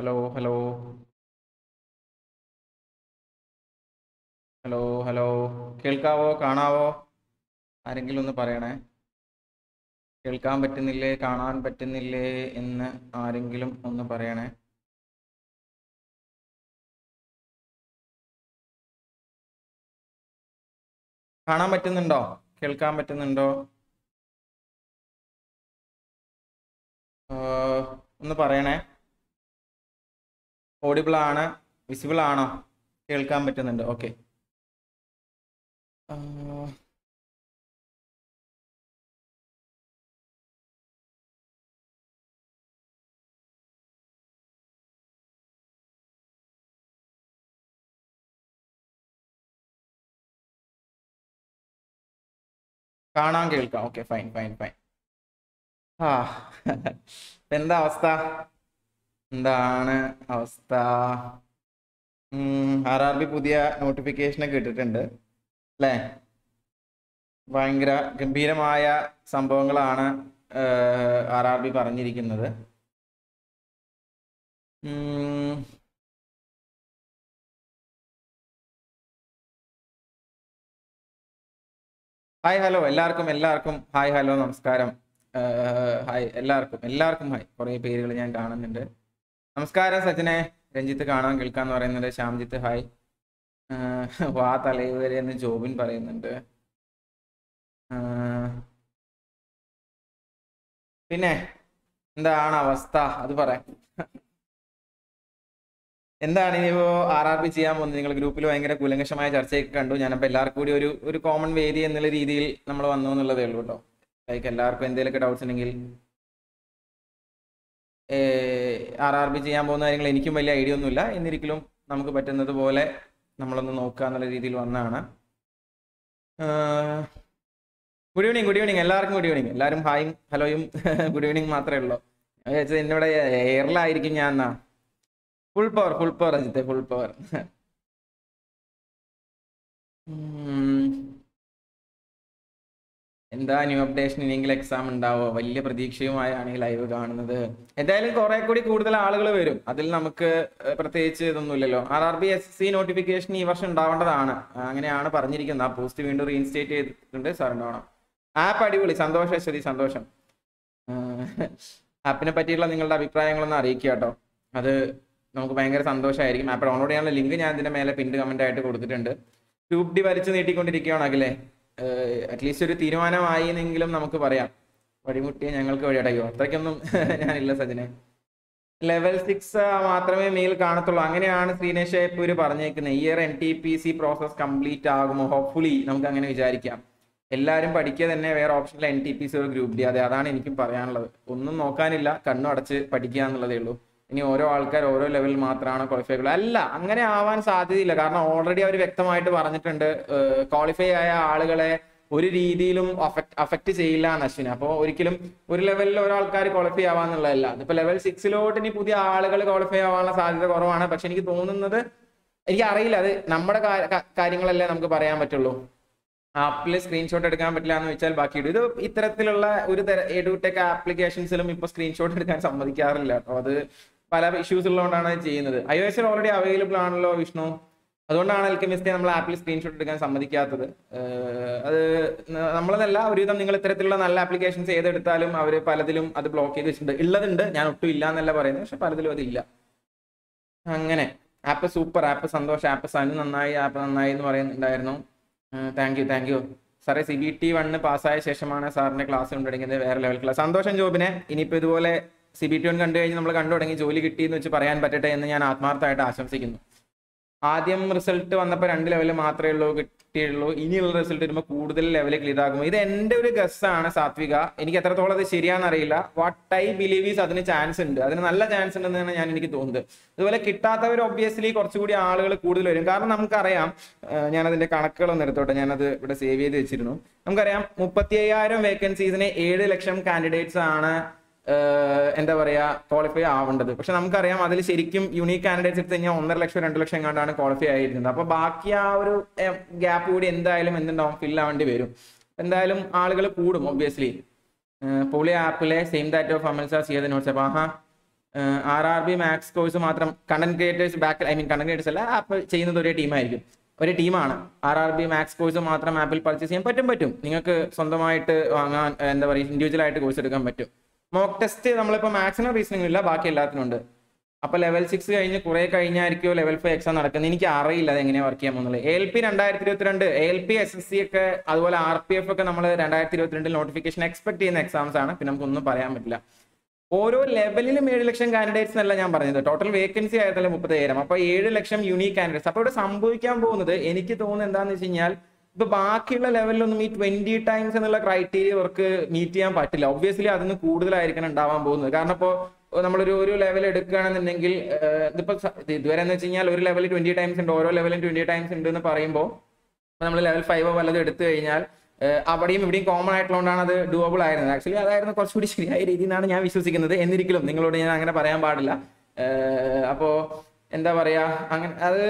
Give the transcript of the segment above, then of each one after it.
Hello hello hello hello കേൾക്കാവോ കാണാവോ ആരെങ്കിലും ഒന്ന് പറയണേ കേൾക്കാൻ പറ്റുന്നില്ലേ കാണാൻ പറ്റുന്നില്ലേ എന്ന് ആരെങ്കിലും ഒന്ന് പറയണേ കാണാൻ പറ്റുന്നുണ്ടോ കേൾക്കാൻ പറ്റുന്നുണ്ടോ ആഹ് ഒന്ന് പറയണേ ഓഡിബിൾ ആണ് വിസിബിൾ ആണോ കേൾക്കാൻ പറ്റുന്നുണ്ട് ഓക്കെ കാണാൻ കേൾക്കാം ഓക്കെ ഫൈൻ ഫൈൻ ഫൈൻ ആ ഇപ്പൊ എന്താ അവസ്ഥ എന്താണ് അവസ്ഥ ആർ ആർ ബി പുതിയ നോട്ടിഫിക്കേഷൻ ഒക്കെ ഇട്ടിട്ടുണ്ട് അല്ലേ ഭയങ്കര ഗംഭീരമായ സംഭവങ്ങളാണ് ആർ ആർ ബി പറഞ്ഞിരിക്കുന്നത് ഉം. ഹായ് ഹലോ എല്ലാവർക്കും എല്ലാവർക്കും ഹായ് ഹലോ നമസ്കാരം ഏഹ്, ഹായ് എല്ലാവർക്കും എല്ലാവർക്കും ഹായ് കുറേ പേരുകൾ ഞാൻ കാണുന്നുണ്ട് നമസ്കാരം സച്ചിനെ രഞ്ജിത്ത് കാണാൻ കേൾക്കാന്ന് പറയുന്നുണ്ട് ശ്യാംജിത്ത് ഹായ് ഏഹ്, വാ തലൈവരെ എന്ന് ജോബിൻ പറയുന്നുണ്ട് ഏഹ്, പിന്നെ എന്താണ് അവസ്ഥ അത് പറയാം എന്താണ് ഇനിയിപ്പോ ആർ ആർ പി ചെയ്യാൻ പോകുന്നത് നിങ്ങൾ ഗ്രൂപ്പിൽ ഭയങ്കര കൂലങ്കഷമായ ചർച്ചയൊക്കെ കണ്ടു ഞാനപ്പോൾ എല്ലാവർക്കും കൂടി ഒരു ഒരു കോമൺ വേദി എന്നുള്ള രീതിയിൽ നമ്മൾ വന്നു എന്നുള്ളതേ ഉള്ളൂ കേട്ടോ ലൈക്ക് എല്ലാവർക്കും എന്തെങ്കിലുമൊക്കെ ഡൗട്ട്സ് ഉണ്ടെങ്കിൽ ആർ ആർ ബി ചെയ്യാൻ പോകുന്ന കാര്യങ്ങൾ എനിക്കും വലിയ ഐഡിയ ഒന്നുമില്ല എന്നിരിക്കലും നമുക്ക് പറ്റുന്നത് പോലെ നമ്മളൊന്ന് നോക്കുക എന്നുള്ള രീതിയിൽ വന്നതാണ് ഗുഡ് ഈവനിങ് ഗുഡ് ഈവനിങ് എല്ലാവർക്കും ഗുഡ് ഈവനിങ് എല്ലാവരും ഹായും ഹലോയും ഗുഡ് ഈവനിങ് മാത്രമേ ഉള്ളൂ ഞാൻ വിചാരിച്ചത് എന്നോട് എയറിലായിരിക്കും ഞാൻ എന്നാ ഫുൾ പവർ ഫുൾ പവർ അജിത്തെ ഫുൾ പവർ എന്താ ന്യൂ അപ്ഡേഷൻ ഇനിയെങ്കിലും എക്സാം ഉണ്ടാവോ വലിയ പ്രതീക്ഷയുമായാണ് ഈ ലൈവ് കാണുന്നത് എന്തായാലും കുറെ കൂടി കൂടുതൽ ആളുകൾ വരും അതിൽ നമുക്ക് ഏഹ്, പ്രത്യേകിച്ച് ഇതൊന്നുമില്ലല്ലോ R R B S C notification ഈ വർഷം ഉണ്ടാവേണ്ടതാണ് ആ, അങ്ങനെയാണ് പറഞ്ഞിരിക്കുന്നത് ആ പോസ്റ്റ് വീണ്ടും റീഇൻസ്റ്റേറ്റ് ചെയ്തിട്ടുണ്ട് സാർ ഉണ്ടാവണം ആപ്പ് അടിപൊളി സന്തോഷം അശ്വതി സന്തോഷം ആപ്പിനെ പറ്റിയുള്ള നിങ്ങളുടെ അഭിപ്രായങ്ങളൊന്ന് അറിയിക്കുക കേട്ടോ അത് നമുക്ക് ഭയങ്കര സന്തോഷമായിരിക്കും ആപ്പ് ഡൗൺലോഡ് ചെയ്യാനുള്ള ലിങ്ക് ഞാൻ ഇതിന്റെ മേലെ പിൻഡ് കമന്റ് ആയിട്ട് കൊടുത്തിട്ടുണ്ട് ട്യൂബ് ഡി വലിച്ചു നീട്ടിക്കൊണ്ടിരിക്കുകയാണ് അഖിലെ അറ്റ്ലീസ്റ്റ് ഒരു തീരുമാനമായി എന്നെങ്കിലും നമുക്ക് പറയാം വഴിമുട്ടിയെ ഞങ്ങൾക്ക് വഴിയടയോ അത്രയ്ക്കൊന്നും ഞാനില്ല സജിനെ ലെവൽ സിക്സ് മാത്രമേ മെയിൽ കാണത്തുള്ളൂ അങ്ങനെയാണ് ശ്രീനേഷ് ഇപ്പൂര് പറഞ്ഞേക്കുന്നത് year N T P C process complete ആകുമോ ഹോപ്പ്ഫുള്ളി നമുക്ക് അങ്ങനെ വിചാരിക്കാം എല്ലാവരും പഠിക്കുക തന്നെ വേറെ ഓപ്ഷനിൽ എൻ ടി പി സി ഒരു ഗ്രൂപ്പ് ഡി അതെ അതാണ് എനിക്കും പറയാനുള്ളത് ഒന്നും നോക്കാനില്ല കണ്ണു അടച്ച് പഠിക്കുക എന്നുള്ളതേ ഉള്ളൂ ഇനി ഓരോ ആൾക്കാർ ഓരോ ലെവലിൽ മാത്രമാണ് ക്വാളിഫൈ ഉള്ളത് അല്ല അങ്ങനെ ആവാൻ സാധ്യതയില്ല കാരണം ഓൾറെഡി അവർ വ്യക്തമായിട്ട് പറഞ്ഞിട്ടുണ്ട് ക്വാളിഫൈ ആയ ആളുകളെ ഒരു രീതിയിലും അഫക്ട് അഫക്ട് ചെയ്യില്ല എന്ന് അശ്വിന് അപ്പോൾ ഒരിക്കലും ഒരു ലെവലിൽ ഒരാൾക്കാർ ക്വാളിഫൈ ആവാന്നുള്ളതല്ല അതിപ്പോ ലെവൽ സിക്സിലോട്ട് ഇനി പുതിയ ആളുകൾ ക്വാളിഫൈ ആവാനുള്ള സാധ്യത കുറവാണ് പക്ഷെ എനിക്ക് തോന്നുന്നത് എനിക്ക് അറിയില്ല അത് നമ്മുടെ കാ- കാ- കാര്യങ്ങളല്ലേ നമുക്ക് പറയാൻ പറ്റുള്ളൂ ആപ്പിൽ സ്ക്രീൻഷോട്ട് എടുക്കാൻ പറ്റില്ല എന്ന് വെച്ചാൽ ബാക്കി ഇടും. ഇത് ഇത്തരത്തിലുള്ള ഒരു തര എഡുടെക് ആപ്ലിക്കേഷൻസിലും ഇപ്പൊ സ്ക്രീൻഷോട്ട് എടുക്കാൻ സമ്മതിക്കാറില്ല കേട്ടോ അത് പല ഇഷ്യൂസ് ഉള്ളതുകൊണ്ടാണ് അത് ചെയ്യുന്നത് ഐ ഒ എസിൽ ഓൾറെഡി അവൈലബിൾ ആണല്ലോ വിഷ്ണു അതുകൊണ്ടാണ് എൽക്കമിസ്റ്റെ നമ്മൾ ആപ്പിൽ സ്ക്രീൻഷോട്ട് എടുക്കാൻ സമ്മതിക്കാത്തത് ഏഹ് അത് ന- നമ്മളതല്ല ഒരുവിധം നിങ്ങൾ ഇത്തരത്തിലുള്ള നല്ല ആപ്ലിക്കേഷൻസ് ഏതെടുത്താലും അവർ പലതിലും അത് ബ്ലോക്ക് ചെയ്ത് വെച്ചിട്ടുണ്ട് ഉള്ളതുണ്ട് ഞാൻ ഒട്ടും ഇല്ല എന്നല്ല പറയുന്നത് പക്ഷെ പലതിലും അതില്ല അങ്ങനെ ആപ്പ് സൂപ്പർ ആപ്പ് സന്തോഷം ആപ്പ് സനു നന്നായി ആപ്പ് നന്നായി എന്ന് പറയുന്നുണ്ടായിരുന്നു താങ്ക് യു താങ്ക് യു സാറേ സി ബി ടി വണ്ണ് പാസ്സായ ശേഷമാണ് സാറിന്റെ ക്ലാസ് കൊണ്ട് തുടങ്ങിയത് വേറെ ലെവൽ ക്ലാസ് സന്തോഷം ജോബിനെ ഇനിയിപ്പോൾ ഇതുപോലെ സി ബി ടി വൺ കണ്ടു കഴിഞ്ഞ് നമ്മൾ കണ്ടു തുടങ്ങി ജോലി കിട്ടിയെന്ന് വെച്ച് പറയാൻ പറ്റട്ടെ എന്ന് ഞാൻ ആത്മാർത്ഥമായിട്ട് ആശംസിക്കുന്നു ആദ്യം റിസൾട്ട് വന്നപ്പോൾ രണ്ട് ലെവൽ മാത്രമേ ഉള്ളൂ കിട്ടിയുള്ളൂ ഇനിയുള്ള റിസൾട്ട് വരുമ്പോൾ കൂടുതൽ ലെവൽ ക്ലിയർ ആകും ഇത് എൻ്റെ ഒരു ഗസ്സാണ് സാത്വിക എനിക്ക് എത്രത്തോളം അത് ശരിയാണെന്ന് അറിയില്ല വാട്ട് ഐ ബിലീവ് ഈസ് അതിന് ചാൻസ് ഉണ്ട് അതിന് നല്ല ചാൻസ് ഉണ്ടെന്നാണ് ഞാൻ എനിക്ക് തോന്നുന്നത് അതുപോലെ കിട്ടാത്തവർ ഒബ്വിയസ്ലി കുറച്ചുകൂടി ആളുകൾ കൂടുതൽ വരും കാരണം നമുക്കറിയാം ഏഹ് ഞാൻ അതിന്റെ കണക്കുകളൊന്നും എടുത്തോട്ടെ ഞാനത് ഇവിടെ സേവ് ചെയ്ത് വെച്ചിരുന്നു നമുക്കറിയാം മുപ്പത്തി അയ്യായിരം വേക്കൻസീസിന് ഏഴ് ലക്ഷം കാൻഡിഡേറ്റ്സ് ആണ് ഏഹ് എന്താ പറയാ ക്വാളിഫൈ ആവേണ്ടത് പക്ഷെ നമുക്കറിയാം അതിൽ ശരിക്കും യൂണീക് കാൻഡിഡേറ്റ്സ് എടുത്ത് കഴിഞ്ഞാൽ ഒന്നര ലക്ഷം രണ്ട് ലക്ഷം എങ്ങാണ്ടാണ് ക്വാളിഫൈ ആയിരുന്നത് അപ്പൊ ബാക്കി ആ ഒരു ഗ്യാപ്പ് കൂടി എന്തായാലും എന്തുണ്ടാവും ഫിൽ ആവേണ്ടി വരും എന്തായാലും ആളുകൾ കൂടും ഒബ്വിയസ്ലി പൊളി ആപ്പിലെ സെയിം ദാറ്റ് ഓഫ് അമൽസ സിയത് നോട്ട്സ് അപ്പൊ ആഹാ R R B max course മാത്രം content creators back I mean content creators അല്ല ആപ്പ് ചെയ്യുന്നത് ഒരേ ടീമായിരിക്കും ഒരു ടീമാണ് R R B max course മാത്രം ആപ്പിൽ പർച്ചേസ് ചെയ്യാൻ പറ്റും പറ്റും നിങ്ങൾക്ക് സ്വന്തമായിട്ട് വാങ്ങാൻ എന്താ പറയുക ഇൻഡിവിജ്വൽ ആയിട്ട് കോഴ്സ് എടുക്കാൻ പറ്റും മോക്ക് ടെസ്റ്റ് നമ്മളിപ്പോൾ മാത്സിന് റീസണിംഗ് ഇല്ല ബാക്കി എല്ലാത്തിനും ഉണ്ട് അപ്പോൾ ലെവൽ സിക്സ് കഴിഞ്ഞ് കുറെ കഴിഞ്ഞായിരിക്കുമോ ലെവൽ ഫൈവ് എക്സാം നടക്കുന്നത് എനിക്ക് അറിയില്ല അത് എങ്ങനെയാണ് വർക്ക് ചെയ്യാൻ പോകുന്നത് എൽ പി രണ്ടായിരത്തി ഇരുപത്തിരണ്ട് L P S S C ഒക്കെ അതുപോലെ ആർ പി എഫ് ഒക്കെ നമ്മൾ രണ്ടായിരത്തി ഇരുപത്തിരണ്ടിൽ നോട്ടിഫിക്കേഷൻ എക്സ്പെക്ട് ചെയ്യുന്ന എക്സാംസ് ആണ് പിന്നെ നമുക്കൊന്നും പറയാൻ പറ്റില്ല ഓരോ ലെവലിലും ഏഴ് ലക്ഷം കാൻഡിഡേറ്റ്സ് എന്നല്ല ഞാൻ പറഞ്ഞത് ടോട്ടൽ വേക്കൻസി ആയിരുന്നല്ലോ മുപ്പത്തേഴായിരം അപ്പൊ ഏഴ് ലക്ഷം യൂണീക് കാൻഡിഡേറ്റ്സ് അപ്പൊ ഇവിടെ സംഭവിക്കാൻ പോകുന്നത് എനിക്ക് തോന്നുന്നത് എന്താണെന്ന് വെച്ച് കഴിഞ്ഞാൽ ഇപ്പൊ ബാക്കിയുള്ള ലെവലിലൊന്നും ഈ ട്വന്റി ടൈംസ് എന്നുള്ള ക്രൈറ്റീരിയ അവർക്ക് മീറ്റ് ചെയ്യാൻ പറ്റില്ല ഒബ്വിയസ്ലി അതിന് കൂടുതലായിരിക്കണം ഉണ്ടാവാൻ പോകുന്നത് കാരണം ഇപ്പോൾ നമ്മളൊരു ഒരു ലെവൽ എടുക്കുകയാണെന്നുണ്ടെങ്കിൽ ഏഹ്, ഇതിപ്പോ സ- ഇത് ഇതുവരെ എന്ന് വെച്ച് കഴിഞ്ഞാൽ ഒരു ലെവലിൽ ട്വന്റി ടൈംസ് ഉണ്ട് ഓരോ ലെവലും ട്വന്റി ടൈംസ് ഉണ്ട് എന്ന് പറയുമ്പോൾ നമ്മൾ ലെവൽ ഫൈവോ വല്ലതും എടുത്തു കഴിഞ്ഞാൽ ഏഹ്, അവിടെയും ഇവിടെയും കോമൺ ആയിട്ടുള്ളതുകൊണ്ടാണ് അത് ഡുവബിൾ ആയിരുന്നത് ആക്ച്വലി അതായിരുന്നു കുറച്ചുകൂടി ശരിയായ രീതി എന്നാണ് ഞാൻ വിശ്വസിക്കുന്നത് എന്നിരിക്കലും നിങ്ങളോട് ഞാൻ അങ്ങനെ പറയാൻ പാടില്ല ഏഹ്, അപ്പോ എന്താ പറയാ അങ്ങനെ അത്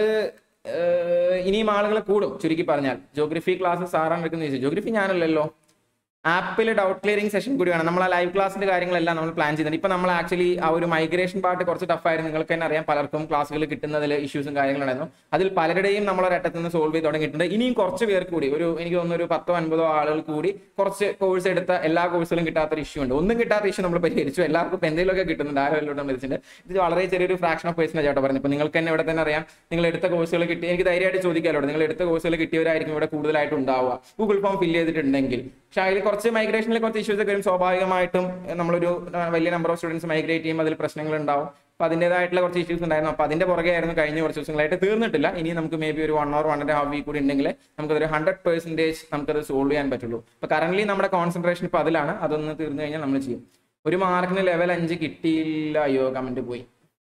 ഏഹ്, ഇനിയും ആളുകൾ കൂടും ചുരുക്കി പറഞ്ഞാൽ ജോഗ്രഫി ക്ലാസ് സാറാണ് എടുക്കുന്നത് ചോദിച്ചു ജോഗ്രഫി ഞാനല്ലല്ലോ ആപ്പിൽ ഡൗട്ട് ക്ലിയറിംഗ് സെഷൻ കൂടിയാണ് നമ്മൾ ആ ലൈവ് ക്ലാസ്സിന്റെ കാര്യങ്ങളെല്ലാം നമ്മൾ പ്ലാൻ ചെയ്യുന്നുണ്ട് ഇപ്പൊ നമ്മൾ ആക്ച്വലി ആ ഒരു മൈഗ്രേഷൻ പാർട്ട് കുറച്ച് ടഫായിരുന്നു നിങ്ങൾക്ക് തന്നെ അറിയാം പലർക്കും ക്ലാസ്സുകൾ കിട്ടുന്നതിൽ ഇഷ്യൂസും കാര്യങ്ങളുണ്ടായിരുന്നു അതിൽ പലരുടെയും നമ്മൾ ഒരറ്റത്ത് നിന്ന് സോൾവ് ചെയ്ത് തുടങ്ങിയിട്ടുണ്ട് ഇനിയും കുറച്ച് പേർക്ക് കൂടി ഒരു എനിക്ക് തോന്നുന്നു ഒരു പത്തോ അൻപതോ ആളുകൾ കൂടി കുറച്ച് കോഴ്സ് എടുത്ത എല്ലാ കോഴ്സുകളും കിട്ടാത്തൊരു ഇഷ്യൂ ഉണ്ട് ഒന്നും കിട്ടാത്ത ഇഷ്യൂ നമ്മൾ പരിഹരിച്ചു എല്ലാവർക്കും ഇപ്പൊ എന്തെങ്കിലുമൊക്കെ കിട്ടുന്നുണ്ട് ആരെല്ലാം വിളിച്ചിട്ടുണ്ട് ഇത് വളരെ ചെറിയൊരു ഫ്രാക്ഷൻ ഓഫ് പേഴ്സൻറ്റേജ് ആയിട്ട് പറഞ്ഞു ഇപ്പൊ നിങ്ങൾക്ക് തന്നെ ഇവിടെ തന്നെ അറിയാം നിങ്ങൾ എടുത്ത കോഴ്സുകൾ കിട്ടി എനിക്ക് ധൈര്യമായിട്ട് ചോദിക്കാമല്ലോ നിങ്ങൾ എടുത്ത കോഴ്സുകൾ കിട്ടിയവരായിരിക്കും ഇവിടെ കൂടുതലായിട്ട് ഉണ്ടാവുക ഗൂഗിൾ ഫോം ഫില്ല് ചെയ്തിട്ടുണ്ടെങ്കിൽ പക്ഷെ അതിൽ കുറച്ച് മൈഗ്രേഷനിൽ കുറച്ച് ഇഷ്യൂസ് ഒക്കെ വരും സ്വാഭാവികമായിട്ടും ഏഹ്, നമ്മളൊരു ഏഹ്, വലിയ നമ്പർ ഓഫ് സ്റ്റുഡൻസ് മൈഗ്രേറ്റ് ചെയ്യുമ്പോൾ അതിൽ പ്രശ്നങ്ങൾ ഉണ്ടാവും അപ്പൊ അതിൻ്റെതായിട്ടുള്ള കുറച്ച് ഇഷ്യൂസ് ഉണ്ടായിരുന്നു അപ്പൊ അതിന്റെ പുറകെ ആയിരുന്നു കഴിഞ്ഞ കുറച്ച് ദിവസങ്ങളായിട്ട് തീർന്നിട്ടില്ല ഇനി നമുക്ക് മേ ബി ഒരു one or one and half week കൂടി ഉണ്ടെങ്കിൽ നമുക്കതൊരു ഹൺഡ്രഡ് പെർസെന്റേജ് നമുക്കത് സോൾവ് ചെയ്യാൻ പറ്റുള്ളൂ അപ്പൊ കറന്റ് നമ്മുടെ കോൺസെൻട്രേഷൻ ഇപ്പൊ അതിലാണ് അതൊന്ന് തീർന്നു കഴിഞ്ഞാൽ നമ്മൾ ചെയ്യും ഒരു മാർക്കിന് ലെവൽ അഞ്ച് കിട്ടിയില്ല അയ്യോ കമന്റ് പോയി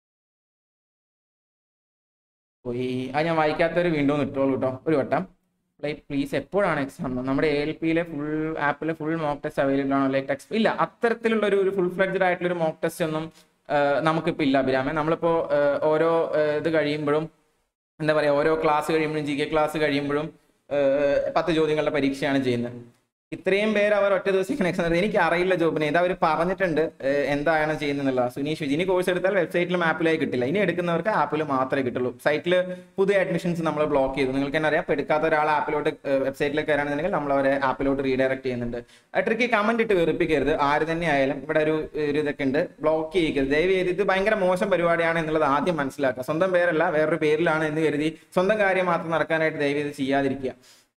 പോയി ആ ഞാൻ വായിക്കാത്തവർ വീണ്ടും ഒന്ന് ഇട്ടോളൂ കേട്ടോ ഒരു വട്ടം ലൈക്ക് പ്ലീസ് എപ്പോഴാണ് എക്സാം നമ്മുടെ എ എൽ പിയിലെ ഫുൾ ആപ്പിലെ ഫുൾ മോക്ക് ടെസ്റ്റ് അവൈലബിൾ ആണോ ലൈക്ക് ടെക്സ്റ്റ് ഇല്ല അത്തരത്തിലുള്ള ഒരു ഫുൾ ഫ്ലെഡ്ജഡ് ആയിട്ടുള്ള ഒരു മോക്ക് ടെസ്റ്റ് ഒന്നും ആഹ്, നമുക്കിപ്പോൾ ഇല്ല അഭിരാമേ നമ്മളിപ്പോ ആഹ്, ഓരോ ആഹ്, ഇത് കഴിയുമ്പോഴും എന്താ പറയാ ഓരോ ക്ലാസ് കഴിയുമ്പോഴും ജി കെ ക്ലാസ് കഴിയുമ്പോഴും ആഹ്, പത്ത് ചോദ്യങ്ങളുടെ പരീക്ഷയാണ് ചെയ്യുന്നത് ഇത്രയും പേര് അവർ ഒറ്റ ദിവസം ഇങ്ങനെ എക്സാം എനിക്ക് അറിയില്ല ജോബിനെ ഇത് അവർ പറഞ്ഞിട്ടുണ്ട് ഏഹ്, എന്താണ് ചെയ്യുന്നത് സുനീഷ് വിജി ഇനി കോഴ്സ് എടുത്താൽ വെബ്സൈറ്റിലും ആപ്പിലായി കിട്ടില്ല ഇനി എടുക്കുന്നവർക്ക് ആപ്പിൽ മാത്രമേ കിട്ടുള്ളൂ സൈറ്റിൽ പുതിയ അഡ്മിഷൻസ് നമ്മൾ ബ്ലോക്ക് ചെയ്തു നിങ്ങൾക്ക് തന്നെ അറിയാം ഇപ്പൊ എടുക്കാത്ത ഒരാൾ ആപ്പിലോട്ട് വെബ്സൈറ്റിലേക്ക് കയറാണെന്നുണ്ടെങ്കിൽ നമ്മൾ അവരെ ആപ്പിലോട്ട് റീഡയറക്ട് ചെയ്യുന്നുണ്ട് ട്രിക്ക് കമന്റ് ഇട്ട് വെറുപ്പിക്കരുത് ആര് തന്നെ ആയാലും ഇവിടെ ഒരു ഒരു ഇതൊക്കെ ഉണ്ട് ബ്ലോക്ക് ചെയ്യിക്കരുത് ദയവ് ചെയ്ത് ഇത് ഭയങ്കര മോശം പരിപാടിയാണ് എന്നുള്ളത് ആദ്യം മനസ്സിലാക്കുക സ്വന്തം പേരല്ല വേറൊരു പേരിലാണ് എന്ന് കരുതി സ്വന്തം കാര്യം മാത്രം നടക്കാനായിട്ട് ദയവ് ചെയ്ത് ചെയ്യാതിരിക്കുക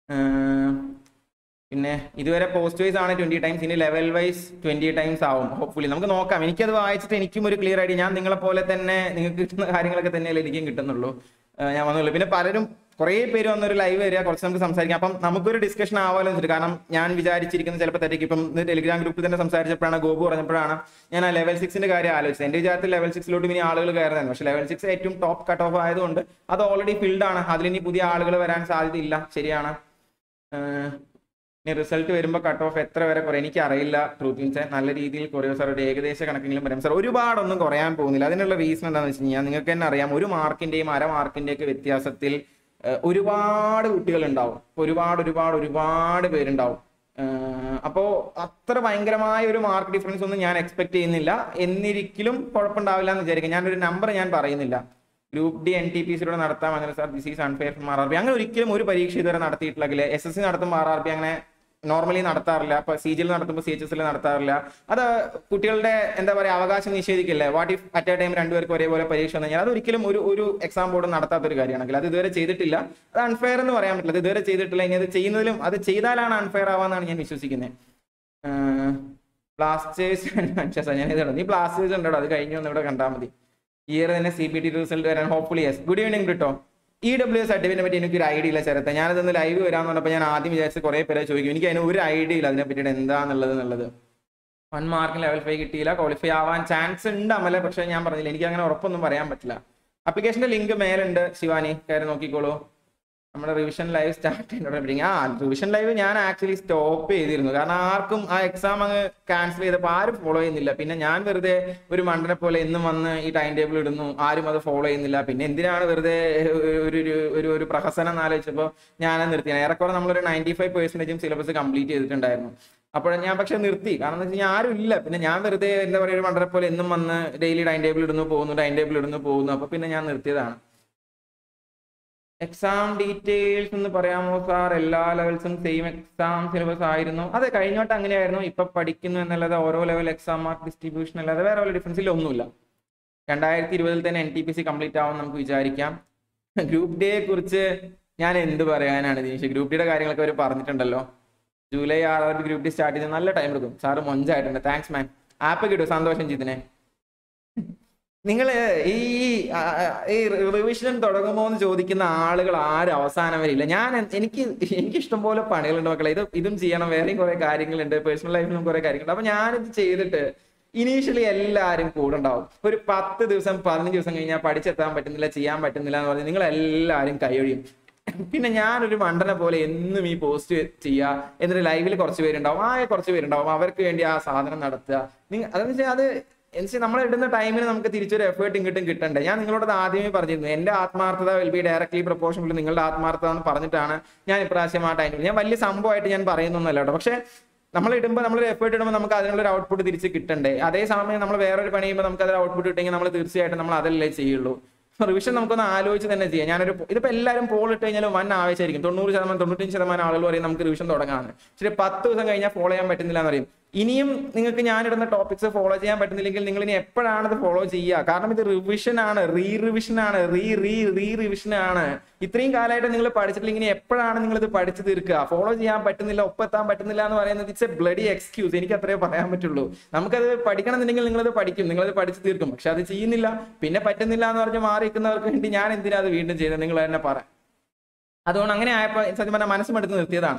ഏഹ് പിന്നെ ഇതുവരെ പോസ്റ്റ് വൈസ് ആണ് ട്വന്റി ടൈംസ് ഇനി ലെവൽ വൈസ് ട്വന്റി ടൈംസ് ആവും ഹോപ്പ്ഫുള്ളി നമുക്ക് നോക്കാം എനിക്കത് വായിച്ചിട്ട് എനിക്കും ഒരു ക്ലിയർ ഐഡിയ ഞാൻ നിങ്ങളെ പോലെ തന്നെ നിങ്ങൾക്ക് കിട്ടുന്ന കാര്യങ്ങളൊക്കെ തന്നെയല്ലേ എനിക്കും കിട്ടുന്നുള്ളൂ ഏഹ് ഞാൻ വന്നുള്ളൂ പിന്നെ പലരും കുറേ പേര് വന്നൊരു ലൈവ് വരിക കുറച്ച് നമുക്ക് സംസാരിക്കാം അപ്പം നമുക്കൊരു ഡിസ്കഷൻ ആവാലോ എന്ന് വെച്ചിട്ട് കാരണം ഞാൻ വിചാരിച്ചിരിക്കുന്ന ചിലപ്പോൾ തെറ്റിക്ക് ഇപ്പം ഇന്ന് ടെലിഗ്രാം ഗ്രൂപ്പിൽ തന്നെ സംസാരിച്ചപ്പോഴാണ് ഗോപു പറഞ്ഞപ്പോഴാണ് ഞാൻ ആ ലെവൽ സിക്സിന്റെ കാര്യം ആലോചിച്ചത് എന്റെ വിചാരത്തിൽ ലെവൽ സിക്സിലോട്ട് ഇനി ആളുകൾ കയറുന്നതാണ് പക്ഷേ ലെവൽ സിക്സ് ഏറ്റവും ടോപ്പ് കട്ട് ഓഫ് ആയതുകൊണ്ട് അത് ഓൾറെഡി ഫിൽഡ് ആണ് അതിലിനി പുതിയ ആളുകൾ വരാൻ സാധ്യതയില്ല ശരിയാണ് ഏഹ് ഇനി റിസൾട്ട് വരുമ്പോൾ കട്ട് ഓഫ് എത്ര വരെ കുറയും എനിക്ക് അറിയില്ല ട്രൂത്ത് മീൻസ് നല്ല രീതിയിൽ കുറയോ സാർ ഒരു ഏകദേശ കണക്കെങ്കിലും പറയാം സാർ ഒരുപാടൊന്നും കുറയാൻ പോകുന്നില്ല അതിനുള്ള റീസൺ എന്താണെന്ന് വെച്ച് കഴിഞ്ഞാൽ നിങ്ങൾക്ക് തന്നെ അറിയാം ഒരു മാർക്കിന്റെയും അര മാർക്കിന്റെയും ഒക്കെ വ്യത്യാസത്തിൽ ഏഹ്, ഒരുപാട് കുട്ടികൾ ഉണ്ടാവും ഒരുപാട് ഒരുപാട് ഒരുപാട് പേരുണ്ടാവും ഏഹ്, അപ്പോ അത്ര ഭയങ്കരമായ ഒരു മാർക്ക് ഡിഫറൻസ് ഒന്നും ഞാൻ എക്സ്പെക്ട് ചെയ്യുന്നില്ല എന്നിരിക്കലും കുഴപ്പമുണ്ടാവില്ല എന്ന് വിചാരിക്കും ഞാനൊരു നമ്പർ ഞാൻ പറയുന്നില്ല group D N T P സിയുടെ നടത്താം അങ്ങനെ sir this is unfair from R R B അങ്ങനെ ഒരിക്കലും ഒരു പരീക്ഷ ഇതുവരെ നടത്തിയിട്ടില്ലെങ്കിൽ എസ് എസ് സി നടത്തുമ്പോൾ ആർ ആർ ബി അങ്ങനെ നോർമലി നടത്താറില്ല അപ്പൊ സി ജിയിൽ നടത്തുമ്പോൾ സി എച്ച് എസ് നടത്താറില്ല അത് കുട്ടികളുടെ എന്താ പറയുക അവകാശം നിഷേധിക്കില്ലേ what if at a time രണ്ടുപേർക്ക് ഒരേപോലെ പരീക്ഷ വന്നു കഴിഞ്ഞാൽ അത് ഒരിക്കലും ഒരു ഒരു എക്സാം ബോർഡ് നടത്താത്ത ഒരു കാര്യമാണെങ്കിൽ അത് ഇതുവരെ ചെയ്തിട്ടില്ല അത് അൺഫെയർ എന്ന് പറയാൻ പറ്റില്ല അത് ഇതുവരെ ചെയ്തിട്ടില്ല ഇനി അത് ചെയ്യുന്നതിലും അത് ചെയ്താലാണ് അൺഫെയർ ആവാന്നാണ് ഞാൻ വിശ്വസിക്കുന്നത് ബ്ലാസ്റ്റേഴ്സ് ഞാൻ ഇത് നീ ബ്ലാസ്റ്റേഴ്സ് ഉണ്ടോ അത് കഴിഞ്ഞു ഒന്ന് ഇവിടെ കണ്ടാൽ മതി ഇയർ തന്നെ സി ബി ടി റിസൾട്ട് വരാൻ hopefully yes good evening Britto E W സർട്ടിഫിക്കറ്റിനെ പറ്റി എനിക്ക് ഒരു ഐഡിയ ഇല്ല ചേർത്ത് ഞാനതൊന്ന് ലൈവ് വരാന്ന് പറഞ്ഞപ്പോൾ ഞാൻ ആദ്യം വിചാരിച്ച് കുറെ പേരെ ചോദിക്കും എനിക്ക് അതിന് ഒരു ഐഡിയ ഇല്ല അതിനെ പറ്റിയിട്ട് എന്താന്നുള്ളത് എന്നുള്ളത് വൺ മാർക്കിന് ലെവൽ ഫൈവ് കിട്ടിയില്ല ക്വാളിഫൈ ആവാൻ ചാൻസ് ഉണ്ട് അമല പക്ഷെ ഞാൻ പറഞ്ഞില്ല എനിക്ക് അങ്ങനെ ഉറപ്പൊന്നും പറയാൻ പറ്റില്ല അപ്ലിക്കേഷന്റെ ലിങ്ക് മേലുണ്ട് ശിവാനി കയറി നോക്കിക്കോളൂ നമ്മുടെ റിവിഷൻ ലൈവ് സ്റ്റാർട്ട് ചെയ്യുന്നതോടെ ആ റിവിഷൻ ലൈവ് ഞാൻ ആക്ച്വലി സ്റ്റോപ്പ് ചെയ്തിരുന്നു കാരണം ആർക്കും ആ എക്സാം അങ്ങ് ക്യാൻസൽ ചെയ്തപ്പോൾ ആരും ഫോളോ ചെയ്യുന്നില്ല പിന്നെ ഞാൻ വെറുതെ ഒരു മണ്ടനെ പോലെ എന്നും വന്ന് ഈ ടൈം ടേബിൾ ഇടുന്നു ആരും അത് ഫോളോ ചെയ്യുന്നില്ല പിന്നെ എന്തിനാണ് വെറുതെ ഒരു ഒരു ഒരു ഒരു പ്രഹസനം എന്ന് ആലോചിച്ചപ്പോൾ ഞാൻ നിർത്തിയാണ് ഏറെക്കുറെ നമ്മളൊരു നയൻറ്റി ഫൈവ് പെർസെൻറ്റേജും സിലബസ് കംപ്ലീറ്റ് ചെയ്തിട്ടുണ്ടായിരുന്നു അപ്പോൾ ഞാൻ പക്ഷെ നിർത്തി കാരണം എന്ന് വെച്ച് കഴിഞ്ഞാൽ ആരും ഇല്ല പിന്നെ ഞാൻ വെറുതെ എന്താ പറയുക ഒരു വണ്ടറെ പോലെ എന്നും വന്ന് ഡെയിലി ഡൈൻ ടേബിൾ ഇടുന്നു പോകുന്നു ഡൈൻ ടേബിൾ ഇടുന്നു പോകുന്നു അപ്പൊ പിന്നെ ഞാൻ നിർത്തിയതാണ് എക്സാം ഡീറ്റെയിൽസ് എന്ന് പറയാമോ സാർ എല്ലാ ലെവൽസും സെയിം എക്സാം സിലബസ് ആയിരുന്നു അതെ കഴിഞ്ഞോട്ട് അങ്ങനെയായിരുന്നു ഇപ്പൊ പഠിക്കുന്നു എന്നല്ലാതെ ഓരോ ലെവൽ എക്സാം മാർക്ക് ഡിസ്ട്രിബ്യൂഷൻ അല്ലാതെ വേറെ വല്ല ഡിഫറൻസ് ഇല്ല ഒന്നുമില്ല രണ്ടായിരത്തി ഇരുപതിൽ തന്നെ N T P C complete ആവും നമുക്ക് വിചാരിക്കാം ഗ്രൂപ്പ് ഡേയെ കുറിച്ച് ഞാൻ എന്ത് പറയാനാണ് ദിനേശ് ഗ്രൂപ്പ് ഡിയുടെ കാര്യങ്ങളൊക്കെ അവർ പറഞ്ഞിട്ടുണ്ടല്ലോ ജൂലൈ ആറാം ഗ്രൂപ്പ് ഡി സ്റ്റാർട്ട് ചെയ്ത് നല്ല ടൈം എടുക്കും സാറ് മൊഞ്ചായിട്ടുണ്ട് താങ്ക്സ് മാൻ ആപ്പ് കിട്ടും സന്തോഷം ചെയ്തിനെ നിങ്ങൾ ഈ ആ, ഈ റിവിഷൻ തുടങ്ങുമോ എന്ന് ചോദിക്കുന്ന ആളുകൾ ആരും അവസാനം വരില്ല ഞാൻ എന്ത്- എനിക്ക് എനിക്ക് ഇഷ്ടംപോലെ പണികളുണ്ട് മക്കളെ ഇത് ഇതും ചെയ്യണം വേറെയും കുറെ കാര്യങ്ങളുണ്ട് പേഴ്സണൽ ലൈഫിലും കുറെ കാര്യങ്ങളുണ്ട് അപ്പൊ ഞാനിത് ചെയ്തിട്ട് ഇനീഷ്യലി എല്ലാവരും കൂടെ ഉണ്ടാവും ഒരു പത്ത് ദിവസം പതിനഞ്ച് ദിവസം കഴിഞ്ഞാൽ പഠിച്ചെത്താൻ പറ്റുന്നില്ല ചെയ്യാൻ പറ്റുന്നില്ല എന്ന് പറഞ്ഞ് നിങ്ങൾ എല്ലാവരും കൈയൊഴിയും പിന്നെ ഞാനൊരു മണ്ടനെ പോലെ എന്നും ഈ പോസ്റ്റ് ചെയ്യുക എന്നിട്ട് ലൈവിൽ കുറച്ച് പേരുണ്ടാവും ആ കുറച്ച് പേരുണ്ടാവും അവർക്ക് വേണ്ടി ആ സാധനം നടത്തുക നിങ്ങൾ അതെന്ന് വെച്ചാൽ അത് എന്നുവെച്ചാൽ നമ്മൾ ഇടുന്ന ടൈമിന് നമുക്ക് തിരിച്ചൊരു എഫേർട്ട് ഇങ്ങോട്ടും കിട്ടണ്ടേ ഞാൻ നിങ്ങളോട് അത് ആദ്യമേ പറഞ്ഞിരുന്നു എന്റെ ആത്മാർത്ഥത വിൽ ബി ഡയറക്ട്ലി പ്രൊപ്പോർഷൻ നിങ്ങളുടെ ആത്മാർത്ഥത എന്ന് പറഞ്ഞിട്ടാണ് ഞാൻ ഇപ്രാവശ്യം ആ ടൈമിൽ ഞാൻ വലിയ സംഭവമായിട്ട് ഞാൻ പറയുന്നൊന്നുമല്ല കേട്ടോ പക്ഷേ നമ്മൾ ഇടുമ്പോൾ നമ്മൾ എഫേർട്ട് ഇടുമ്പോൾ നമുക്ക് അതിനുള്ള ഒരു ഔട്ട്പുട്ട് തിരിച്ച് കിട്ടണ്ടേ അതേ സമയം നമ്മൾ വേറൊരു പണി ചെയ്യുമ്പോൾ നമുക്ക് അതിൽ ഔട്ട്പുട്ട് കിട്ടുമെങ്കിൽ നമ്മൾ തീർച്ചയായിട്ടും നമ്മൾ അതല്ലേ ചെയ്യുള്ളൂ റിവിഷൻ നമുക്കൊന്ന് ആലോചിച്ച് തന്നെ ചെയ്യാം ഞാനൊരു ഇതിപ്പോ എല്ലാവരും പോൾ ഇട്ട് കഴിഞ്ഞാൽ വൻ ആവശ്യമായിരിക്കും തൊണ്ണൂറ് ശതമാനം തൊണ്ണൂറ്റഞ്ച് ശതമാനം ആളുകൾ പറയും നമുക്ക് റിവിഷൻ തുടങ്ങാമെന്ന് പക്ഷേ പത്ത് ദിവസം കഴിഞ്ഞാൽ ഫോളോ ചെയ്യാൻ പറ്റുന്നില്ല എന്ന് പറയും ഇനിയും നിങ്ങൾക്ക് ഞാനിടുന്ന ടോപ്പിക്സ് ഫോളോ ചെയ്യാൻ പറ്റുന്നില്ലെങ്കിൽ നിങ്ങൾ ഇനി എപ്പോഴാണ് ഇത് ഫോളോ ചെയ്യുക കാരണം ഇത് റിവിഷൻ ആണ് റീ റിവിഷൻ ആണ് റീ റീ റീ റിവിഷൻ ആണ് ഇത്രയും കാലമായിട്ട് നിങ്ങൾ പഠിച്ചിട്ടില്ലെങ്കിൽ ഇനി എപ്പോഴാണ് നിങ്ങൾ ഇത് പഠിച്ചു തീർക്കുക ഫോളോ ചെയ്യാൻ പറ്റുന്നില്ല ഒപ്പെത്താൻ പറ്റുന്നില്ല എന്ന് പറയുന്നത് ഇറ്റ്സ് എ ബ്ലഡി എക്സ്ക്യൂസ് എനിക്ക് അത്രേ പറയാൻ പറ്റുള്ളൂ നമുക്കത് പഠിക്കണം എന്നുണ്ടെങ്കിൽ നിങ്ങളത് പഠിക്കും നിങ്ങളത് പഠിച്ചു തീർക്കും പക്ഷെ അത് ചെയ്യുന്നില്ല പിന്നെ പറ്റുന്നില്ല എന്ന് പറഞ്ഞ് മാറി നിൽക്കുന്നവർക്ക് വേണ്ടി ഞാൻ എന്തിനാ അത് വീണ്ടും ചെയ്തത് നിങ്ങൾ തന്നെ പറ അതുകൊണ്ട് അങ്ങനെ ആയപ്പോൾ സത്യം പറഞ്ഞാൽ മനസ്സും എടുത്ത് നിർത്തിയതാണ്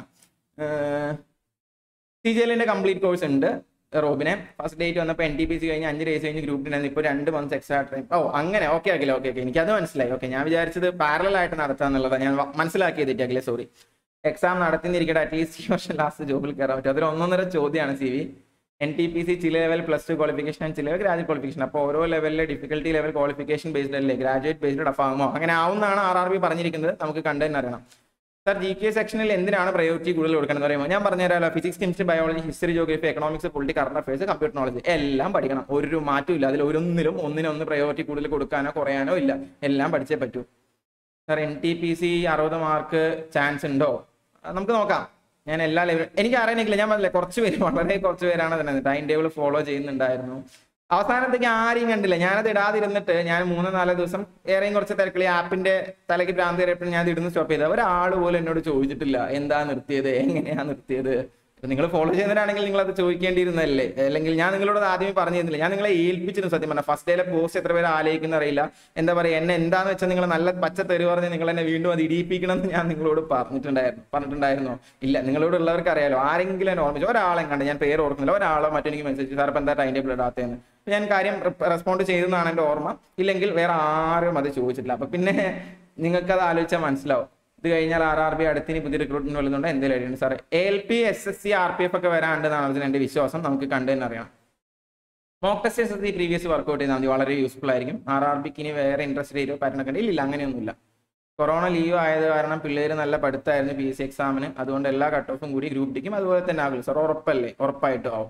സി ജി എല്ലിന്റെ കംപ്ലീറ്റ് കോഴ്സ് ഉണ്ട് റോബിനെ ഫസ്റ്റ് ഡേറ്റ് വന്നപ്പോൾ എൻ ടി പി സി കഴിഞ്ഞ് അഞ്ച് ഡേയ്സ് കഴിഞ്ഞ് ഗ്രൂപ്പിനായിരുന്നു ഇപ്പോൾ രണ്ട് മന്ത്സ് എക്സ്ട്രാ ടൈം ഓ അങ്ങനെ ഓക്കെ ആക്കില്ല ഓക്കെ ഓക്കെ എനിക്കത് മനസ്സിലായി ഓക്കെ ഞാൻ വിചാരിച്ചത് പാരലൽ ആയിട്ട് നടത്താന്നുള്ളതാണ് ഞാൻ വ- മനസ്സിലാക്കിയത് തെറ്റാക്കില്ലേ സോറി എക്സാം നടത്തുന്നിരിക്കട്ടെ അറ്റ്ലീസ്റ്റ് ഈ വർഷം ലാസ്റ്റ് ജോബിൽ കയറാൻ പറ്റും അതൊരു ഒന്നൊന്നര ചോദ്യമാണ് C V N T P C ചില level plus two qualification and ചില ലെവൽ ഗ്രാജുവേറ്റ് ക്വാളിഫിക്കേഷൻ അപ്പോൾ ഓരോ ലെവലിലെ ഡിഫിക്കൽട്ടി ലെവൽ ക്വാളിഫിക്കേഷൻ ബേസ്ഡ് അല്ലേ ഗ്രാജുവേറ്റ് ബേസ്ഡ് ടഫ് ആകുമോ അങ്ങനെ ആവുന്നതാണ് ആർ ആർ ബി പറഞ്ഞിരിക്കുന്നത് നമുക്ക് കണ്ടു തന്നെ അറിയണം സാർ ജി കെ സെക്ഷനിൽ എന്തിനാണ് പ്രയോറിറ്റി കൂടുതൽ കൊടുക്കണം എന്ന് പറയുമ്പോൾ ഞാൻ പറഞ്ഞുതരാമല്ലോ physics chemistry biology history geography economics polity current affairs computer knowledge എല്ലാം പഠിക്കണം ഒരു മാറ്റവും ഇല്ല അതിൽ ഒരൊന്നിലും ഒന്നിനൊന്ന് പ്രയോറിറ്റി കൂടുതൽ കൊടുക്കാനോ കുറയാനോ ഇല്ല എല്ലാം പഠിച്ചേ പറ്റൂ sir N T P C അറുപത് മാർക്ക് ചാൻസ് ഉണ്ടോ അത് നമുക്ക് നോക്കാം ഞാൻ എല്ലാ ലെവലും എനിക്ക് അറിയണമെങ്കിൽ ഞാൻ പറഞ്ഞില്ലേ കുറച്ച് പേര് വളരെ കുറച്ച് പേരാണ് തന്നെ ടൈം ടേബിൾ ഫോളോ ചെയ്യുന്നുണ്ടായിരുന്നു അവസാനത്തേക്ക് ആരെയും കണ്ടില്ല ഞാനത് ഇടാതിരുന്നിട്ട് ഞാൻ മൂന്നോ നാലോ ദിവസം ഏറെയും കുറച്ച് തിരക്കിളി ആപ്പിന്റെ തലയ്ക്ക് ഭ്രാന്ത് കയറിയപ്പോൾ ഞാൻ അത് ഇടുന്ന സ്റ്റോപ്പ് ചെയ്തത് ഒരാൾ പോലും എന്നോട് ചോദിച്ചിട്ടില്ല എന്താ നിർത്തിയത് എങ്ങനെയാ നിർത്തിയത് നിങ്ങൾ ഫോളോ ചെയ്യുന്നവരാണെങ്കിൽ നിങ്ങൾ അത് ചോദിക്കേണ്ടിയിരുന്നല്ലേ അല്ലെങ്കിൽ ഞാൻ നിങ്ങളോട് അത് ആദ്യമേ പറഞ്ഞിരുന്നില്ല ഞാൻ നിങ്ങളെ ഏൽപ്പിച്ചിരുന്നു സത്യം പറഞ്ഞാൽ ഫസ്റ്റ് ഡേയിലെ പോസ്റ്റ് എത്ര പേര് ആലോചിക്കുന്ന അറിയില്ല എന്താ പറയുക എന്നെ എന്താന്ന് വെച്ചാൽ നിങ്ങൾ നല്ല പച്ച തെറി പറഞ്ഞ് നിങ്ങൾ എന്നെ വീണ്ടും അത് ഇടിയിപ്പിക്കണം എന്ന് ഞാൻ നിങ്ങളോട് പറഞ്ഞിട്ടുണ്ടായിരുന്നു പറഞ്ഞിട്ടുണ്ടായിരുന്നോ ഇല്ല നിങ്ങളോട് ഉള്ളവർക്ക് അറിയാലോ ആരെങ്കിലും എന്നെ ഓർമ്മിച്ചു ഒരാളെ കണ്ട് ഞാൻ പേര് ഓർക്കുന്നില്ല ഒരാളോ മറ്റെനിക്ക് മെസ്സേജ് സാർ ഇപ്പം എന്താ ടൈം ടേബിൾ ഇടാത്തതെന്ന് അപ്പൊ ഞാൻ കാര്യം റെസ്പോണ്ട് ചെയ്തെന്നാണ് എൻ്റെ ഓർമ്മ ഇല്ലെങ്കിൽ വേറെ ആരും അത് ചോദിച്ചിട്ടില്ല അപ്പൊ പിന്നെ നിങ്ങൾക്ക് അത് ആലോചിച്ചാൽ മനസ്സിലാവും ഇത് കഴിഞ്ഞാൽ ആർ ആർ ബി അടുത്തിന് പുതിയ റിക്രൂട്ട്മെന്റ് വരുന്നുണ്ട് എന്തെങ്കിലും അറിയണം sir L P S S C R P F ഒക്കെ വരാണ്ടെന്നാണ് അതിന് എൻ്റെ വിശ്വാസം നമുക്ക് കണ്ടു തന്നെ അറിയാം mock test S S C previous work out ചെയ്താൽ മതി വളരെ യൂസ്ഫുൾ ആയിരിക്കും ആർ ആർ ബിക്ക് ഇനി വേറെ ഇൻട്രസ്റ്റ് റേറ്റോ പാറ്റേൺ ഒക്കെ ഇല്ല അങ്ങനെയൊന്നുമില്ല കൊറോണ ലീവ് ആയത് കാരണം പിള്ളേർ നല്ല പഠിത്തമായിരുന്നു പി എസ് സി എക്സാമിന് അതുകൊണ്ട് എല്ലാ കട്ട് ഓഫും കൂടി ഗ്രൂപ്പ് ഡിക്കും അതുപോലെ തന്നെ ആകും സാർ ഉറപ്പല്ലേ ഉറപ്പായിട്ടും ആവും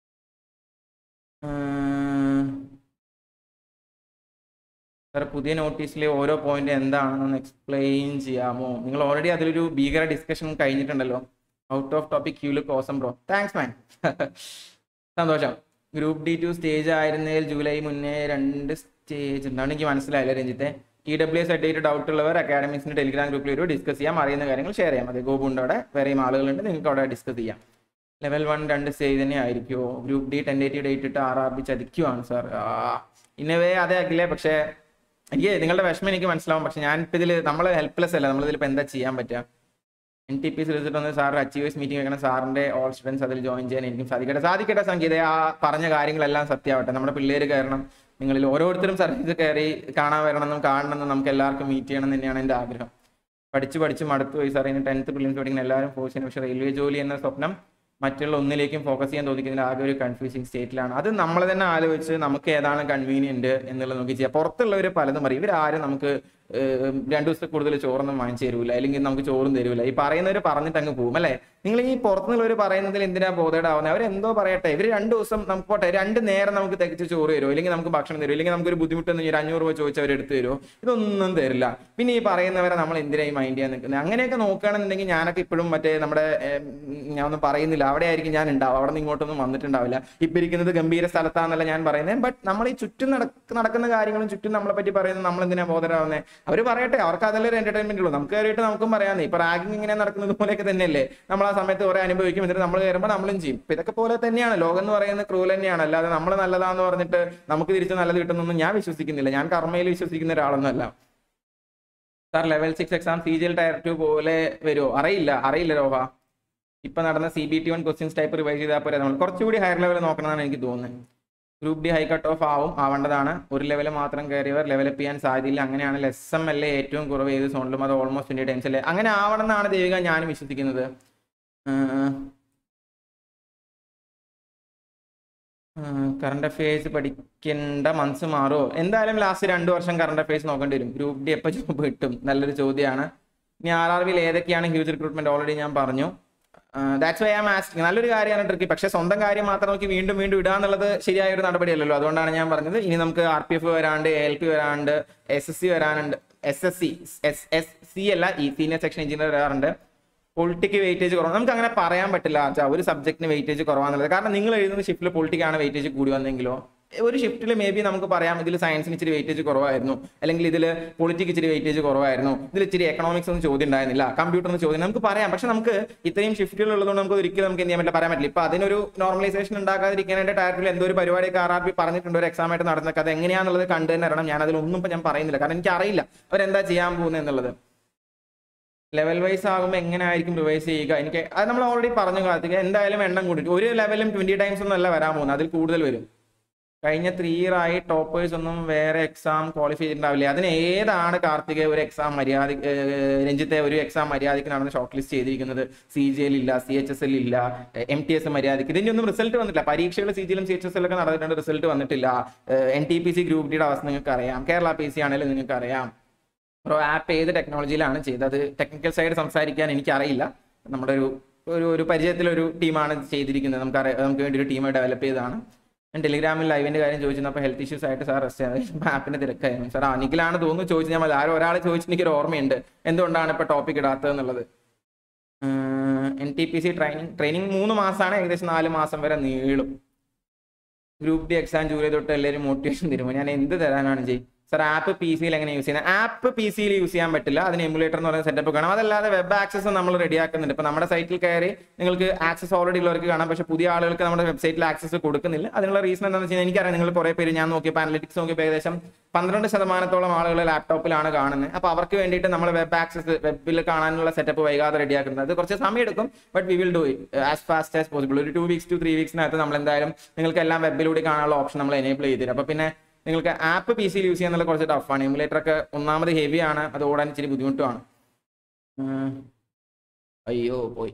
സാർ പുതിയ നോട്ടീസിലെ ഓരോ പോയിന്റ് എന്താണെന്ന് എക്സ്പ്ലെയിൻ ചെയ്യാമോ നിങ്ങൾ ഓൾറെഡി അതിലൊരു ഭീകര ഡിസ്കഷൻ കഴിഞ്ഞിട്ടുണ്ടല്ലോ ഔട്ട് ഓഫ് ടോപ്പിക് ക്യൂല് കോസം ബ്രോ താങ്ക്സ് മാൻ സന്തോഷം ഗ്രൂപ്പ് ഡി ടു സ്റ്റേജ് ആയിരുന്നതിൽ ജൂലൈ മുന്നേ രണ്ട് സ്റ്റേജ് ഉണ്ടാവും എനിക്ക് മനസ്സിലായില്ല രഞ്ജിത്തെ ഇ ഡബ്ല്യു എസ് അഡ്ഡേറ്റ് ഡൗട്ട് ഉള്ളവർ അക്കാഡമിക്സിന്റെ ടെലിഗ്രാം ഗ്രൂപ്പിൽ ഒരു ഡിസ്കസ് ചെയ്യാം അറിയുന്ന കാര്യങ്ങൾ ഷെയർ ചെയ്യാം അതെ ഗോപുണ്ട് അവിടെ വേറെയും ആളുകളുണ്ട് നിങ്ങൾക്ക് അവിടെ ഡിസ്കസ് ചെയ്യാം ലെവൽ വൺ രണ്ട് സ്റ്റേജ് തന്നെ ആയിരിക്കുമോ ഗ്രൂപ്പ് ഡി ടെൻഡേറ്റീവ് ഡേറ്റ് ഇട്ട് ആർ ആർ ബി ചതിക്കുവാണ് സാർ ഇന്നവേ അതേ ആക്കില്ലേ പക്ഷേ എനിക്ക് നിങ്ങളുടെ വിഷമം എനിക്ക് മനസ്സിലാവും പക്ഷെ ഞാൻ ഇപ്പം ഇതിൽ നമ്മൾ ഹെൽപ്ലെസ് അല്ല നമ്മളിതിൽ ഇപ്പം എന്താ ചെയ്യാൻ പറ്റുക N T P C result വന്ന് സാർ അച്ചീവേഴ്സ് മീറ്റിംഗ് വെക്കണം സാറിന്റെ ഓൾ സ്റ്റുഡൻസ് അതിൽ ജോയിൻ ചെയ്യാൻ എനിക്കും സാധിക്കട്ടെ സാധിക്കട്ടെ സംഗീത ആ പറഞ്ഞ കാര്യങ്ങളെല്ലാം സത്യമാവട്ടെ നമ്മുടെ പിള്ളേര് കയറണം നിങ്ങളിൽ ഓരോരുത്തരും സർവീസ് കയറി കാണാൻ വരണമെന്നും കാണണമെന്നും നമുക്ക് എല്ലാവർക്കും മീറ്റ് ചെയ്യണം എന്ന് തന്നെയാണ് എൻ്റെ ആഗ്രഹം പഠിച്ച് പഠിച്ച് മടുത്തു പോയി സാർ ഇനി ടെൻത്ത് പ്രിലിംസ് പഠിക്കുന്ന എല്ലാവരും ഫോഴ്സ് ചെയ്യുന്നു പക്ഷേ റെയിൽവേ ജോലി എന്ന സ്വപ്നം മറ്റുള്ള ഒന്നിലേക്കും ഫോക്കസ് ചെയ്യാൻ തോന്നിക്കുന്നതിൽ ആകെ ഒരു കൺഫ്യൂസിങ് സ്റ്റേറ്റിലാണ് അത് നമ്മൾ തന്നെ ആലോചിച്ച് നമുക്ക് ഏതാണ് കൺവീനിയന്റ് എന്നുള്ളത് നോക്കി ചെയ്യാം പുറത്തുള്ളവർ പലതും പറയും ഇവരാരും നമുക്ക് ഏഹ്, രണ്ടു ദിവസത്തെ കൂടുതൽ ചോറൊന്നും വാങ്ങിച്ചു തരൂല അല്ലെങ്കിൽ നമുക്ക് ചോറും തരൂല ഈ പറയുന്നവർ പറഞ്ഞിട്ട് അങ്ങ് പോകും അല്ലേ നിങ്ങൾ ഈ പുറത്തുനിന്നുള്ളവർ പറയുന്നതിൽ എന്തിനാ ബോധേടാവുന്നത് അവരെന്തോ പറയട്ടെ ഇവർ രണ്ട് ദിവസം നമുക്ക് പോട്ടെ രണ്ട് നേരം നമുക്ക് തികച്ച് ചോറ് തരുമോ അല്ലെങ്കിൽ നമുക്ക് ഭക്ഷണം തരുമോ അല്ലെങ്കിൽ നമുക്കൊരു ബുദ്ധിമുട്ടെന്ന് ഒരു അഞ്ഞൂറ് രൂപ ചോദിച്ചാൽ അവർ എടുത്ത് തരുമോ ഇതൊന്നും തരില്ല പിന്നെ ഈ പറയുന്നവരെ നമ്മൾ എന്തിനായി മൈൻഡ് ചെയ്യാൻ നിൽക്കുന്നത് അങ്ങനെയൊക്കെ നോക്കുകയാണെന്നുണ്ടെങ്കിൽ ഞാനൊക്കെ ഇപ്പോഴും മറ്റേ നമ്മുടെ ഏം, ഞാൻ ഒന്നും പറയുന്നില്ല അവിടെ ആയിരിക്കും ഞാൻ ഉണ്ടാവും അവിടെ നിന്ന് ഇങ്ങോട്ടൊന്നും വന്നിട്ടുണ്ടാവില്ല ഇപ്പൊ ഇരിക്കുന്നത് ഗംഭീര സ്ഥലത്താന്നല്ല ഞാൻ പറയുന്നത് ബട്ട് നമ്മൾ ഈ ചുറ്റും നടക്ക നടക്കുന്ന കാര്യങ്ങളും ചുറ്റും നമ്മളെ പറ്റി പറയുന്നത് നമ്മൾ എന്തിനാ ബോധരാവുന്നത് അവർ പറയട്ടെ അവർക്ക് അതല്ലേ ഒരു എന്റർടൈൻമെന്റ് ഉള്ളൂ നമുക്ക് കയറിയിട്ട് നമുക്കും പറയാന്നേ ഇപ്പൊ റാഗിങ് ഇങ്ങനെ നടക്കുന്നത് പോലെയൊക്കെ തന്നെയല്ലേ നമ്മൾ ആ സമയത്ത് കുറെ അനുഭവിക്കും എന്നിട്ട് നമ്മൾ കയറുമ്പോൾ നമ്മളും ചെയ്യും ഇപ്പൊ ഇതൊക്കെ പോലെ തന്നെയാണ് ലോകം എന്ന് പറയുന്നത് ക്രൂൽ തന്നെയാണ് അല്ലാതെ നമ്മൾ നല്ലതാന്ന് പറഞ്ഞിട്ട് നമുക്ക് തിരിച്ച് നല്ലത് കിട്ടുന്നൊന്നും ഞാൻ വിശ്വസിക്കുന്നില്ല ഞാൻ കർമ്മയിൽ വിശ്വസിക്കുന്ന ഒരാളൊന്നുമല്ല sir level six exam C G L tier two പോലെ വരുമോ അറിയില്ല അറിയില്ല രോഹ ഇപ്പൊ നടന്ന C B T one questions type revise ചെയ്താൽ പോരെ നമ്മൾ കുറച്ചുകൂടി ഹയർ ലെവൽ നോക്കണമെന്നാണ് എനിക്ക് തോന്നുന്നത് group D high cut off ആവും ആവേണ്ടതാണ് ഒരു ലെവൽ മാത്രം കയറിയവർ ലെവലപ്പ് ചെയ്യാൻ സാധ്യതയില്ല അങ്ങനെയാണെങ്കിൽ എസ് എം എൽ എ ഏറ്റവും കുറവ് ഏത് സോണിലും അത് ഓൾമോസ്റ്റ് ട്വന്റി ടൈംസ് അല്ലേ അങ്ങനെ ആവണം എന്നാണ് ദേവിക ഞാനും വിശ്വസിക്കുന്നത് കറണ്ട് അഫയേഴ്സ് പഠിക്കേണ്ട മനസ്സ് മാറുമോ എന്തായാലും ലാസ്റ്റ് രണ്ട് വർഷം കറണ്ട് അഫയേഴ്സ് നോക്കേണ്ടി വരും ഗ്രൂപ്പ് ഡി എപ്പോൾ ജോബ് കിട്ടും നല്ലൊരു ചോദ്യമാണ് ഇനി ആർ ആർ ബിയിൽ ഏതൊക്കെയാണ് ഹ്യൂജ് റിക്രൂട്ട്മെന്റ് ഓൾറെഡി ഞാൻ പറഞ്ഞു ദാറ്റ്സ് വൈ ആം ആസ്റ്റിംഗ് നല്ലൊരു കാര്യമാണ് ട്രിക്കി പക്ഷേ സ്വന്തം കാര്യം മാത്രം നോക്കി വീണ്ടും വീണ്ടും ഇടുക എന്നുള്ളത് ശരിയായ ഒരു നടപടിയല്ലല്ലോ അതുകൊണ്ടാണ് ഞാൻ പറഞ്ഞത് ഇനി നമുക്ക് ആർ പി എഫ് വരാണ്ട് എ എൽ പി വരാണ്ട് എസ് എസ് സി വരാനുണ്ട് S S C S S C അല്ല ഈ സീനിയർ സെക്ഷൻ എഞ്ചിനീയർ വരാറുണ്ട് പൊളിറ്റിക്ക് വെയിറ്റേജ് കുറവാണ് നമുക്ക് അങ്ങനെ പറയാൻ പറ്റില്ല ആച്ചാ ഒരു സബ്ജക്റ്റിന് വെയിറ്റേജ് കുറവാന്നുള്ളത് കാരണം നിങ്ങൾ എഴുതുന്ന ഷിഫ്റ്റിൽ പൊളിറ്റിക്കാണ് വെയിറ്റേജ് കൂടി വന്നെങ്കിലോ ഒരു ഷിഫ്റ്റിൽ മേ ബി നമുക്ക് പറയാം ഇതിൽ സയൻസിന് ഇച്ചിരി വെയിറ്റേജ് കുറവായിരുന്നു അല്ലെങ്കിൽ ഇതിൽ പൊളിറ്റിക്ക് ഇച്ചിരി വെയിറ്റേജ് കുറവായിരുന്നു ഇതിൽ ഇച്ചിരി എക്കണോമിക്സ് ഒന്നും ചോദ്യം ഉണ്ടായിരുന്നില്ല കമ്പ്യൂട്ടറിന് ചോദ്യം നമുക്ക് പറയാം പക്ഷെ നമുക്ക് ഇത്രയും ഷിഫ്റ്റുകൾ ഉള്ളതുകൊണ്ട് നമുക്ക് ഒരിക്കലും നമുക്ക് എന്ത് ചെയ്യാൻ പറ്റില്ല പറയാൻ പറ്റില്ല ഇപ്പൊ അതിനൊരു നോർമലൈസേഷൻ ഉണ്ടാക്കാതിരിക്കാനായിട്ട് ടയറ്റിൽ എന്തോ ഒരു പരിപാടിയൊക്കെ ആർ ആർ ബി പറഞ്ഞിട്ടുണ്ട് ഒരു എക്സാം ആയിട്ട് നടന്നൊക്കെ അത് എങ്ങനെയാണെന്നുള്ളത് കണ്ടു തന്നെ അറിയണം ഞാൻ അതിലൊന്നും ഇപ്പൊ ഞാൻ പറയുന്നില്ല കാരണം എനിക്ക് അറിയില്ല അവരെന്താ ചെയ്യാൻ പോകുന്നത് എന്നുള്ളത് ലെവൽ വൈസ് ആകുമ്പോൾ എങ്ങനെ ആയിരിക്കും റിവൈസ് ചെയ്യുക എനിക്ക് അത് നമ്മൾ ഓൾറെഡി പറഞ്ഞു കാർത്തിക എന്തായാലും എണ്ണം കൂടിയിട്ട് ഒരു ലെവലും ട്വന്റി ടൈംസ് ഒന്നും അല്ല വരാൻ പോകുന്നത് അതിൽ കൂടുതൽ വരും കഴിഞ്ഞ ത്രീ ഇയർ ആയി ടോപ്പേഴ്സ് ഒന്നും വേറെ എക്സാം ക്വാളിഫൈ ചെയ്തിട്ടുണ്ടാവില്ല അതിന് ഏതാണ് കാർത്തിക ഒരു എക്സാം മര്യാദ രഞ്ജിത്തെ ഒരു എക്സാം മര്യാദയ്ക്ക് നടന്ന് ഷോർട്ട് ലിസ്റ്റ് ചെയ്തിരിക്കുന്നത് സി ജി എൽ ഇല്ല സി എച്ച് എസ് എൽ ഇല്ല എം ടി എസ് മര്യാദയ്ക്ക് ഇതിന്റെ ഒന്നും റിസൾട്ട് വന്നിട്ടില്ല പരീക്ഷകൾ സി ജിയിലും സി എച്ച് എസ് എല്ലൊക്കെ നടന്നിട്ടുണ്ട് റിസൾട്ട് വന്നിട്ടില്ല N T P C group ഡിയുടെ അവസ്ഥ നിങ്ങൾക്ക് അറിയാം കേരള പി സി ആണെങ്കിലും നിങ്ങൾക്ക് അറിയാം പ്രോ ആപ്പ് ഏത് ടെക്നോളജിയിലാണ് ചെയ്തത് ടെക്നിക്കൽ സൈഡ് സംസാരിക്കാൻ എനിക്കറിയില്ല നമ്മുടെ ഒരു ഒരു ഒരു പരിചയത്തിലൊരു ടീമാണ് ചെയ്തിരിക്കുന്നത് നമുക്ക് അറിയാം നമുക്ക് വേണ്ടി ഒരു ടീം ഡെവലപ്പ് ചെയ്തതാണ് ഞാൻ ടെലിഗ്രാമിൽ ലൈവിന്റെ കാര്യം ചോദിച്ചപ്പോൾ ഹെൽത്ത് ഇഷ്യൂസ് ആയിട്ട് സാർ റെസ്റ്റ് ആപ്പിന്റെ തിരക്കായിരുന്നു സാർ അനിക്കിലാണ് തോന്നുന്നു ചോദിച്ചു ഞാൻ ആരും ഒരാൾ ചോദിച്ചു എനിക്ക് ഒരു ഓർമ്മയുണ്ട് എന്തുകൊണ്ടാണ് ഇപ്പൊ ടോപ്പിക് ഇടാത്തത് എന്നുള്ളത് N T P C training training മൂന്ന് മാസമാണ് ഏകദേശം നാല് മാസം വരെ നീളും ഗ്രൂപ്പ് ഡി എക്സാം ജൂലൈ തൊട്ട് എല്ലാവരും മോട്ടിവേഷൻ തരുമോ ഞാൻ എന്ത് തരാനാണ് ചെയ്യും സാർ ആപ്പ് പി സിയിൽ എങ്ങനെ യൂസ് ചെയ്യുന്നത് ആപ്പ് പി സിയിൽ യൂസ് ചെയ്യാൻ പറ്റില്ല അതിന് എമുലേറ്റർ എന്ന് പറയുന്ന സെറ്റപ്പ് കാണാം അതല്ലാതെ വെബ് ആക്സസ് നമ്മൾ റെഡിയാക്കുന്നുണ്ട് ഇപ്പൊ നമ്മുടെ സൈറ്റിൽ കയറി നിങ്ങൾക്ക് ആക്സസ് ഓൾറെഡി ഉള്ളവർക്ക് കാണാം പക്ഷേ പുതിയ ആളുകൾക്ക് നമ്മുടെ വെബ്സൈറ്റിൽ ആക്സസ് കൊടുക്കുന്നില്ല അതിനുള്ള റീസൺ എന്താണെന്ന് വെച്ചാൽ എനിക്കറിയാം നിങ്ങൾ കുറെ പേര് ഞാൻ നോക്കിയപ്പോൾ അനലിറ്റിക്സ് നോക്കിയപ്പോൾ ഏകദേശം പന്ത്രണ്ട് ശതമാനത്തോളം ആളുകൾ ലാപ്ടോപ്പിലാണ് കാണുന്നത് അപ്പോൾ അവർക്ക് വേണ്ടിയിട്ട് നമ്മൾ വെബ് ആക്സസ് വെബിൽ കാണാനുള്ള സെറ്റപ്പ് വൈകാതെ റെഡിയാക്കുന്നത് അത് കുറച്ച് സമയം എടുക്കും but we will do it as fast as possible ഒരു ടു വീക്സ് ടു ത്രീ വീക്സിനകത്ത് നമ്മൾ എന്തായാലും നിങ്ങൾക്ക് എല്ലാം വെബിലൂടെ കാണാനുള്ള ഓപ്ഷൻ നമ്മൾ എനേബിൾ ചെയ്തിരും അപ്പോൾ പിന്നെ നിങ്ങൾക്ക് ആപ്പ് പി സിയിൽ യൂസ് ചെയ്യാന്നുള്ള കുറച്ച് ടഫാണ് എമുലേറ്റർ ഒക്കെ ഒന്നാമത് ഹെവി ആണ് അത് ഓടാൻ ഇച്ചിരി ബുദ്ധിമുട്ടുമാണ് ഉം. അയ്യോ പോയി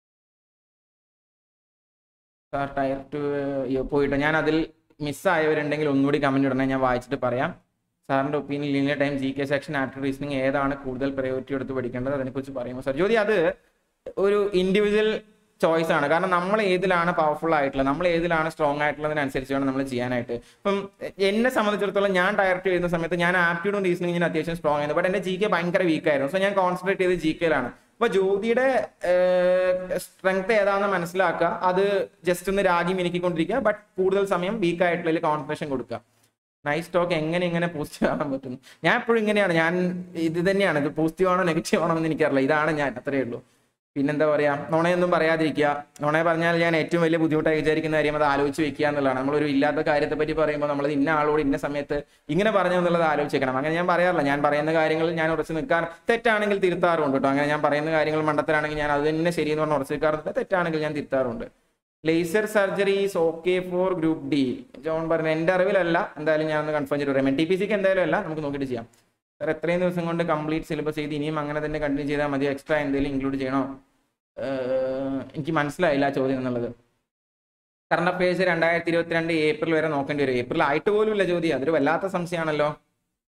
സാർ ടയർ ടു അയ്യോ പോയിട്ടോ ഞാൻ അതിൽ മിസ്സായവരുണ്ടെങ്കിൽ ഒന്നുകൂടി കമന്റ് ഇടണേ ഞാൻ വായിച്ചിട്ട് പറയാം സാറിന്റെ opinion linear time G K section apt reasoning ഏതാണ് കൂടുതൽ പ്രയോറിറ്റി എടുത്ത് പഠിക്കേണ്ടത് അതിനെക്കുറിച്ച് പറയുമ്പോൾ സാർ ജ്യോതി അത് ഒരു ഇൻഡിവിജ്വൽ ചോയ്സ് ആണ് കാരണം നമ്മൾ ഏതിലാണ് പവർഫുൾ ആയിട്ടുള്ളത് നമ്മൾ ഏതിലാണ് സ്ട്രോങ് ആയിട്ടുള്ളതിനനുസരിച്ച് വേണം നമ്മൾ ചെയ്യാനായിട്ട് ഇപ്പം എന്നെ സംബന്ധിച്ചിടത്തോളം ഞാൻ ഡയറക്റ്റ് ചെയ്യുന്ന സമയത്ത് ഞാൻ ആപ്റ്റ്യൂഡും റീസണിങ് ഞാൻ അത്യാവശ്യം സ്ട്രോങ് ആയിരുന്നു ബട്ട് എന്റെ ജി കെ ഭയങ്കര വീക്ക് ആയിരുന്നു സോ ഞാൻ കോൺസെൻട്രേറ്റ് ചെയ്ത് ജി കെയിലാണ് അപ്പൊ ജ്യോതിയുടെ സ്ട്രെങ്ത് ഏതാണെന്ന് മനസ്സിലാക്കുക അത് ജസ്റ്റ് ഒന്ന് രാഗി മിനുക്കിക്കൊണ്ടിരിക്കുക ബട്ട് കൂടുതൽ സമയം വീക്ക് ആയിട്ടുള്ള കോൺസെൻട്രേഷൻ കൊടുക്കുക നൈസ് ടോക്ക് എങ്ങനെ ഇങ്ങനെ പോസിറ്റീവ് ആകാൻ പറ്റും ഞാൻ എപ്പോഴും ഇങ്ങനെയാണ് ഞാൻ ഇത് തന്നെയാണ് ഇത് പോസിറ്റീവ് ആണോ നെഗറ്റീവ് ആണോ എന്ന് എനിക്കറിയില്ല ഇതാണ് ഞാൻ അത്രേ ഉള്ളൂ പിന്നെന്താ പറയാ നുണയൊന്നും പറയാതിരിക്കുക നുണ പറഞ്ഞാൽ ഞാൻ ഏറ്റവും വലിയ ബുദ്ധിമുട്ടായി വിചാരിക്കുന്ന കാര്യം അത് ആലോചിച്ച് വെക്കുക എന്നുള്ളതാണ് നമ്മളൊരു ഇല്ലാത്ത കാര്യത്തെ പറ്റി പറയുമ്പോൾ നമ്മൾ ഇന്ന ആളോട് ഇന്ന സമയത്ത് ഇങ്ങനെ പറഞ്ഞു എന്നുള്ളത് ആലോചിക്കണം അങ്ങനെ ഞാൻ പറയാറില്ല ഞാൻ പറയുന്ന കാര്യങ്ങൾ ഞാൻ ഉറച്ചു നിൽക്കാൻ തെറ്റാണെങ്കിൽ തിരുത്താറുണ്ട് കേട്ടോ അങ്ങനെ ഞാൻ പറയുന്ന കാര്യങ്ങൾ മണ്ടത്തിലാണെങ്കിൽ ഞാൻ അത് തന്നെ ശരിയെന്ന് പറഞ്ഞ് ഉറച്ചു നിൽക്കാറുണ്ട് തെറ്റാണെങ്കിൽ ഞാൻ തിരുത്താറുണ്ട് laser surgery is okay for group D John പറഞ്ഞു എന്റെ അറിവിലല്ല എന്തായാലും ഞാൻ ഒന്ന് കൺഫേം ചെയ്ത് പറയാം ടി പി സിക്ക് എന്തായാലും അല്ല നമുക്ക് നോക്കിയിട്ട് ചെയ്യാം സാർ എത്രയും ദിവസം കൊണ്ട് കംപ്ലീറ്റ് സിലബസ് ചെയ്ത് ഇനിയും അങ്ങനെ തന്നെ കണ്ടിന്യൂ ചെയ്താൽ മതി എക്സ്ട്രാ എന്തെങ്കിലും ഇൻക്ലൂഡ് ചെയ്യണോ ഏഹ് എനിക്ക് മനസ്സിലായില്ല ആ ചോദ്യം എന്നുള്ളത് കറണ്ട് അഫയേഴ്സ് രണ്ടായിരത്തി ഇരുപത്തിരണ്ട് ഏപ്രിൽ വരെ നോക്കേണ്ടി വരും ഏപ്രിൽ ആയിട്ട് പോലും ഇല്ല ചോദ്യം അതൊരു വല്ലാത്ത സംശയമാണല്ലോ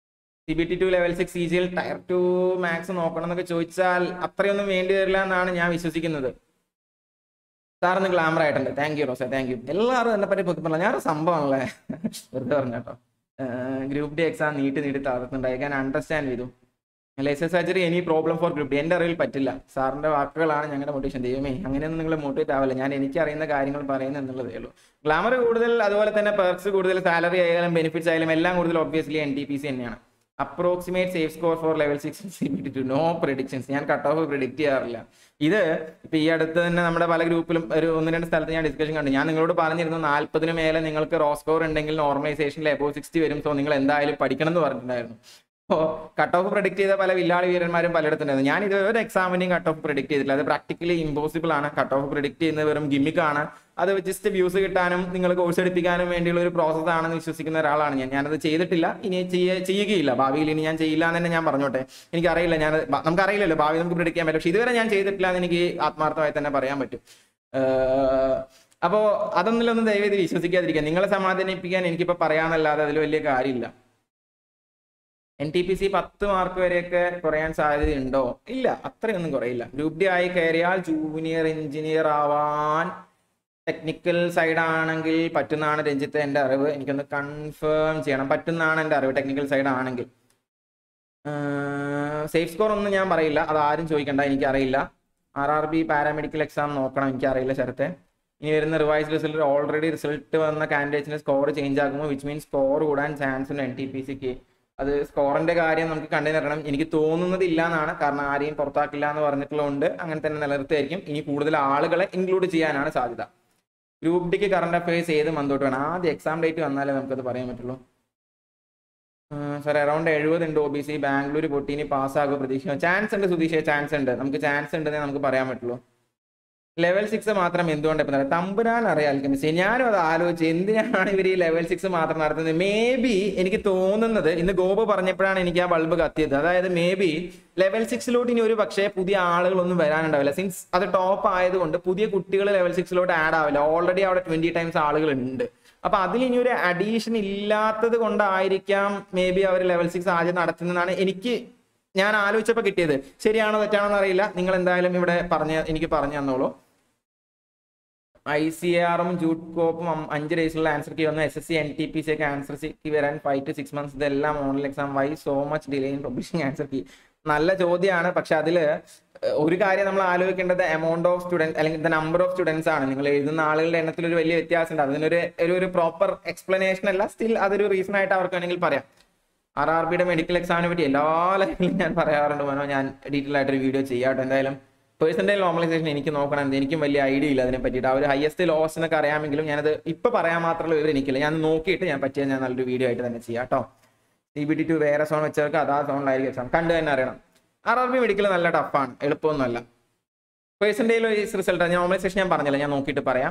C B T two level six C ജിയിൽ ടയർ ടു മാക്സ് നോക്കണം എന്നൊക്കെ ചോദിച്ചാൽ അത്രയൊന്നും വേണ്ടി വരില്ല എന്നാണ് ഞാൻ വിശ്വസിക്കുന്നത് സാറിന് ഗ്ലാമർ ആയിട്ടുണ്ട് thank you Rosa thank you എല്ലാവരും എന്നെ പറ്റി പൊക്കി പറഞ്ഞ ഞാനൊരു സംഭവമാണല്ലേ വെറുതെ പറഞ്ഞു കേട്ടോ ഗ്രൂപ്പ് ഡി എക്സാം നീട്ടി നീട്ടി തളർത്തുന്നുണ്ട് ഐ ക്യാൻ അണ്ടർസ്റ്റാൻഡ് ചെയ്തു license surgery any problem for group D എൻ്റെ അറിവിൽ പറ്റില്ല സാറിന്റെ വാക്കുകളാണ് ഞങ്ങളുടെ മോട്ടിവേഷൻ ദൈവമേ അങ്ങനെയൊന്നും നിങ്ങൾ മോട്ടിവേറ്റ് ആവില്ല ഞാൻ എനിക്ക് അറിയുന്ന കാര്യങ്ങൾ പറയുന്നത് എന്നുള്ളതേ ഉള്ളൂ ഗ്ലാമർ കൂടുതൽ അതുപോലെ തന്നെ പെർക്സ് കൂടുതൽ സാലറി ആയാലും ബെനിഫിറ്റ്സ് ആയാലും എല്ലാം കൂടുതൽ obviously N T P C തന്നെയാണ് approximate safe score for level six C B two no predictions ഞാൻ കട്ട് ഓഫ് പ്രിഡിക്റ്റ് ചെയ്യാറില്ല ഇത് ഇപ്പൊ ഈ അടുത്ത് തന്നെ നമ്മുടെ പല ഗ്രൂപ്പിലും ഒരു ഒന്ന് രണ്ട് സ്ഥലത്ത് ഞാൻ ഡിസ്കഷൻ കണ്ടു ഞാൻ നിങ്ങളോട് പറഞ്ഞിരുന്നു നാല്പതിന് മേലെ നിങ്ങൾക്ക് റോ സ്കോർ ഉണ്ടെങ്കിൽ നോർമലൈസേഷനിൽ എബോ സിക്സ്റ്റി വരും സോ നിങ്ങൾ എന്തായാലും പഠിക്കണം എന്ന് പറഞ്ഞിട്ടുണ്ടായിരുന്നു അപ്പോൾ കട്ട് ഓഫ് പ്രഡിക്ട് ചെയ്ത പല വില്ലാളി വീരന്മാരും പലയിടത്തുണ്ടായിരുന്നു ഞാൻ ഇത് ഒരു എക്സാമിനെയും കട്ട് ഓഫ് പ്രഡിക്ട് ചെയ്തിട്ടില്ല അത് പ്രാക്ടിക്കലി ഇമ്പോസിബിൾ ആണ് കട്ട് ഓഫ് പ്രഡിക്ട് ചെയ്യുന്നത് വെറും gimmick ആണ് അത് ജസ്റ്റ് വ്യൂസ് കിട്ടാനും നിങ്ങൾ കോഴ്സ് എടുപ്പിക്കാനും വേണ്ടിയുള്ള ഒരു പ്രോസസ് ആണെന്ന് വിശ്വസിക്കുന്ന ഒരാളാണ് ഞാൻ ഞാനത് ചെയ്തിട്ടില്ല ഇനി ചെയ്യ ചെയ്യുകയില്ല ഭാവിയിൽ ഇനി ഞാൻ ചെയ്യില്ല എന്ന് തന്നെ ഞാൻ പറഞ്ഞോട്ടെ എനിക്കറിയില്ല ഞാൻ നമുക്കറിയില്ലല്ലോ ഭാവി നമുക്ക് predict ചെയ്യാൻ പറ്റും പക്ഷെ ഇതുവരെ ഞാൻ ചെയ്തിട്ടില്ല എന്ന് എനിക്ക് ആത്മാർത്ഥമായി തന്നെ പറയാൻ പറ്റും ഏഹ് അപ്പോ അതൊന്നിലൊന്നും ദയവേത് വിശ്വസിക്കാതിരിക്കുക നിങ്ങളെ സമാധാനിപ്പിക്കാൻ എനിക്കിപ്പോ പറയാനല്ലാതെ അതിൽ വലിയ കാര്യമില്ല എൻ ടി പി സി പത്ത് മാർക്ക് വരെയൊക്കെ കുറയാൻ സാധ്യതയുണ്ടോ ഇല്ല അത്രയൊന്നും കുറയില്ല ഗ്രൂപ്പ് ഡി ആയി കയറിയാൽ ജൂനിയർ എഞ്ചിനീയർ ആവാൻ ടെക്നിക്കൽ സൈഡ് ആണെങ്കിൽ പറ്റുന്നതാണ് രഞ്ജിത്ത് എൻ്റെ അറിവ് എനിക്കൊന്ന് കൺഫേം ചെയ്യണം പറ്റുന്നതാണ് എൻ്റെ അറിവ് ടെക്നിക്കൽ സൈഡ് ആണെങ്കിൽ സേഫ് സ്കോർ ഒന്നും ഞാൻ പറയില്ല അത് ആരും ചോദിക്കണ്ട എനിക്കറിയില്ല R R B paramedical exam നോക്കണം എനിക്കറിയില്ല ശരത്തെ ഇനി വരുന്ന റിവൈസ് റിസൾട്ട് ഓൾറെഡി റിസൾട്ട് വന്ന കാൻഡിഡേറ്റ്സിന് സ്കോർ ചേഞ്ച് ആകുമ്പോൾ വിച്ച് മീൻസ് സ്കോർ കൂടാൻ ചാൻസ് ഉണ്ട് എൻ ടി പി സിക്ക് അത് സ്കോറിന്റെ കാര്യം നമുക്ക് കണ്ടു തരണം എനിക്ക് തോന്നുന്നത് ഇല്ല എന്നാണ് കാരണം ആരെയും പുറത്താക്കില്ല എന്ന് പറഞ്ഞിട്ടുള്ളതുകൊണ്ട് അങ്ങനെ തന്നെ നിലനിർത്തായിരിക്കും ഇനി കൂടുതൽ ആളുകളെ ഇൻക്ലൂഡ് ചെയ്യാനാണ് സാധ്യത ഗ്രൂപ്പ് ഡിക്ക് കറണ്ട് അഫയേഴ്സ് ഏത് മന്തോട്ട് വേണം ആദ്യം എക്സാം ഡേറ്റ് വന്നാലേ നമുക്കത് പറയാൻ പറ്റുള്ളൂ സാർ അറൗണ്ട് എഴുപത് ഉണ്ട് ഒ ബി സി ബാംഗ്ലൂർ പൊട്ടീനി പാസ്സാകുക പ്രതീക്ഷിക്കുന്നു ചാൻസ് ഉണ്ട് സുധീഷ് ചാൻസ് ഉണ്ട് നമുക്ക് ചാൻസ് ഉണ്ടെന്നേ നമുക്ക് പറയാൻ പറ്റുള്ളൂ ലെവൽ സിക്സ് മാത്രം എന്തുകൊണ്ട് ഇപ്പം നടത്തുന്നത്? തമ്പുരാൻ അറിയാം അൽക്കമിസ് ഞാനും അത് ആലോചിച്ച് എന്തിനാണ് ഇവർ ഈ ലെവൽ സിക്സ് മാത്രം നടത്തുന്നത് മേ ബി എനിക്ക് തോന്നുന്നത് ഇന്ന് ഗോപു പറഞ്ഞപ്പോഴാണ് എനിക്ക് ആ ബൾബ് കത്തിയത് അതായത് മേ ബി ലെവൽ സിക്സിലോട്ട് ഇനി ഒരു പക്ഷേ പുതിയ ആളുകളൊന്നും വരാനുണ്ടാവില്ല സിൻസ് അത് ടോപ്പ് ആയതുകൊണ്ട് പുതിയ കുട്ടികൾ ലെവൽ സിക്സിലോട്ട് ആഡ് ആവില്ല ഓൾറെഡി അവിടെ ട്വന്റി ടൈംസ് ആളുകൾ ഉണ്ട് അപ്പൊ അതിൽ ഇനി ഒരു അഡീഷൻ ഇല്ലാത്തത് കൊണ്ടായിരിക്കാം മേ ബി അവർ ലെവൽ സിക്സ് ആദ്യം നടത്തുന്നതാണ് എനിക്ക് ഞാൻ ആലോചിച്ചപ്പോൾ കിട്ടിയത് ശരിയാണോ തെറ്റാണോ എന്ന് അറിയില്ല നിങ്ങൾ എന്തായാലും ഇവിടെ പറഞ്ഞ എനിക്ക് പറഞ്ഞു തന്നോളൂ ഐ സി ആറും ജൂട്ട് കോപ്പും അം- അഞ്ച് ഡേയ്സിലുള്ള ആൻസർ കീ വന്നു S S C N T P C ഒക്കെ ആൻസർ കീ വരാൻ ഫൈവ് ടു സിക്സ് മന്ത്സ് ഇതെല്ലാം online exam why so much delay in publishing answer key നല്ല ചോദ്യമാണ് പക്ഷെ അതിൽ ഒരു കാര്യം നമ്മൾ ആലോചിക്കേണ്ടത് എമൗണ്ട് ഓഫ് സ്റ്റുഡൻസ് അല്ലെങ്കിൽ ദ നമ്പർ ഓഫ് സ്റ്റുഡൻസ് ആണ് നിങ്ങൾ എഴുതുന്ന ആളുകളുടെ എണ്ണത്തിൽ ഒരു വലിയ വ്യത്യാസമുണ്ട് അതിനൊരു ഒരു ഒരു പ്രോപ്പർ എക്സ്പ്ലനേഷൻ അല്ല സ്റ്റിൽ അതൊരു റീസൺ ആയിട്ട് അവർക്ക് വേണമെങ്കിൽ പറയാം ആർ ആർ ബിയുടെ മെഡിക്കൽ എക്സാമിനെ പറ്റി എല്ലാ ലെവലിലും ഞാൻ പറയാറുണ്ട് മനോ ഞാൻ ഡീറ്റെയിൽ ആയിട്ടൊരു വീഡിയോ ചെയ്യാട്ടോ എന്തായാലും പേഴ്സൻ്റേജ് നോർമലൈസേഷൻ എനിക്ക് നോക്കണം എനിക്കും വലിയ ഐഡിയ ഇല്ല അതിനെ പറ്റിയിട്ട് ആ ഒരു ഹയസ്റ്റ് ലോസ് എന്നൊക്കെ അറിയാമെങ്കിലും ഞാനത് ഇപ്പൊ പറയാൻ മാത്രമുള്ള വിവരം എനിക്കില്ല ഞാൻ നോക്കിയിട്ട് ഞാൻ പറ്റിയ ഞാൻ നല്ലൊരു വീഡിയോ ആയിട്ട് തന്നെ ചെയ്യാം കേട്ടോ സി ബി ടി ടു വേറെ സോൺ വെച്ചവർക്ക് അതാ സോണിലായിരിക്കും എക്സാം കണ്ടു തന്നെ അറിയണം ആർ ആർ ബി മെഡിക്കൽ നല്ല ടഫാണ് എളുപ്പമൊന്നുമല്ല പേഴ്സൻറ്റേജ് റിസൾട്ട് ഞാൻ നോർമലൈസേഷൻ ഞാൻ പറഞ്ഞില്ല ഞാൻ നോക്കിയിട്ട് പറയാം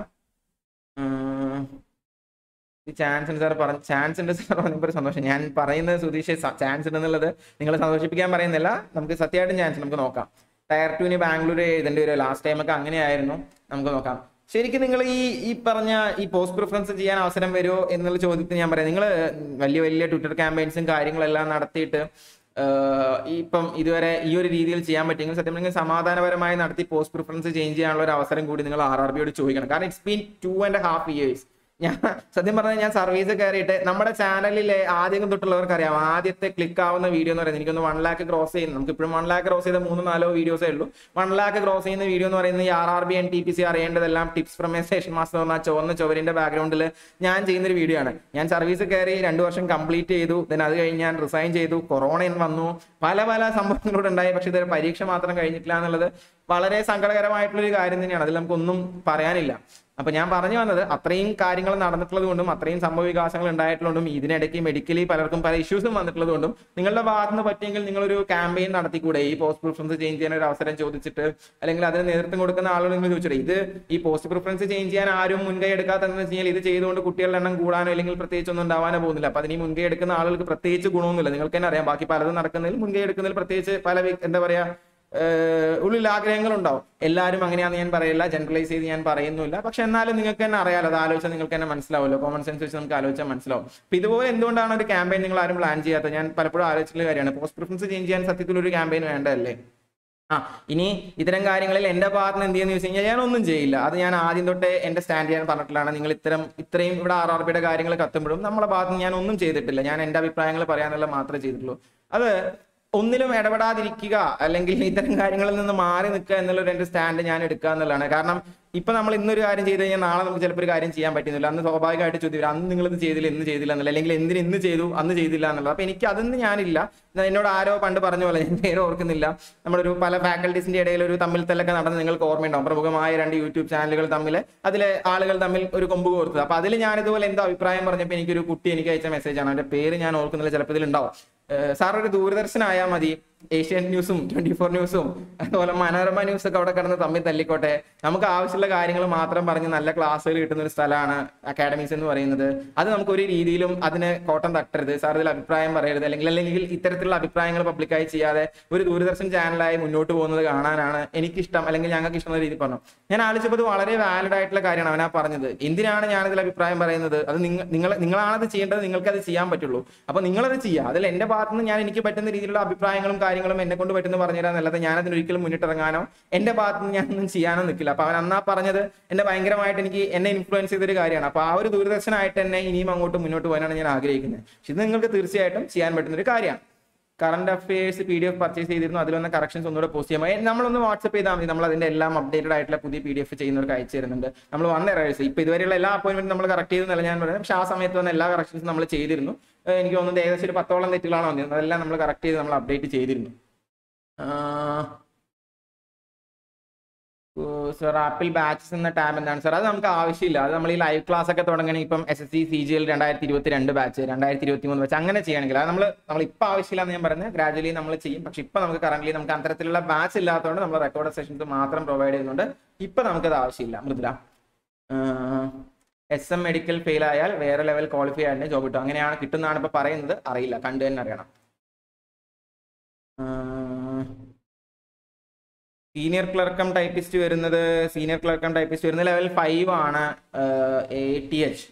ചാൻസ് ഉണ്ട് സാർ പറഞ്ഞു ചാൻസ് ഉണ്ട് സാർ പറഞ്ഞപ്പോൾ ഒരു സന്തോഷം ഞാൻ പറയുന്നത് സുധീഷ് ചാൻസ് ഉണ്ടെന്നുള്ളത് നിങ്ങളെ സന്തോഷിപ്പിക്കാൻ പറയുന്നില്ല നമുക്ക് സത്യമായിട്ടും ചാൻസ് നമുക്ക് നോക്കാം ടയർ ടുവിന് ബാംഗ്ലൂർ എഴുതേണ്ടി വരും ലാസ്റ്റ് ടൈം ഒക്കെ അങ്ങനെയായിരുന്നു നമുക്ക് നോക്കാം ശരിക്കും നിങ്ങൾ ഈ ഈ പറഞ്ഞ ഈ പോസ്റ്റ് പ്രിഫറൻസ് ചെയ്യാൻ അവസരം വരുമോ എന്നുള്ള ചോദ്യത്തിന് ഞാൻ പറയാം നിങ്ങൾ വലിയ വലിയ ട്വിറ്റർ ക്യാമ്പയിൻസും കാര്യങ്ങളെല്ലാം നടത്തിയിട്ട് ആഹ് ഈ ഇപ്പം ഇതുവരെ ഈ ഒരു രീതിയിൽ ചെയ്യാൻ പറ്റിയെങ്കിൽ സത്യം പറഞ്ഞാൽ സമാധാനപരമായി നടത്തി പോസ്റ്റ് പ്രിഫറൻസ് ചേഞ്ച് ചെയ്യാനുള്ള ഒരു അവസരം കൂടി നിങ്ങൾ ആർ ആർ ബിയോട് ചോദിക്കണം കാരണം it's been two and half years ഞാൻ സത്യം പറഞ്ഞാൽ ഞാൻ സർവീസ് കയറിയിട്ട് നമ്മുടെ ചാനലിലെ ആദ്യം തൊട്ടുള്ളവർക്ക് അറിയാം ആദ്യത്തെ ക്ലിക്ക് ആവുന്ന വീഡിയോ എന്ന് പറയുന്നത് എനിക്കൊന്ന് വൺ ലാക്ക് ക്രോസ് ചെയ്യുന്നു നമുക്ക് ഇപ്പോഴും വൺ ലാക്ക് ക്രോസ് ചെയ്ത മൂന്ന് നാലോ വീഡിയോസേ ഉള്ളൂ വൺ ലാക്ക് ക്രോസ് ചെയ്യുന്ന വീഡിയോ എന്ന് പറയുന്നത് ഈ R R B N T P C അറിയേണ്ടതെല്ലാം tips from a station master എന്ന് പറഞ്ഞാൽ ചുവന്ന ചുവരിന്റെ ബാക്ക്ഗ്രൗണ്ടിൽ ഞാൻ ചെയ്യുന്ന ഒരു വീഡിയോ ആണ് ഞാൻ സർവീസ് കയറി രണ്ടു വർഷം കംപ്ലീറ്റ് ചെയ്തു ദെൻ അത് കഴിഞ്ഞ് ഞാൻ റിസൈൻ ചെയ്തു കൊറോണ വന്നു പല പല സംഭവങ്ങളോട് ഉണ്ടായി പക്ഷെ ഇതൊരു പരീക്ഷ മാത്രം കഴിഞ്ഞിട്ടില്ല എന്നുള്ളത് വളരെ സങ്കടകരമായിട്ടുള്ള ഒരു കാര്യം തന്നെയാണ് അതിൽ നമുക്കൊന്നും പറയാനില്ല അപ്പൊ ഞാൻ പറഞ്ഞു വന്നത് അത്രയും കാര്യങ്ങൾ നടന്നിട്ടുള്ളത് കൊണ്ടും അത്രയും സംഭവ വികാസങ്ങൾ ഉണ്ടായിട്ടുള്ളതുകൊണ്ടും ഇതിനിടയ്ക്ക് മെഡിക്കലി പലർക്കും പല ഇഷ്യൂസും വന്നിട്ടുള്ളത് കൊണ്ടും നിങ്ങളുടെ ഭാഗത്ത് നിന്ന് പറ്റിയെങ്കിൽ നിങ്ങളൊരു ക്യാമ്പയിൻ നടത്തിക്കൂടെ ഈ പോസ്റ്റ് പ്രിഫറൻസ് ചേഞ്ച് ചെയ്യാൻ ഒരു അവസരം ചോദിച്ചിട്ട് അല്ലെങ്കിൽ അതിന് നേതൃത്വം കൊടുക്കുന്ന ആളുകൾ നിങ്ങൾ ചോദിച്ചിട്ട് ഇത് ഈ പോസ്റ്റ് പ്രിഫറൻസ് ചേഞ്ച് ചെയ്യാൻ ആരും മുൻകൈ എടുക്കാത്തതെന്ന് വെച്ച് കഴിഞ്ഞാൽ ഇത് ചെയ്തുകൊണ്ട് കുട്ടികളുടെ എണ്ണം കൂടാനോ അല്ലെങ്കിൽ പ്രത്യേകിച്ച് ഒന്നും ഉണ്ടാവാനോ പോകുന്നില്ല അപ്പൊ അതിന് ഈ മുൻകൈ എടുക്കുന്ന ആളുകൾക്ക് പ്രത്യേകിച്ച് ഗുണമൊന്നുമില്ല നിങ്ങൾക്ക് തന്നെ അറിയാം ബാക്കി പലതും നടക്കുന്നതിൽ മുൻകൈ എടുക്കുന്നതിൽ പ്രത്യേകിച്ച് പല വ്യ- എന്താ പറയാ ഏഹ് ഉള്ളിൽ ആഗ്രഹങ്ങളുണ്ടാവും എല്ലാവരും അങ്ങനെയാണെന്ന് ഞാൻ പറയില്ല ജനറലൈസ് ചെയ്ത് ഞാൻ പറയുന്നില്ല പക്ഷെ എന്നാലും നിങ്ങൾക്ക് തന്നെ അറിയാലോ അത് ആലോചിച്ചാൽ നിങ്ങൾക്ക് തന്നെ മനസ്സിലാവുമല്ലോ കോമൺ സെൻസ് വെച്ച് നമുക്ക് ആലോചിച്ചാൽ മനസ്സിലാവും അപ്പൊ ഇതുപോലെ എന്തുകൊണ്ടാണ് ഒരു ക്യാമ്പയിൻ നിങ്ങൾ ആരും പ്ലാൻ ചെയ്യാത്തത് ഞാൻ പലപ്പോഴും ആലോചിച്ചിട്ടുള്ള കാര്യമാണ് പോസ്റ്റ് പ്രിഫറൻസ് ചേഞ്ച് ചെയ്യാൻ സത്യത്തിൽ ഒരു ക്യാമ്പയിൻ വേണ്ടതല്ലേ ആ ഇനി ഇത്തരം കാര്യങ്ങളിൽ എന്റെ ഭാഗത്ത് നിന്ന് എന്ത് ചെയ്യുന്ന ചോദിച്ചു കഴിഞ്ഞാൽ ഞാൻ ഒന്നും ചെയ്യില്ല അത് ഞാൻ ആദ്യം തൊട്ടേ എന്റെ സ്റ്റാൻഡ് ചെയ്യാൻ പറഞ്ഞിട്ടുള്ളതാണ് നിങ്ങൾ ഇത്തരം ഇത്രയും ഇവിടെ ആർ ആർ പിയുടെ കാര്യങ്ങൾ കത്തുമ്പോഴും നമ്മളെ ഭാഗത്ത് നിന്ന് ഞാൻ ഒന്നും ചെയ്തിട്ടില്ല ഞാൻ എന്റെ അഭിപ്രായങ്ങൾ പറയാനുള്ള മാത്രമേ ചെയ്തിട്ടുള്ളൂ അത് ഒന്നിലും ഇടപെടാതിരിക്കുക അല്ലെങ്കിൽ ഇത്തരം കാര്യങ്ങളിൽ നിന്ന് മാറി നിൽക്കുക എന്നുള്ളൊരു എന്റെ സ്റ്റാൻഡ് ഞാൻ എടുക്കുക എന്നുള്ളതാണ് കാരണം ഇപ്പൊ നമ്മൾ ഇന്നൊരു കാര്യം ചെയ്ത് കഴിഞ്ഞാൽ നാളെ നമുക്ക് ചിലപ്പോൾ ഒരു കാര്യം ചെയ്യാൻ പറ്റുന്നില്ല അന്ന് സ്വാഭാവികമായിട്ട് ചോദ്യം വരും അന്ന് നിങ്ങൾ ഇത് ചെയ്തില്ല ഇന്ന് ചെയ്തില്ല എന്നല്ല അല്ലെങ്കിൽ എന്തിന് ഇന്ന് ചെയ്തു അന്ന് ചെയ്തില്ല എന്നുള്ളത് അപ്പൊ എനിക്ക് അതൊന്നും ഞാനില്ല ഇത് എന്നോട് ആരോ പണ്ട് പറഞ്ഞ പോലെ ഞാൻ പേര് ഓർക്കുന്നില്ല നമ്മളൊരു പല ഫാക്കൽറ്റീസിന്റെ ഇടയിൽ ഒരു തമ്മിൽ തല്ലൊക്കെ നടന്ന് നിങ്ങൾക്ക് ഓർമ്മയുണ്ടാവും പ്രമുഖമായ രണ്ട് യൂട്യൂബ് ചാനലുകൾ തമ്മിൽ അതിലെ ആളുകൾ തമ്മിൽ ഒരു കൊമ്പ് കോർത്തത് അപ്പൊ അതിൽ ഞാൻ ഇതുപോലെ എന്തോ അഭിപ്രായം പറഞ്ഞപ്പോൾ എനിക്കൊരു കുട്ടി എനിക്ക് അയച്ച മെസ്സേജാണ് അവന്റെ പേര് ഞാൻ ഓർക്കുന്നില്ല ചിലപ്പോൾ ഇതിലുണ്ടാവും സാർ ഒരു ദൂരദർശനായാൽ മതി ഏഷ്യൻ ന്യൂസും ട്വന്റി ഫോർ ന്യൂസും അതുപോലെ മനോരമ ന്യൂസ് ഒക്കെ അവിടെ കിടന്ന് തമ്മിൽ തല്ലിക്കോട്ടെ നമുക്ക് ആവശ്യമുള്ള കാര്യങ്ങൾ മാത്രം പറഞ്ഞ് നല്ല ക്ലാസ്സുകൾ കിട്ടുന്ന ഒരു സ്ഥലമാണ് അക്കാഡമീസ് എന്ന് പറയുന്നത് അത് നമുക്ക് ഒരു രീതിയിലും അതിന് കോട്ടം തട്ടരുത് സാർ ഇതിൽ അഭിപ്രായം പറയരുത് അല്ലെങ്കിൽ അല്ലെങ്കിൽ ഇത്തരത്തിലുള്ള അഭിപ്രായങ്ങൾ പബ്ലിക്കായി ചെയ്യാതെ ഒരു ദൂരദർശൻ ചാനലായി മുന്നോട്ട് പോകുന്നത് കാണാനാണ് എനിക്കിഷ്ടം അല്ലെങ്കിൽ ഞങ്ങൾക്ക് ഇഷ്ടമുള്ള രീതി പറഞ്ഞു ഞാൻ ആലോചിച്ചപ്പോൾ ഇത് വളരെ വാലിഡ് ആയിട്ടുള്ള കാര്യമാണ് അവനാ പറഞ്ഞത് എന്തിനാണ് ഞാൻ ഇതിൽ അഭിപ്രായം പറയുന്നത് അത് നിങ്ങൾ നിങ്ങൾ നിങ്ങളാണത് ചെയ്യേണ്ടത് നിങ്ങൾക്ക് അത് ചെയ്യാൻ പറ്റുള്ളൂ അപ്പൊ നിങ്ങളത് ചെയ്യുക അതിൽ എന്റെ ഭാഗത്തുനിന്ന് ഞാൻ എനിക്ക് പറ്റുന്ന രീതിയിലുള്ള അഭിപ്രായങ്ങളും കാര്യങ്ങളും എന്നെ കൊണ്ട് പറ്റുന്ന പറഞ്ഞുതരാന്നല്ലാതെ ഞാൻ അതിന് ഒരിക്കലും മുന്നിട്ടിറങ്ങാനോ എന്റെ ഭാഗത്തുനിന്ന് ഞാൻ ഒന്നും ചെയ്യാനോ നിൽക്കില്ല അപ്പൊ അവൻ അന്നാ പറഞ്ഞത് എന്നെ ഭയങ്കരമായിട്ട് എനിക്ക് എന്നെ ഇൻഫ്ലുവൻസ് ചെയ്തൊരു കാര്യമാണ് അപ്പൊ ആ ഒരു ദൂരദർശനായിട്ട് തന്നെ ഇനിയും അങ്ങോട്ട് മുന്നോട്ട് പോകാനാണ് ഞാൻ ആഗ്രഹിക്കുന്നത് പക്ഷെ ഇത് നിങ്ങൾക്ക് തീർച്ചയായിട്ടും ചെയ്യാൻ പറ്റുന്ന ഒരു കാര്യമാണ് current affairs P D F purchase ചെയ്തിരുന്നു അതിൽ വന്ന കറക്ഷൻസ് ഒന്നുകൂടെ പോസ്റ്റ് ചെയ്യാം ഏ, നമ്മളൊന്ന് വാട്സ്ആപ്പ് ചെയ്താൽ മതി നമ്മൾ അതിന്റെ എല്ലാം അപ്ഡേറ്റഡ് ആയിട്ടുള്ള പുതിയ പി ഡി എഫ് ചെയ്യുന്നവർക്ക് അയച്ചു തരുന്നുണ്ട് നമ്മൾ വന്ന എറേഴ്സ് ഇപ്പൊ ഇതുവരെയുള്ള എല്ലാ അപ്പോയിന്റ്മെന്റ് നമ്മൾ കറക്റ്റ് ചെയ്തെന്നല്ല ഞാൻ പറയുന്നത് പക്ഷെ ആ സമയത്ത് വന്ന എല്ലാ കറക്ഷൻസും നമ്മൾ ചെയ്തിരുന്നു ഏ, എനിക്ക് തോന്നുന്നത് ഏകദേശം ഒരു പത്തോളം തെറ്റുകളാണ് വന്നിരുന്നത് അതെല്ലാം നമ്മൾ കറക്റ്റ് ചെയ്ത് നമ്മൾ അപ്ഡേറ്റ് ചെയ്തിരുന്നു സർ ആപ്പിൾ ബാച്ചസ് എന്ന ടാബ് എന്താണ് സാർ അത് നമുക്ക് ആവശ്യമില്ല അത് നമ്മൾ ഈ ലൈവ് ക്ലാസ് ഒക്കെ തുടങ്ങണമെങ്കിൽ ഇപ്പം S S C C G L രണ്ടായിരത്തി ഇരുപത്തി രണ്ട് ബാച്ച് രണ്ടായിരത്തി ഇരുപത്തി മൂന്ന് ബാച്ച് അങ്ങനെ ചെയ്യണമെങ്കിൽ അത് നമ്മൾ നമ്മൾ ഇപ്പം ആവശ്യമില്ല എന്ന് ഞാൻ പറയുന്നത് ഗ്രാജുവലി നമ്മൾ ചെയ്യും പക്ഷെ ഇപ്പം നമുക്ക് കറന്റ് നമുക്ക് അത്തരത്തിലുള്ള ബാച്ച് ഇല്ലാത്തതുകൊണ്ട് നമ്മൾ റെക്കോർഡ് സെഷൻസ് മാത്രം പ്രൊവൈഡ് ചെയ്യുന്നുണ്ട് ഇപ്പം നമുക്കത് ആവശ്യമില്ല Mridula S M medical fail ആയാൽ വേറെ ലെവൽ ക്വാളിഫൈ ആയിട്ട് ജോബ് കിട്ടും അങ്ങനെയാണ് കിട്ടുന്നതാണ് ഇപ്പൊ പറയുന്നത് അറിയില്ല കണ്ടു തന്നെ അറിയണം സീനിയർ ക്ലർക്കം ടൈപ്പിസ്റ്റ് വരുന്നത് സീനിയർ ക്ലർക്കം ടൈപ്പിസ്റ്റ് വരുന്നത് ലെവൽ ഫൈവ് ആണ് A T H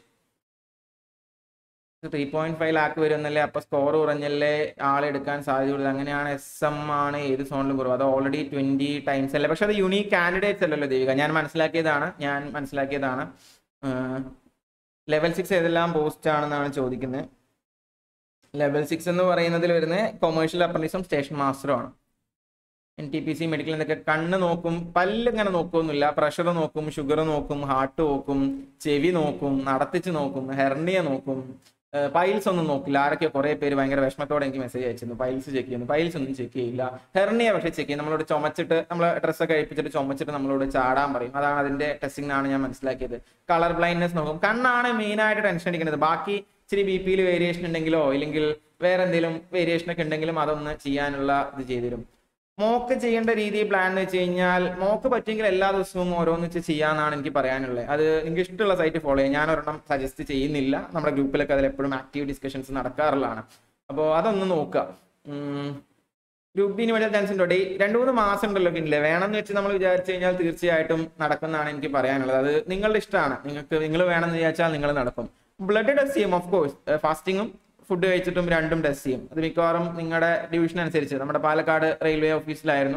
three point five lakh വരുന്നല്ലേ അപ്പൊ സ്കോർ കുറഞ്ഞല്ലേ ആളെടുക്കാൻ സാധ്യതയുള്ളത് അങ്ങനെയാണ് എസ് എം ആണ് ഏത് സോണിലും കുറവ് അത് ഓൾറെഡി ട്വന്റി ടൈംസ് അല്ലേ പക്ഷെ അത് യുണീക് കാൻഡിഡേറ്റ്സ് അല്ലല്ലോ ദേവിക ഞാൻ മനസ്സിലാക്കിയതാണ് ഞാൻ മനസ്സിലാക്കിയതാണ് ലെവൽ സിക്സ് ഏതെല്ലാം പോസ്റ്റ് ആണെന്നാണ് ചോദിക്കുന്നത് ലെവൽ സിക്സ് എന്ന് പറയുന്നതിൽ വരുന്നത് കൊമേഴ്ഷ്യൽ അപ്രന്റീസും സ്റ്റേഷൻ മാസ്റ്ററും ആണ് N T P C medical എന്നൊക്കെ കണ്ണ് നോക്കും പല്ല് ഇങ്ങനെ നോക്കൊന്നുമില്ല പ്രഷർ നോക്കും ഷുഗർ നോക്കും ഹാർട്ട് നോക്കും ചെവി നോക്കും നടത്തിച്ച് നോക്കും ഹെർണിയ നോക്കും പൈൽസ് ഒന്നും നോക്കില്ല ആരൊക്കെ കുറെ പേര് ഭയങ്കര വിഷമത്തോടെ എനിക്ക് മെസ്സേജ് അയച്ചിരുന്നു പൈൽസ് ചെക്ക് ചെയ്യുന്നു പൈൽസ് ഒന്നും ചെക്ക് ചെയ്യില്ല ഹെർണിയ പക്ഷെ ചെക്ക് ചെയ്യും നമ്മളോട് ചുമച്ചിട്ട് നമ്മൾ ഡ്രസ്സൊക്കെ കഴിപ്പിച്ചിട്ട് ചുമച്ചിട്ട് നമ്മളോട് ചാടാൻ പറയും അതാണ് അതിന്റെ ടെസ്റ്റിംഗ് എന്നാണ് ഞാൻ മനസ്സിലാക്കിയത് കളർ ബ്ലൈൻഡ്നെസ് നോക്കും കണ്ണാണ് മെയിൻ ആയിട്ട് ടെൻഷൻ അടിക്കുന്നത് ബാക്കി ഇച്ചിരി ബി പിയിൽ വേരിയേഷൻ ഉണ്ടെങ്കിലോ ഇല്ലെങ്കിൽ വേറെ എന്തെങ്കിലും വേരിയേഷൻ ഒക്കെ ഉണ്ടെങ്കിലും അതൊന്ന് ചെയ്യാനുള്ള ഇത് ചെയ്തുതരും മോക്ക് ചെയ്യേണ്ട രീതി പ്ലാൻ എന്ന് വെച്ച് കഴിഞ്ഞാൽ മോക്ക് പറ്റുമെങ്കിൽ എല്ലാ ദിവസവും ഓരോന്ന് വെച്ച് ചെയ്യാന്നാണ് എനിക്ക് പറയാനുള്ളത് അത് നിങ്ങൾക്ക് ഇഷ്ടമുള്ള സൈറ്റ് ഫോളോ ചെയ്യാം ഞാൻ ഒരെണ്ണം സജസ്റ്റ് ചെയ്യുന്നില്ല നമ്മുടെ ഗ്രൂപ്പിലൊക്കെ അതിൽ എപ്പോഴും ആക്റ്റീവ് ഡിസ്കഷൻസ് നടക്കാറുള്ളതാണ് അപ്പോൾ അതൊന്ന് നോക്കുക ഗ്രൂപ്പ് ബിന് വേണ്ട ചാൻസ് ഉണ്ടോ ഡേ രണ്ട് മൂന്ന് മാസം ഉണ്ടല്ലോ പിന്നെ വേണമെന്ന് വെച്ച് നമ്മൾ വിചാരിച്ചു കഴിഞ്ഞാൽ തീർച്ചയായിട്ടും നടക്കുന്നതാണ് എനിക്ക് പറയാനുള്ളത് അത് നിങ്ങളുടെ ഇഷ്ടമാണ് നിങ്ങൾക്ക് നിങ്ങൾ വേണമെന്ന് വിചാരിച്ചാൽ നിങ്ങൾ നടക്കും ബ്ലഡ് ടെസ്റ്റ് ചെയ്യും ഓഫ് കോഴ്സ് ഫാസ്റ്റിങ്ങും ഫുഡ് കഴിച്ചിട്ടും രണ്ടും ടെസ്റ്റ് ചെയ്യും അത് മിക്കവാറും നിങ്ങളുടെ ഡിവിഷൻ അനുസരിച്ച് നമ്മുടെ പാലക്കാട് റെയിൽവേ ഓഫീസിലായിരുന്നു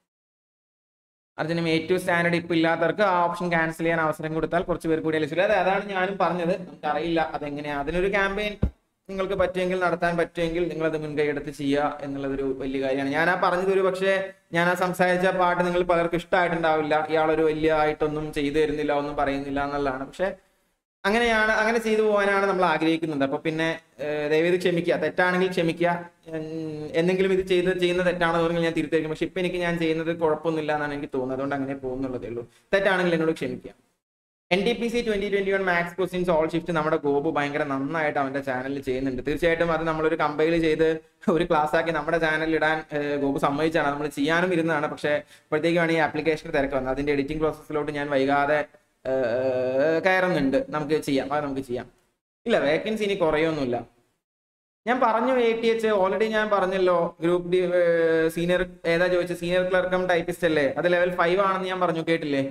അതിന് ഏറ്റവും സ്റ്റാൻഡേർഡ് ഇപ്പം ഇല്ലാത്തവർക്ക് ആ ഓപ്ഷൻ ക്യാൻസൽ ചെയ്യാൻ അവസരം കൊടുത്താൽ കുറച്ച് പേർ കൂടി അല്ലേ അതെ അതാണ് ഞാനും പറഞ്ഞത് നമുക്കറിയില്ല അതെങ്ങനെയാ അതിനൊരു ക്യാമ്പയിൻ നിങ്ങൾക്ക് പറ്റുമെങ്കിൽ നടത്താൻ പറ്റുമെങ്കിൽ നിങ്ങൾ അത് മുൻകൈ എടുത്ത് ചെയ്യുക എന്നുള്ളതൊരു വലിയ കാര്യമാണ് ഞാൻ ആ പറഞ്ഞത് ഒരു പക്ഷേ ഞാൻ ആ സംസാരിച്ച പാട്ട് നിങ്ങൾ പലർക്കും ഇഷ്ടമായിട്ടുണ്ടാവില്ല ഇയാളൊരു വലിയ ആയിട്ടൊന്നും ചെയ്തു തരുന്നില്ല ഒന്നും പറയുന്നില്ല എന്നുള്ളതാണ് പക്ഷെ അങ്ങനെയാണ് അങ്ങനെ ചെയ്തു പോകാനാണ് നമ്മൾ ആഗ്രഹിക്കുന്നത് അപ്പൊ പിന്നെ ദയവേത് ക്ഷമിക്കുക തെറ്റാണെങ്കിൽ ക്ഷമിക്കുക ഉം, എന്തെങ്കിലും ഇത് ചെയ്ത് ചെയ്യുന്ന തെറ്റാണെന്ന് തോന്നുമെങ്കിൽ ഞാൻ തിരുത്തായിരിക്കും പക്ഷെ ഇപ്പൊ എനിക്ക് ഞാൻ ചെയ്യുന്നത് കുഴപ്പമൊന്നുമില്ല എന്നാണ് എനിക്ക് തോന്നുന്നത് അതുകൊണ്ട് അങ്ങനെ പോകുന്നുള്ളതേ ഉള്ളൂ തെറ്റാണെങ്കിൽ എന്നോട് ക്ഷമിക്കുക N T P C twenty twenty one max questions all shift നമ്മുടെ ഗോപു ഭയങ്കര നന്നായിട്ട് അവന്റെ ചാനലിൽ ചെയ്യുന്നുണ്ട് തീർച്ചയായിട്ടും അത് നമ്മളൊരു കമ്പൈൽ ചെയ്ത് ഒരു ക്ലാസ് ആക്കി നമ്മുടെ ചാനലിൽ ഇടാൻ ഏഹ്, ഗോപു സമ്മതിച്ചാണ് നമ്മൾ ചെയ്യാനും ഇരുന്നതാണ് പക്ഷേ ഇപ്പോഴത്തേക്കാണ് ഈ ആപ്ലിക്കേഷൻ തിരക്ക് വന്നത് അതിന്റെ എഡിറ്റിംഗ് പ്രോസസ്സിലോട്ട് ഞാൻ വൈകാതെ ഏഹ്, കയറുന്നുണ്ട് നമുക്ക് ചെയ്യാം അത് നമുക്ക് ചെയ്യാം ഇല്ല വേക്കൻസി ഇനി കുറയൊന്നുമില്ല ഞാൻ പറഞ്ഞു എ ടി എച്ച് ഓൾറെഡി ഞാൻ പറഞ്ഞല്ലോ ഗ്രൂപ്പ് ഡി സീനിയർ ഏതാ ചോദിച്ചത് സീനിയർ ക്ലർക്കം ടൈപ്പിസ്റ്റ് അല്ലേ അത് ലെവൽ ഫൈവ് ആണെന്ന് ഞാൻ പറഞ്ഞു കേട്ടില്ലേ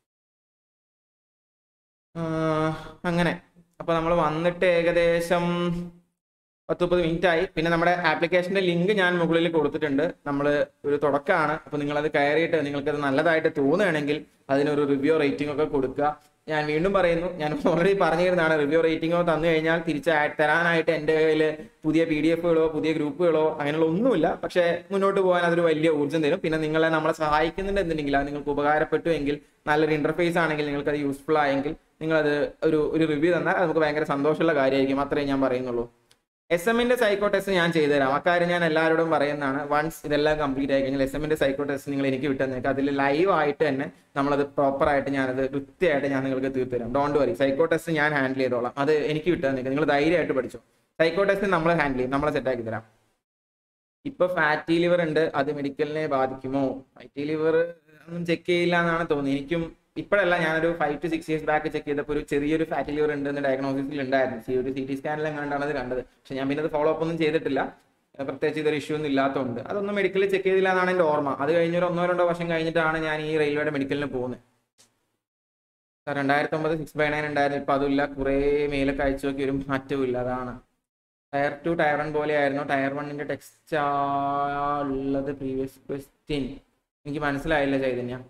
ആ, അങ്ങനെ അപ്പൊ നമ്മൾ വന്നിട്ട് ഏകദേശം പത്ത് മുപ്പത് മിനിറ്റ് ആയി പിന്നെ നമ്മുടെ ആപ്ലിക്കേഷന്റെ ലിങ്ക് ഞാൻ മുകളിൽ കൊടുത്തിട്ടുണ്ട് നമ്മൾ ഒരു തുടക്കമാണ് അപ്പൊ നിങ്ങൾ അത് കയറിയിട്ട് നിങ്ങൾക്ക് അത് നല്ലതായിട്ട് തോന്നുകയാണെങ്കിൽ അതിനൊരു റിവ്യൂ റേറ്റിംഗ് ഒക്കെ കൊടുക്കുക ഞാൻ വീണ്ടും പറയുന്നു ഞാൻ ഓൾറെഡി പറഞ്ഞിരുന്നതാണ് റിവ്യൂ റേറ്റിംഗോ തന്നു കഴിഞ്ഞാൽ തിരിച്ച് ആ- തരാനായിട്ട് എൻ്റെ കയ്യിൽ പുതിയ പി ഡി എഫുകളോ പുതിയ ഗ്രൂപ്പുകളോ അങ്ങനെയുള്ള ഒന്നുമില്ല പക്ഷേ മുന്നോട്ട് പോകാൻ അതൊരു വലിയ ഊർജ്ജം തരും പിന്നെ നിങ്ങളെ നമ്മളെ സഹായിക്കുന്നുണ്ട് എന്തുണ്ടെങ്കിൽ അത് നിങ്ങൾക്ക് ഉപകാരപ്പെട്ടു എങ്കിൽ നല്ലൊരു ഇന്റർഫേസ് ആണെങ്കിൽ നിങ്ങൾക്ക് അത് യൂസ്ഫുൾ ആയെങ്കിൽ നിങ്ങളത് ഒരു ഒരു റിവ്യൂ തന്നാൽ അത് നമുക്ക് ഭയങ്കര സന്തോഷമുള്ള കാര്യമായിരിക്കും അത്രേ ഞാൻ പറയുന്നുള്ളൂ എസ് എമ്മിന്റെ സൈക്കോ ടെസ്റ്റ് ഞാൻ ചെയ്തുതരാം അക്കാര്യം ഞാൻ എല്ലാവരോടും പറയുന്നതാണ് വൺസ് ഇതെല്ലാം കംപ്ലീറ്റ് ആയി കഴിഞ്ഞാൽ എസ് എമ്മിന്റെ സൈക്കോ ടെസ്റ്റ് നിങ്ങൾ എനിക്ക് വിട്ടുതന്നേക്ക് അതിൽ ലൈവ് ആയിട്ട് തന്നെ നമ്മളത് പ്രോപ്പർ ആയിട്ട് ഞാനത് കൃത്യമായിട്ട് ഞാൻ നിങ്ങൾക്ക് തീർത്തു തരാം ഡോണ്ട് വറി സൈക്കോ ടെസ്റ്റ് ഞാൻ ഹാൻഡിൽ ചെയ്തോളാം അത് എനിക്ക് വിട്ടുതന്നേക്ക് നിങ്ങൾ ധൈര്യമായിട്ട് പഠിച്ചു സൈക്കോ ടെസ്റ്റ് നമ്മൾ ഹാൻഡിൽ ചെയ്യും നമ്മളെ സെറ്റാക്കി തരാം ഇപ്പൊ ഫാറ്റി ലിവർ ഉണ്ട് അത് മെഡിക്കലിനെ ബാധിക്കുമോ ഫാറ്റി ലിവർ ഒന്നും ചെക്ക് ചെയ്യില്ല എന്നാണ് തോന്നുന്നത് എനിക്കും ഇപ്പോഴല്ല ഞാനൊരു five to six years back check ചെയ്തപ്പോൾ ഒരു ചെറിയൊരു ഫാറ്റി ലിവർ ഉണ്ടെന്ന് ഡയഗ്നോസിസിൽ ഉണ്ടായിരുന്നു സി ഒരു സി ടി സ്കാനിലും കണ്ടാണ് അത് കണ്ടത് പക്ഷെ ഞാൻ പിന്നെ അത് ഫോളോ അപ്പ് ഒന്നും ചെയ്തിട്ടില്ല ഏർ പ്രത്യേകിച്ച് ഇതൊരു ഇഷ്യൂ ഒന്നും ഇല്ലാത്തതുകൊണ്ട് അതൊന്നും മെഡിക്കലിൽ ചെക്ക് ചെയ്തില്ല എന്നാണ് എൻ്റെ ഓർമ്മ അത് കഴിഞ്ഞൊരു ഒന്നോ രണ്ടോ വർഷം കഴിഞ്ഞിട്ടാണ് ഞാൻ ഈ റെയിൽവേയുടെ മെഡിക്കലിന് പോകുന്നത് രണ്ടായിരത്തി ഒമ്പത് സിക്സ് ബൈ നയൻ ഉണ്ടായിരുന്നു ഇപ്പൊ അതുമില്ല കുറേ മേലൊക്കെ അയച്ചു നോക്കി ഒരു മാറ്റവും ഇല്ല അതാണ് ടയർ ടു ടയർ വൺ പോലെയായിരുന്നു ടയർ വണ്ണിന്റെ ടെക്സ്റ്റ് ഉള്ളത് പ്രീവിയസ് ക്വസ്റ്റ്യൻ എനിക്ക് മനസ്സിലായില്ല ചൈതന്യ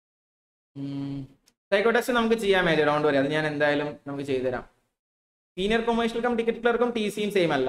സൈക്കോ ടെസ്റ്റ് നമുക്ക് ചെയ്യാം മേജർ ഡോണ്ട് വരി അത് ഞാൻ എന്തായാലും നമുക്ക് ചെയ്തുതരാം സീനിയർ കൊമേഴ്ഷ്യൽ കം ടിക്കറ്റ് ക്ലർക്കും ടി സിയും സെയിം അല്ല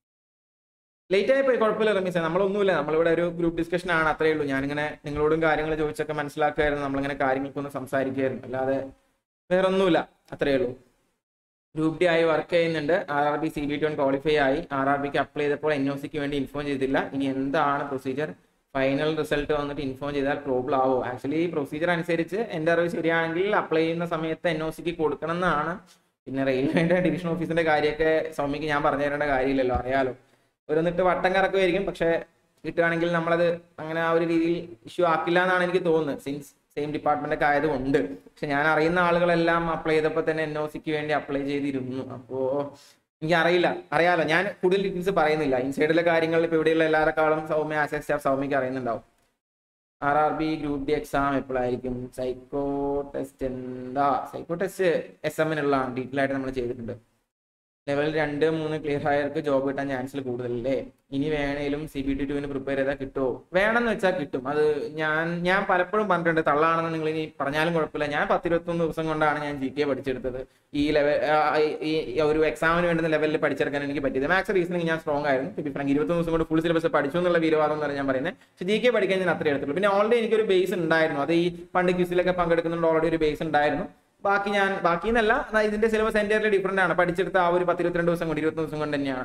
ലേറ്റ് ആയി പോയി കുഴപ്പമില്ല റമീസ നമ്മളൊന്നുമില്ല നമ്മളിവിടെ ഒരു ഗ്രൂപ്പ് ഡിസ്കഷൻ ആണ് അത്രേ ഉള്ളൂ ഞാനിങ്ങനെ നിങ്ങളോടും കാര്യങ്ങൾ ചോദിച്ചൊക്കെ മനസ്സിലാക്കുമായിരുന്നു നമ്മളിങ്ങനെ കാര്യങ്ങൾക്കൊന്ന് സംസാരിക്കുമായിരുന്നു അല്ലാതെ വേറെ ഒന്നുമില്ല അത്രേ ഉള്ളൂ ഗ്രൂപ്പ് ഡി ആയി വർക്ക് ചെയ്യുന്നുണ്ട് R R B C B T one qualify ആയി ആർ ആർ ബിക്ക് അപ്ലൈ ചെയ്തപ്പോൾ എൻ ഒ സിക്ക് വേണ്ടി ഇൻഫോം ചെയ്തില്ല ഇനി എന്താണ് പ്രൊസീജിയർ ഫൈനൽ റിസൾട്ട് വന്നിട്ട് ഇൻഫോം ചെയ്താൽ പ്രോബ്ലം ആവോ ആക്ച്വലി പ്രൊസീജിയർ അനുസരിച്ച് എൻ്റെ അറിവ് ശരിയാണെങ്കിൽ അപ്ലൈ ചെയ്യുന്ന സമയത്ത് എൻ ഒ സിക്ക് കൊടുക്കണം എന്നാണ് പിന്നെ റെയിൽവേയുടെ ഡിവിഷൻ ഓഫീസിന്റെ കാര്യമൊക്കെ സൗമ്യക്ക് ഞാൻ പറഞ്ഞു തരേണ്ട കാര്യമില്ലല്ലോ അറിയാലോ ഓരോന്നിട്ട് വട്ടം കറക്കുമായിരിക്കും പക്ഷെ കിട്ടുകയാണെങ്കിൽ നമ്മളത് അങ്ങനെ ആ ഒരു രീതിയിൽ ഇഷ്യൂ ആക്കില്ല എന്നാണ് എനിക്ക് തോന്നുന്നത് സിൻസ് സെയിം ഡിപ്പാർട്ട്മെന്റ് ഒക്കെ ആയതുകൊണ്ട് പക്ഷെ ഞാൻ അറിയുന്ന ആളുകളെല്ലാം അപ്ലൈ ചെയ്തപ്പോൾ തന്നെ എൻ ഒ സിക്ക് വേണ്ടി അപ്ലൈ ചെയ്തിരുന്നു അപ്പോ എനിക്ക് അറിയില്ല അറിയാലോ ഞാൻ കൂടുതൽ ഡീറ്റെയിൽസ് പറയുന്നില്ല ഇൻസൈഡിലെ കാര്യങ്ങൾ ഇപ്പൊ ഇവിടെയുള്ള എല്ലാവരെക്കാളും സൗമ്യ ആസ് എ സ്റ്റാഫ് സൗമ്യക്ക് അറിയുന്നുണ്ടാവും R R B group D exam എപ്പോഴായിരിക്കും സൈക്കോ ടെസ്റ്റ് എന്താ സൈക്കോ ടെസ്റ്റ് എസ് എമ്മിനുള്ളതാണ് ഡീറ്റെയിൽ ആയിട്ട് നമ്മൾ ചെയ്തിട്ടുണ്ട് ലെവൽ രണ്ട് മൂന്ന് ക്ലിയർ ആയവർക്ക് ജോബ് കിട്ടാൻ ചാൻസ് കൂടുതലല്ലേ ഇനി വേണേലും സി ബി ടി ടുവിന് പ്രിപ്പയർ ചെയ്താൽ കിട്ടുമോ വേണമെന്ന് വെച്ചാൽ കിട്ടും അത് ഞാൻ ഞാൻ പലപ്പോഴും പറഞ്ഞിട്ടുണ്ട് തള്ളാണെന്ന് നിങ്ങൾ ഇനി പറഞ്ഞാലും കുഴപ്പമില്ല ഞാൻ പത്തിരുപത്തൊന്ന് ദിവസം കൊണ്ടാണ് ഞാൻ ജി കെ പഠിച്ചെടുത്തത് ഈ ലെവൽ ഈ ഈ ഒരു എക്സാമിന് വേണ്ടുന്ന ലെവലിൽ പഠിച്ചെടുക്കാൻ എനിക്ക് പറ്റിയത് മാത്സ് റീസണിങ് ഞാൻ സ്ട്രോങ് ആയിരുന്നു ടു ബി ഫ്രാങ്ക് ഇരുപത്തൊന്ന് ദിവസം കൊണ്ട് ഫുൾ സിലബസ് പഠിച്ചു എന്നുള്ള വീരവാദം എന്ന് ഞാൻ പറയുന്നത് പക്ഷേ ജി കെ പഠിക്കാൻ ഞാൻ അത്രേ എടുത്തുള്ളൂ പിന്നെ ഓൾറെഡി എനിക്കൊരു ബേസ് ഉണ്ടായിരുന്നു അത് ഈ പണ്ട് ക്യൂസിലൊക്കെ പങ്കെടുക്കുന്നുണ്ട് ഓൾറെഡി ഒരു ബേസ് ഉണ്ടായിരുന്നു ബാക്കി ഞാൻ ബാക്കി എന്നല്ല എന്നാ ഇതിന്റെ സിലബസ് എൻ്റയർലി ഡിഫറെന്റ് ആണ് പഠിച്ചെടുത്ത ആ ഒരു പത്തിരുപത്തിരണ്ട് ദിവസം കൊണ്ട് ഇരുപത്തി ദിവസം കൊണ്ട് തന്നെയാണ്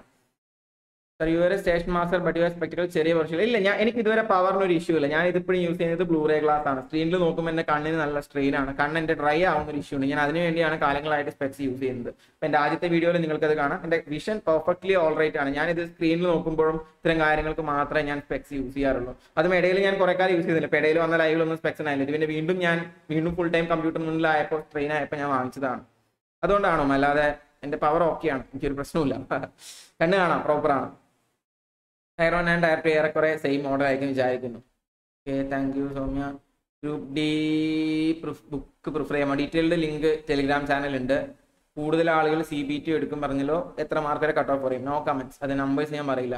സർ യു ഒരു station master but you spectacle ചെറിയ വർഷം ഇല്ല ഞാൻ എനിക്ക് ഇതുവരെ പവറിന് ഒരു ഇഷ്യൂ ഇല്ല ഞാൻ ഇതിപ്പോഴും യൂസ് ചെയ്യുന്നത് ബ്ലൂറേ ഗ്ലാസ് ആണ് സ്ക്രീനിൽ നോക്കുമ്പോൾ എന്റെ കണ്ണിന് നല്ല സ്ട്രെയിൻ ആണ് കണ്ണ് എന്റെ ഡ്രൈ ആവുന്ന ഒരു ഇഷ്യൂ ഉണ്ട് ഞാൻ അതിനു വേണ്ടിയാണ് കാലങ്ങളായിട്ട് സ്പെക്സ് യൂസ് ചെയ്യുന്നത് അപ്പൊ എന്റെ ആദ്യത്തെ വീഡിയോയിൽ നിങ്ങൾക്ക് അത് കാണാം എന്റെ വിഷൻ പെർഫെക്റ്റ്ലി ഓൾ റൈറ്റ് ആണ് ഞാൻ ഇത് സ്ക്രീനിൽ നോക്കുമ്പോഴും ഇത്തരം കാര്യങ്ങൾക്ക് മാത്രമേ ഞാൻ സ്പെക്സ് യൂസ് ചെയ്യാറുള്ളൂ അതും ഇടയിൽ ഞാൻ കുറെ കാലം യൂസ് ചെയ്തില്ല ഇപ്പൊ ഇടയിൽ വന്ന ലൈവിലൊന്നും സ്പെക്സ് ആയില്ല ഇത് പിന്നെ വീണ്ടും ഞാൻ വീണ്ടും ഫുൾ ടൈം കമ്പ്യൂട്ടർ മുന്നിലായപ്പോൾ ട്രെയിൻ ആയപ്പോൾ ഞാൻ വാങ്ങിച്ചതാണ് അതുകൊണ്ടാണോ അല്ലാതെ എന്റെ പവർ ഓക്കെയാണ് എനിക്കൊരു പ്രശ്നമില്ല കണ്ണ് കാണാം പ്രോപ്പറാണ് tier one and tier two ഏറെക്കുറെ സെയിം മോഡൽ ആയിരിക്കും വിചാരിക്കുന്നു okay thank you Soumya group D book prefer ചെയ്യാം ഡീറ്റെയിൽഡ് ലിങ്ക് ടെലിഗ്രാം ചാനൽ ഉണ്ട് കൂടുതൽ ആളുകൾ സി ബി ടി എടുക്കും പറഞ്ഞല്ലോ എത്ര മാർക്ക് വരെ കട്ട് ഓഫ് പറയും നോ കമന്റ്സ് അത് നമ്പേഴ്സ് ഞാൻ പറയില്ല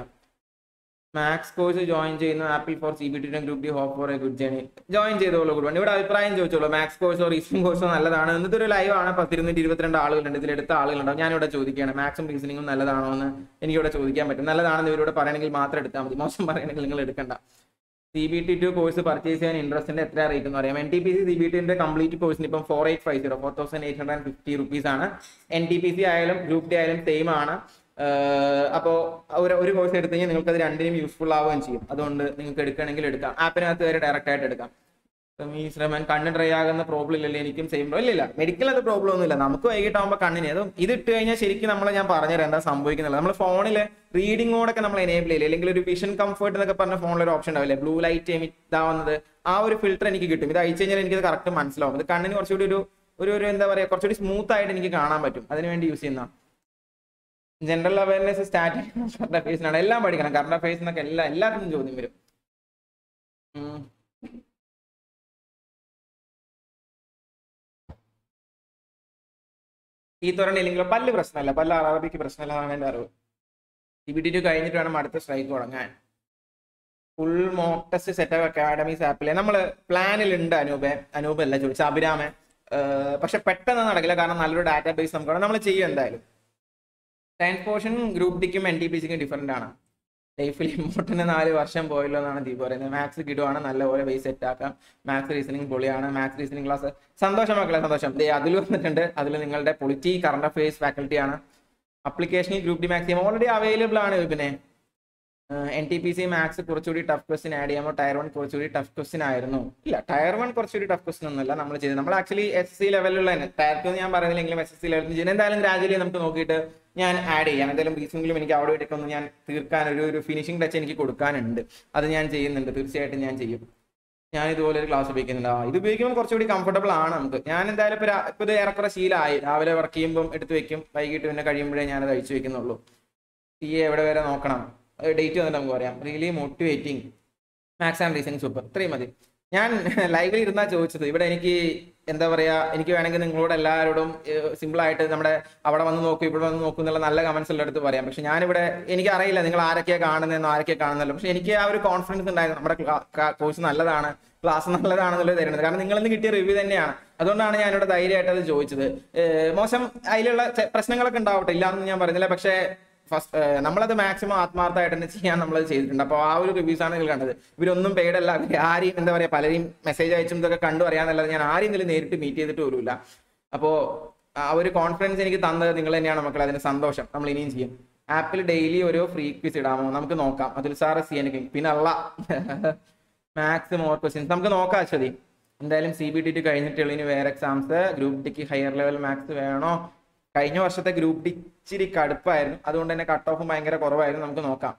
മാത്സ് കോഴ്സ് ജോയിൻ ചെയ്യുന്ന ആപ്പിൾ for C B T group D hope for a good journey join ചെയ്തോളൂ ഗുഡ് ഇവിടെ അഭിപ്രായം ചോദിച്ചോളൂ മാത്സ് കോഴ്സോ റീസണിംഗ് കോഴ്സോ നല്ലതാണ് ഇന്നത്തെ ഒരു ലൈവ് ആണ് പത്തിരുന്നൂറ്റി ഇരുപത്തിരണ്ട് ആളുകളുണ്ട് ഇതിലെടുത്ത ആളുകളുണ്ടാവും ഞാനിവിടെ ചോദിക്കുകയാണ് മാത്സും റീസണിങ്ങും നല്ലതാണോ എന്ന് എനിക്കിവിടെ ചോദിക്കാൻ പറ്റും നല്ലതാണെന്ന് ഇവരോട് പറയണമെങ്കിൽ മാത്രം എടുത്താൽ മതി മോശം പറയണമെങ്കിൽ നിങ്ങൾ എടുക്കണ്ട C B T two course purchase ചെയ്യാൻ ഇൻട്രസ്റ്റിന്റെ എത്ര റേറ്റ് എന്ന് പറയാം N T P C C B ടിന്റെ കംപ്ലീറ്റ് കോഴ്സിന് ഇപ്പം four eight five zero four thousand eight hundred fifty rupees ആണ് എൻ ടി പി സി ആയാലും ഗ്രൂപ്പ് ഡി ആയാലും സെയിം ആണ് അപ്പോൾ ഒരു ഒരു കോഴ്സ് എടുത്തു കഴിഞ്ഞാൽ നിങ്ങൾക്ക് അത് രണ്ടിനും യൂസ്ഫുൾ ആവുകയും ചെയ്യും അതുകൊണ്ട് നിങ്ങൾക്ക് എടുക്കണമെങ്കിൽ എടുക്കാം ആപ്പിനകത്ത് വരെ ഡയറക്റ്റ് ആയിട്ട് എടുക്കാം ഈ ശ്രമൻ കണ്ണ് ഡ്രൈ ആകുന്ന പ്രോബ്ലം ഇല്ലല്ലേ എനിക്കും സെയിം ഇല്ല ഇല്ല മെഡിക്കൽ അത് പ്രോബ്ലം ഒന്നും ഇല്ല നമുക്ക് വൈകിട്ടാകുമ്പോൾ കണ്ണിന് അതും ഇത് ഇട്ട് കഴിഞ്ഞാൽ ശരിക്കും നമ്മൾ ഞാൻ പറഞ്ഞുതരാം എന്താ സംഭവിക്കുന്നില്ല നമ്മൾ ഫോണിൽ റീഡിങ്ങോടൊക്കെ നമ്മൾ എനേബിൾ ചെയ്യില്ല അല്ലെങ്കിൽ ഒരു വിഷൻ കംഫർട്ട് എന്നൊക്കെ പറഞ്ഞ ഫോണിൽ ഒരു ഓപ്ഷൻ ഉണ്ടാവില്ലേ ബ്ലൂ ലൈറ്റ് ഇതാവുന്നത് ആ ഒരു ഫിൽറ്റർ എനിക്ക് കിട്ടും ഇത് അയച്ചു കഴിഞ്ഞാൽ എനിക്കത് കറക്റ്റ് മനസ്സിലാവും ഇത് കണ്ണിന് കുറച്ചുകൂടി ഒരു ഒരു ഒരു എന്താ പറയുക കുറച്ചുകൂടി സ്മൂത്ത് ആയിട്ട് എനിക്ക് കാണാൻ പറ്റും അതിനുവേണ്ടി യൂസ് ചെയ്യുന്ന ജനറൽ അവയർനെസ് സ്റ്റാറ്റിക് കറണ്ട് അഫയേഴ്സിനാണ് എല്ലാം പഠിക്കണം കറണ്ട് അഫയേഴ്സ് എന്നൊക്കെ എല്ലാ എല്ലാത്തിനും ചോദ്യം വരും ഉം. ഈ തുറന്നില്ലെങ്കിലും പല്ല് പ്രശ്നമല്ല പല്ല് അറബിക്ക് പ്രശ്നമല്ല എന്നാണ് എൻ്റെ അറിവ് സി ബി ടി ടു കഴിഞ്ഞിട്ട് വേണം അടുത്ത സ്ട്രൈക്ക് തുടങ്ങാൻ full mock test setup academies ആപ്പിലെ നമ്മൾ പ്ലാനിലുണ്ട് അനൂപെ അനൂപ് അല്ല ചോദിച്ച അഭിരാമൻ പക്ഷെ പെട്ടെന്ന് നടക്കില്ല കാരണം നല്ലൊരു ഡാറ്റാ ബേസ് നമുക്ക് നമ്മൾ ചെയ്യും എന്തായാലും സയൻസ് പോർഷൻ ഗ്രൂപ്പ് ഡിക്കും എൻ ടി പി സിക്കും ഡിഫറെൻ്റ് ആണ് ലൈഫിൽ ഇമ്പോർട്ടൻ്റ് നാല് വർഷം പോയല്ലോ എന്നാണ് ദീപ് പറയുന്നത് മാത്സ് കിടുവാണ് നല്ലപോലെ ബേസ് സെറ്റ് ആക്കാം മാത്സ് റീസണിങ് പൊളിയാണ് മാത്സ് റീസണിങ് ക്ലാസ് സന്തോഷം മക്കളെ സന്തോഷം ദേ അതിൽ വന്നിട്ടുണ്ട് അതിൽ നിങ്ങളുടെ പൊളിറ്റി കറണ്ട് അഫയേഴ്സ് ഫാക്കൽറ്റി ആണ് അപ്ലിക്കേഷനിൽ group D maximum already available ആണ് പിന്നെ N T P C maths കുറച്ചുകൂടി ടഫ് ക്വസ്റ്റ്യൻ ആഡ് ചെയ്യുമ്പോൾ ടയർ വൺ കുറച്ചുകൂടി ടഫ് ക്വസ്റ്റ്യൻ ആയിരുന്നു ഇല്ല ടയർ വൺ കുറച്ചുകൂടി ടഫ് ക്വസ്റ്റ്യൻ ഒന്നുമല്ല നമ്മൾ ചെയ്തത് നമ്മൾ ആക്ച്വലി എസ് സി ലെവലിലുള്ള തന്നെ ടയർ ടു ഞാൻ പറയുന്നില്ലെങ്കിലും എസ് എസ് സി ലെവലിൽ ചെയ്യുന്നത് എന്തായാലും ഗ്രാജുവലി നമുക്ക് നോക്കിയിട്ട് ഞാൻ ആഡ് ചെയ്യാം എന്തായാലും റീസെങ്കിലും എനിക്ക് അവിടെ ഇടയ്ക്ക് ഒന്ന് ഞാൻ തീർക്കാൻ ഒരു ഒരു ഫിനിഷിംഗ് ടച്ച് എനിക്ക് കൊടുക്കാനുണ്ട് അത് ഞാൻ ചെയ്യുന്നുണ്ട് തീർച്ചയായിട്ടും ഞാൻ ചെയ്യും ഞാൻ ഇതുപോലെ ഒരു ക്ലാസ് ഉപയോഗിക്കുന്നുണ്ട് ആ ഇത് ഉപയോഗിക്കുമ്പോൾ കുറച്ചുകൂടി കംഫർട്ടബിൾ ആണ് നമുക്ക് ഞാൻ എന്തായാലും ഇപ്പൊ രാ- ഇപ്പൊ ഇത് ഏറെക്കുറെ ശീലമായി രാവിലെ വർക്ക് ചെയ്യുമ്പോൾ എടുത്ത് വെക്കും വൈകിട്ട് പിന്നെ കഴിയുമ്പോഴേ ഞാനത് അയച്ചു വെക്കുന്നുള്ളൂ സി എ എവിടെ വരെ നോക്കണം ഡേറ്റ് വന്നിട്ട് നമുക്ക് പറയാം really motivating maths and reasoning super ഇത്രയും മതി ഞാൻ ലൈവിൽ ഇരുന്നാ ചോദിച്ചത് ഇവിടെ എനിക്ക് എന്താ പറയാ എനിക്ക് വേണമെങ്കിൽ നിങ്ങളോട് എല്ലാവരോടും സിമ്പിൾ ആയിട്ട് നമ്മുടെ അവിടെ വന്ന് നോക്കൂ ഇവിടെ വന്ന് നോക്കൂ എന്നുള്ള നല്ല കമന്റ്സ് ഉള്ള അടുത്ത് പറയാം പക്ഷെ ഞാനിവിടെ എനിക്ക് അറിയില്ല നിങ്ങൾ ആരൊക്കെയാ കാണുന്നതെന്നോ ആരൊക്കെയാ കാണുന്നല്ലോ പക്ഷെ എനിക്ക് ആ ഒരു കോൺഫിഡൻസ് ഉണ്ടായിരുന്നു നമ്മുടെ കോഴ്സ് നല്ലതാണ് ക്ലാസ് നല്ലതാണെന്നുള്ളത് തരുന്നത് കാരണം നിങ്ങളിൽ നിന്ന് കിട്ടിയ റിവ്യൂ തന്നെയാണ് അതുകൊണ്ടാണ് ഞാനിവിടെ ധൈര്യമായിട്ട് അത് ചോദിച്ചത് ഏഹ് മോശം അതിലുള്ള ചെ- പ്രശ്നങ്ങളൊക്കെ ഉണ്ടാവട്ടെ ഇല്ലാന്ന് ഞാൻ പറയുന്നില്ല പക്ഷേ ഫസ്റ്റ് നമ്മളത് മാക്സിമം ആത്മാർത്ഥമായിട്ട് തന്നെ ചെയ്യാൻ നമ്മളത് ചെയ്തിട്ടുണ്ട് അപ്പോൾ ആ ഒരു റിവ്യൂസ് ആണ് നിങ്ങൾ കണ്ടത് ഇവരൊന്നും പെയ്ഡ് അല്ല ഇവര് ആരെയും എന്താ പറയാ പലരെയും മെസ്സേജ് അയച്ചും ഇതൊക്കെ കണ്ടു അറിയാന്നല്ലാതെ ഞാൻ ആരെയും ഇതിൽ നേരിട്ട് മീറ്റ് ചെയ്തിട്ട് പോലുമില്ല അപ്പോൾ ആ ഒരു കോൺഫിഡൻസ് എനിക്ക് തന്നത് നിങ്ങൾ തന്നെയാണ് മക്കളെ അതിന് സന്തോഷം നമ്മൾ ഇനിയും ചെയ്യും ആപ്പിൽ ഡെയിലി ഓരോ ഫ്രീ ക്വിസ് ഇടാമോ നമുക്ക് നോക്കാം അതിൽ സാറ് ചെയ്യാൻ പിന്നെ അല്ല മാത്സ് മോർ ക്വസ്റ്റ്യൻസ് നമുക്ക് നോക്കാം അശ്വതി എന്തായാലും സി ബി ടി ടി കഴിഞ്ഞിട്ടുള്ള ഇനി വേറെ എക്സാംസ് ഗ്രൂപ്പ് ടിക്ക് ഹയർ ലെവൽ മാത്സ് വേണോ കഴിഞ്ഞ വർഷത്തെ ഗ്രൂപ്പ് ഡി ഇച്ചിരി കടുപ്പായിരുന്നു അതുകൊണ്ട് തന്നെ കട്ട് ഓഫും ഭയങ്കര കുറവായിരുന്നു നമുക്ക് നോക്കാം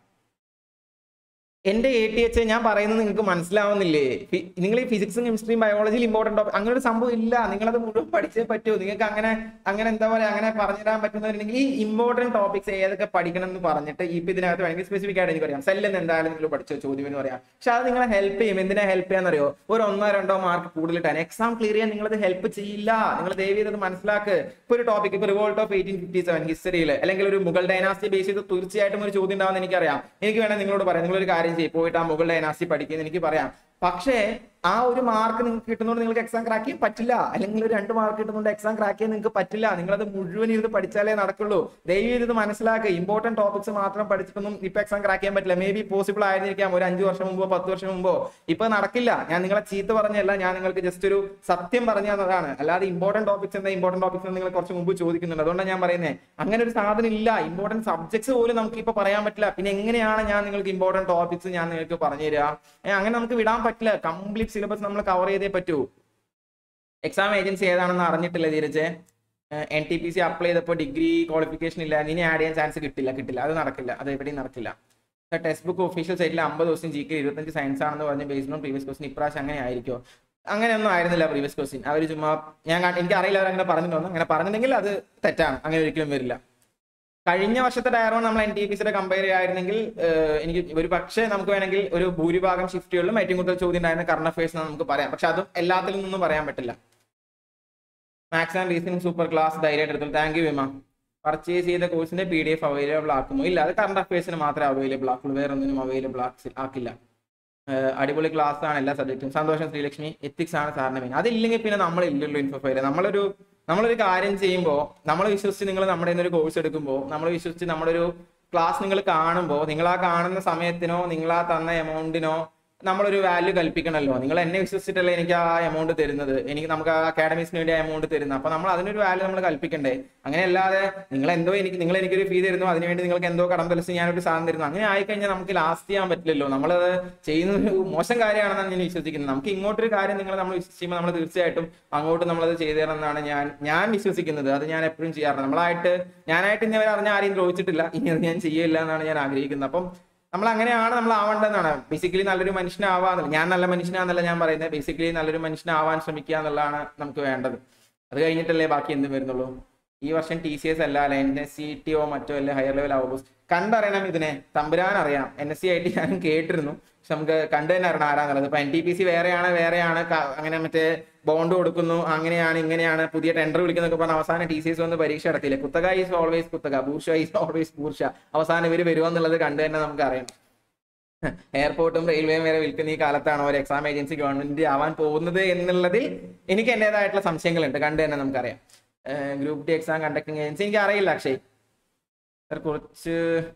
എന്റെ എ ടി എച്ച് ഞാൻ പറയുന്നത് നിങ്ങൾക്ക് മനസ്സിലാവുന്നില്ലേ ഫി- നിങ്ങൾ ഈ ഫിസിക്സും കെമിസ്ട്രിയും ബയോളജിയിൽ ഇമ്പോർട്ടൻ്റ് ടോപ്പിക് അങ്ങനെ ഒരു സംഭവം ഇല്ല നിങ്ങളത് മുഴുവൻ പഠിച്ചേ പറ്റൂ നിങ്ങൾക്ക് അങ്ങനെ അങ്ങനെ എന്താ പറയുക അങ്ങനെ പറഞ്ഞു തരാൻ പറ്റുന്നവരുണ്ടെങ്കിൽ ഈ ഇമ്പോർട്ടൻറ്റ് ടോപ്പിക്സ് ഏതൊക്കെ പഠിക്കണം എന്ന് പറഞ്ഞിട്ട് ഇപ്പൊ ഇതിനകത്ത് വേണമെങ്കിൽ സ്പെസിഫിക് ആയിട്ട് എനിക്ക് പറയാം സെല്ലെന്ന് എന്തായാലും നിങ്ങൾ പഠിച്ച ചോദ്യം എന്ന് പറയാം പക്ഷെ അത് നിങ്ങളെ ഹെൽപ്പ് ചെയ്യും എന്തിനാ ഹെൽപ്പ് ചെയ്യാന്നറിയോ ഒരു ഒന്നോ രണ്ടോ മാർക്ക് കൂടുതലിട്ടാണ് എക്സാം ക്ലിയർ ചെയ്യാൻ നിങ്ങളത് ഹെൽപ്പ് ചെയ്യില്ല നിങ്ങൾ ദയവ് ചെയ്തത് മനസ്സിലാക്ക് ഇപ്പൊ ഒരു ടോപ്പിക് ഇപ്പൊ revolt of eighteen fifty seven ഹിസ്റ്ററിയിൽ അല്ലെങ്കിൽ ഒരു മുഗൾ ഡൈനാസ്റ്റി ബേസ് ചെയ്ത് തീർച്ചയായിട്ടും ഒരു ചോദ്യം ഉണ്ടാവുമെന്ന് എനിക്കറിയാം എനിക്ക് വേണമെങ്കിൽ നിങ്ങളോട് പറയാം നിങ്ങളൊരു കാര്യം ചെയ്യും പോയിട്ട് ആ മുഗൾ ഡൈനാസ്റ്റി പഠിക്കുന്നത് എനിക്ക് പറയാം പക്ഷേ ആ ഒരു മാർക്ക് നിങ്ങൾക്ക് കിട്ടുന്നതുകൊണ്ട് നിങ്ങൾക്ക് എക്സാം ക്രാക്ക് ചെയ്യാൻ പറ്റില്ല അല്ലെങ്കിൽ ഒരു രണ്ട് മാർക്ക് കിട്ടുന്നതുകൊണ്ട് എക്സാം ക്രാക്ക് ചെയ്യാൻ നിങ്ങൾക്ക് പറ്റില്ല നിങ്ങളത് മുഴുവൻ ഇരുന്ന് പഠിച്ചാലേ നടക്കുള്ളൂ ദയവ് ഇത് മനസ്സിലാക്കുക ഇമ്പോർട്ടന്റ് ടോപ്പിക്സ് മാത്രം പഠിച്ചിട്ടൊന്നും ഇപ്പൊ എക്സാം ക്രാക്ക് ചെയ്യാൻ പറ്റില്ല മേ ബി പോസിബിൾ ആയിരുന്നിരിക്കാം ഒരു അഞ്ചു വർഷം മുമ്പോ പത്ത് വർഷം മുമ്പോ ഇപ്പൊ നടക്കില്ല ഞാൻ നിങ്ങളെ ചീത്ത പറഞ്ഞല്ല ഞാൻ നിങ്ങൾക്ക് ജസ്റ്റ് ഒരു സത്യം പറഞ്ഞു തന്നതാണ് അല്ലാതെ ഇമ്പോർട്ടന്റ് ടോപ്പിക്സ് എന്താ ഇമ്പോർട്ടന്റ് ടോപ്പിക്സ് നിങ്ങൾ കുറച്ച് മുമ്പ് ചോദിക്കുന്നുണ്ട് അതുകൊണ്ടാണ് ഞാൻ പറയുന്നത് അങ്ങനെ ഒരു സാധനം ഇല്ല ഇമ്പോർട്ടന്റ് സബ്ജക്ട്സ് പോലും നമുക്ക് ഇപ്പൊ പറയാൻ പറ്റില്ല പിന്നെ എങ്ങനെയാണ് ഞാൻ നിങ്ങൾക്ക് ഇമ്പോർട്ടന്റ് ടോപ്പിക്സ് ഞാൻ നിങ്ങൾക്ക് പറഞ്ഞു തരിക ഏ, അങ്ങനെ നമുക്ക് വിടാൻ പറ്റില്ല കംപ്ലീറ്റ് സിലബസ് നമ്മൾ കവർ ചെയ്തേ പറ്റൂ എക്സാം ഏജൻസി ഏതാണെന്ന് അറിഞ്ഞിട്ടില്ല Dheeraj N T P C apply ചെയ്തപ്പോൾ ഡിഗ്രി ക്വാളിഫിക്കേഷൻ ഇല്ല ഇനി ആഡ് ചെയ്യാൻ ചാൻസ് കിട്ടില്ല കിട്ടില്ല അത് നടക്കില്ല അത് എവിടെയും നടക്കില്ല ടെക്സ്റ്റ് ബുക്ക് ഒഫീഷ്യൽ സൈറ്റിൽ അമ്പത് ദിവസം ജി കെ ഇരുപത്തഞ്ച് സയൻസ് ആണെന്ന് പറഞ്ഞ് ബേസ്ഡ് ഓൺ പ്രീവിയസ് ക്വസ്റ്റൻ ഇപ്രാവശ്യം അങ്ങനെ ആയിരിക്കുമോ അങ്ങനെയൊന്നും ആയിരുന്നില്ല പ്രീവിയസ് ക്വസ്റ്റ്യൻ അവർ ചുമ്മാ ഞാൻ കാ- എനിക്ക് അറിയില്ല അവർ അങ്ങനെ പറഞ്ഞിട്ടുണ്ടോ അങ്ങനെ പറഞ്ഞിട്ടുണ്ടെങ്കിൽ അത് തെറ്റാണ് അങ്ങനെ ഒരിക്കലും വരില്ല കഴിഞ്ഞ വർഷത്തെ ഡയറോൺ നമ്മൾ എൻ ടി പി സിയുടെ കമ്പയർ ചെയ്യുകയായിരുന്നെങ്കിൽ ഏഹ്, എനിക്ക് ഒരു പക്ഷേ നമുക്ക് വേണമെങ്കിൽ ഒരു ഭൂരിഭാഗം ഷിഫ്റ്റുകളിലും ഏറ്റവും കൂടുതൽ ചോദ്യം ഉണ്ടായിരുന്ന കറണ്ട് അഫയേഴ്സ് നമുക്ക് പറയാം പക്ഷെ അതും എല്ലാത്തിലും നിന്നും പറയാൻ പറ്റില്ല maths and reasoning super class ധൈര്യമായിട്ട് എടുത്തു താങ്ക് യു വിമ പർച്ചേസ് ചെയ്ത കോഴ്സിന്റെ പി ഡി എഫ് അവൈലബിൾ ആക്കുമോ ഇല്ല അത് കറണ്ട് അഫയേഴ്സിന് മാത്രമേ അവൈലബിൾ ആക്കുള്ളൂ വേറെ ഒന്നിനും അവൈലബിൾ ആക്കില്ല ഏഹ് അടിപൊളി ക്ലാസ് ആണ് എല്ലാ സബ്ജക്റ്റും സന്തോഷം ശ്രീലക്ഷ്മി എത്തിക്സ് ആണ് സാറിന് മെയിൻ അതില്ലെങ്കിൽ പിന്നെ നമ്മൾ ഇല്ലല്ലോ ഇൻഫോ ഫയൽ നമ്മളൊരു നമ്മളൊരു കാര്യം ചെയ്യുമ്പോൾ നമ്മൾ വിശ്വസിച്ച് നിങ്ങൾ നമ്മുടെ ഒരു കോഴ്സ് എടുക്കുമ്പോൾ നമ്മൾ വിശ്വസിച്ച് നമ്മളൊരു ക്ലാസ് നിങ്ങൾ കാണുമ്പോൾ നിങ്ങൾ ആ കാണുന്ന സമയത്തിനോ നിങ്ങൾ ആ തന്ന എമൗണ്ടിനോ നമ്മളൊരു വാല്യൂ കൽപ്പിക്കണമല്ലോ നിങ്ങൾ എന്നെ വിശ്വസിച്ചിട്ടല്ലേ എനിക്ക് ആ എമൗണ്ട് തരുന്നത് എനിക്ക് നമുക്ക് ആ അക്കാഡമീസിന് വേണ്ടി ആ എമൗണ്ട് തരുന്നത് അപ്പൊ നമ്മൾ അതിനൊരു വാല്യൂ നമ്മൾ കൽപ്പിക്കണ്ടേ അങ്ങനെ അല്ലാതെ നിങ്ങൾ എന്തോ എനിക്ക് നിങ്ങൾ എനിക്കൊരു ഫീ തരുന്നു അതിനുവേണ്ടി നിങ്ങൾക്ക് എന്തോ കടം തലച്ച് ഞാനൊരു സാധനം തരുന്നു അങ്ങനെ ആയിക്കഴിഞ്ഞാൽ നമുക്ക് ലാസ്റ്റ് ചെയ്യാൻ പറ്റില്ലല്ലോ നമ്മളത് ചെയ്യുന്ന ഒരു മോശം കാര്യമാണെന്നാണ് ഞാൻ വിശ്വസിക്കുന്നത് നമുക്ക് ഇങ്ങോട്ടൊരു കാര്യം നിങ്ങൾ നമ്മൾ വിശ്വസിക്കുമ്പോൾ നമ്മൾ തീർച്ചയായിട്ടും അങ്ങോട്ട് നമ്മളത് ചെയ്തു തരണം എന്നാണ് ഞാൻ ഞാൻ വിശ്വസിക്കുന്നത് അത് ഞാൻ എപ്പോഴും ചെയ്യാറുണ്ട് നമ്മളായിട്ട് ഞാനായിട്ട് ഇനി അവർ അറിഞ്ഞ ആരെയും ദ്രോഹിച്ചിട്ടില്ല ഇനി അത് ഞാൻ ചെയ്യില്ല എന്നാണ് ഞാൻ ആഗ്രഹിക്കുന്നത് അപ്പം നമ്മൾ അങ്ങനെയാണ് നമ്മൾ ആവേണ്ടതെന്നാണ് ബേസിക്കലി നല്ലൊരു മനുഷ്യനാവാന്നല്ല ഞാൻ നല്ല മനുഷ്യനാന്നല്ല ഞാൻ പറയുന്നത് ബേസിക്കലി നല്ലൊരു മനുഷ്യനാവാൻ ശ്രമിക്കുക എന്നുള്ളതാണ് നമുക്ക് വേണ്ടത് അത് കഴിഞ്ഞിട്ടല്ലേ ബാക്കി എന്തും വരുന്നുള്ളൂ ഈ വർഷം ടി സി എസ് അല്ല അല്ല N S C T O മറ്റോ അല്ലെ ഹയർ ലെവൽ ആവുമ്പോൾ കണ്ടറിയണം ഇതിനെ തമ്പുരാൻ അറിയാം എൻ എസ് സി ആയിട്ട് ഞാനും കേട്ടിരുന്നു പക്ഷെ നമുക്ക് കണ്ടു തന്നെ അറിയണം ആരാന്നുള്ളത് ഇപ്പൊ എൻ ടി പി സി വേറെയാണ് വേറെയാണ് ക- അങ്ങനെ മറ്റേ ബോണ്ട് കൊടുക്കുന്നു അങ്ങനെയാണ് ഇങ്ങനെയാണ് പുതിയ ടെൻഡർ വിളിക്കുന്നൊക്കെ പറഞ്ഞ അവസാനം ടി സി എസ് വന്ന് പരീക്ഷ നടത്തിയില്ലേ കുത്തക ഈസ് ഓൾവേസ് കുത്തക ബൂർഷ ഈസ് ഓൾവേസ് ബൂർഷ അവസാനം ഇവർ വരുമെന്നുള്ളത് കണ്ടു തന്നെ നമുക്ക് അറിയാം എയർപോർട്ടും റെയിൽവേയും വരെ വിൽക്കുന്ന ഈ കാലത്താണ് ഒരു എക്സാം ഏജൻസി ഗവൺമെന്റ് ആവാൻ പോകുന്നത് എന്നുള്ളതിൽ എനിക്ക് എന്റേതായിട്ടുള്ള സംശയങ്ങളുണ്ട് കണ്ടു തന്നെ നമുക്കറിയാം group D exam conducting agency എനിക്ക് അറിയില്ല അക്ഷയ് സർ കുറച്ച്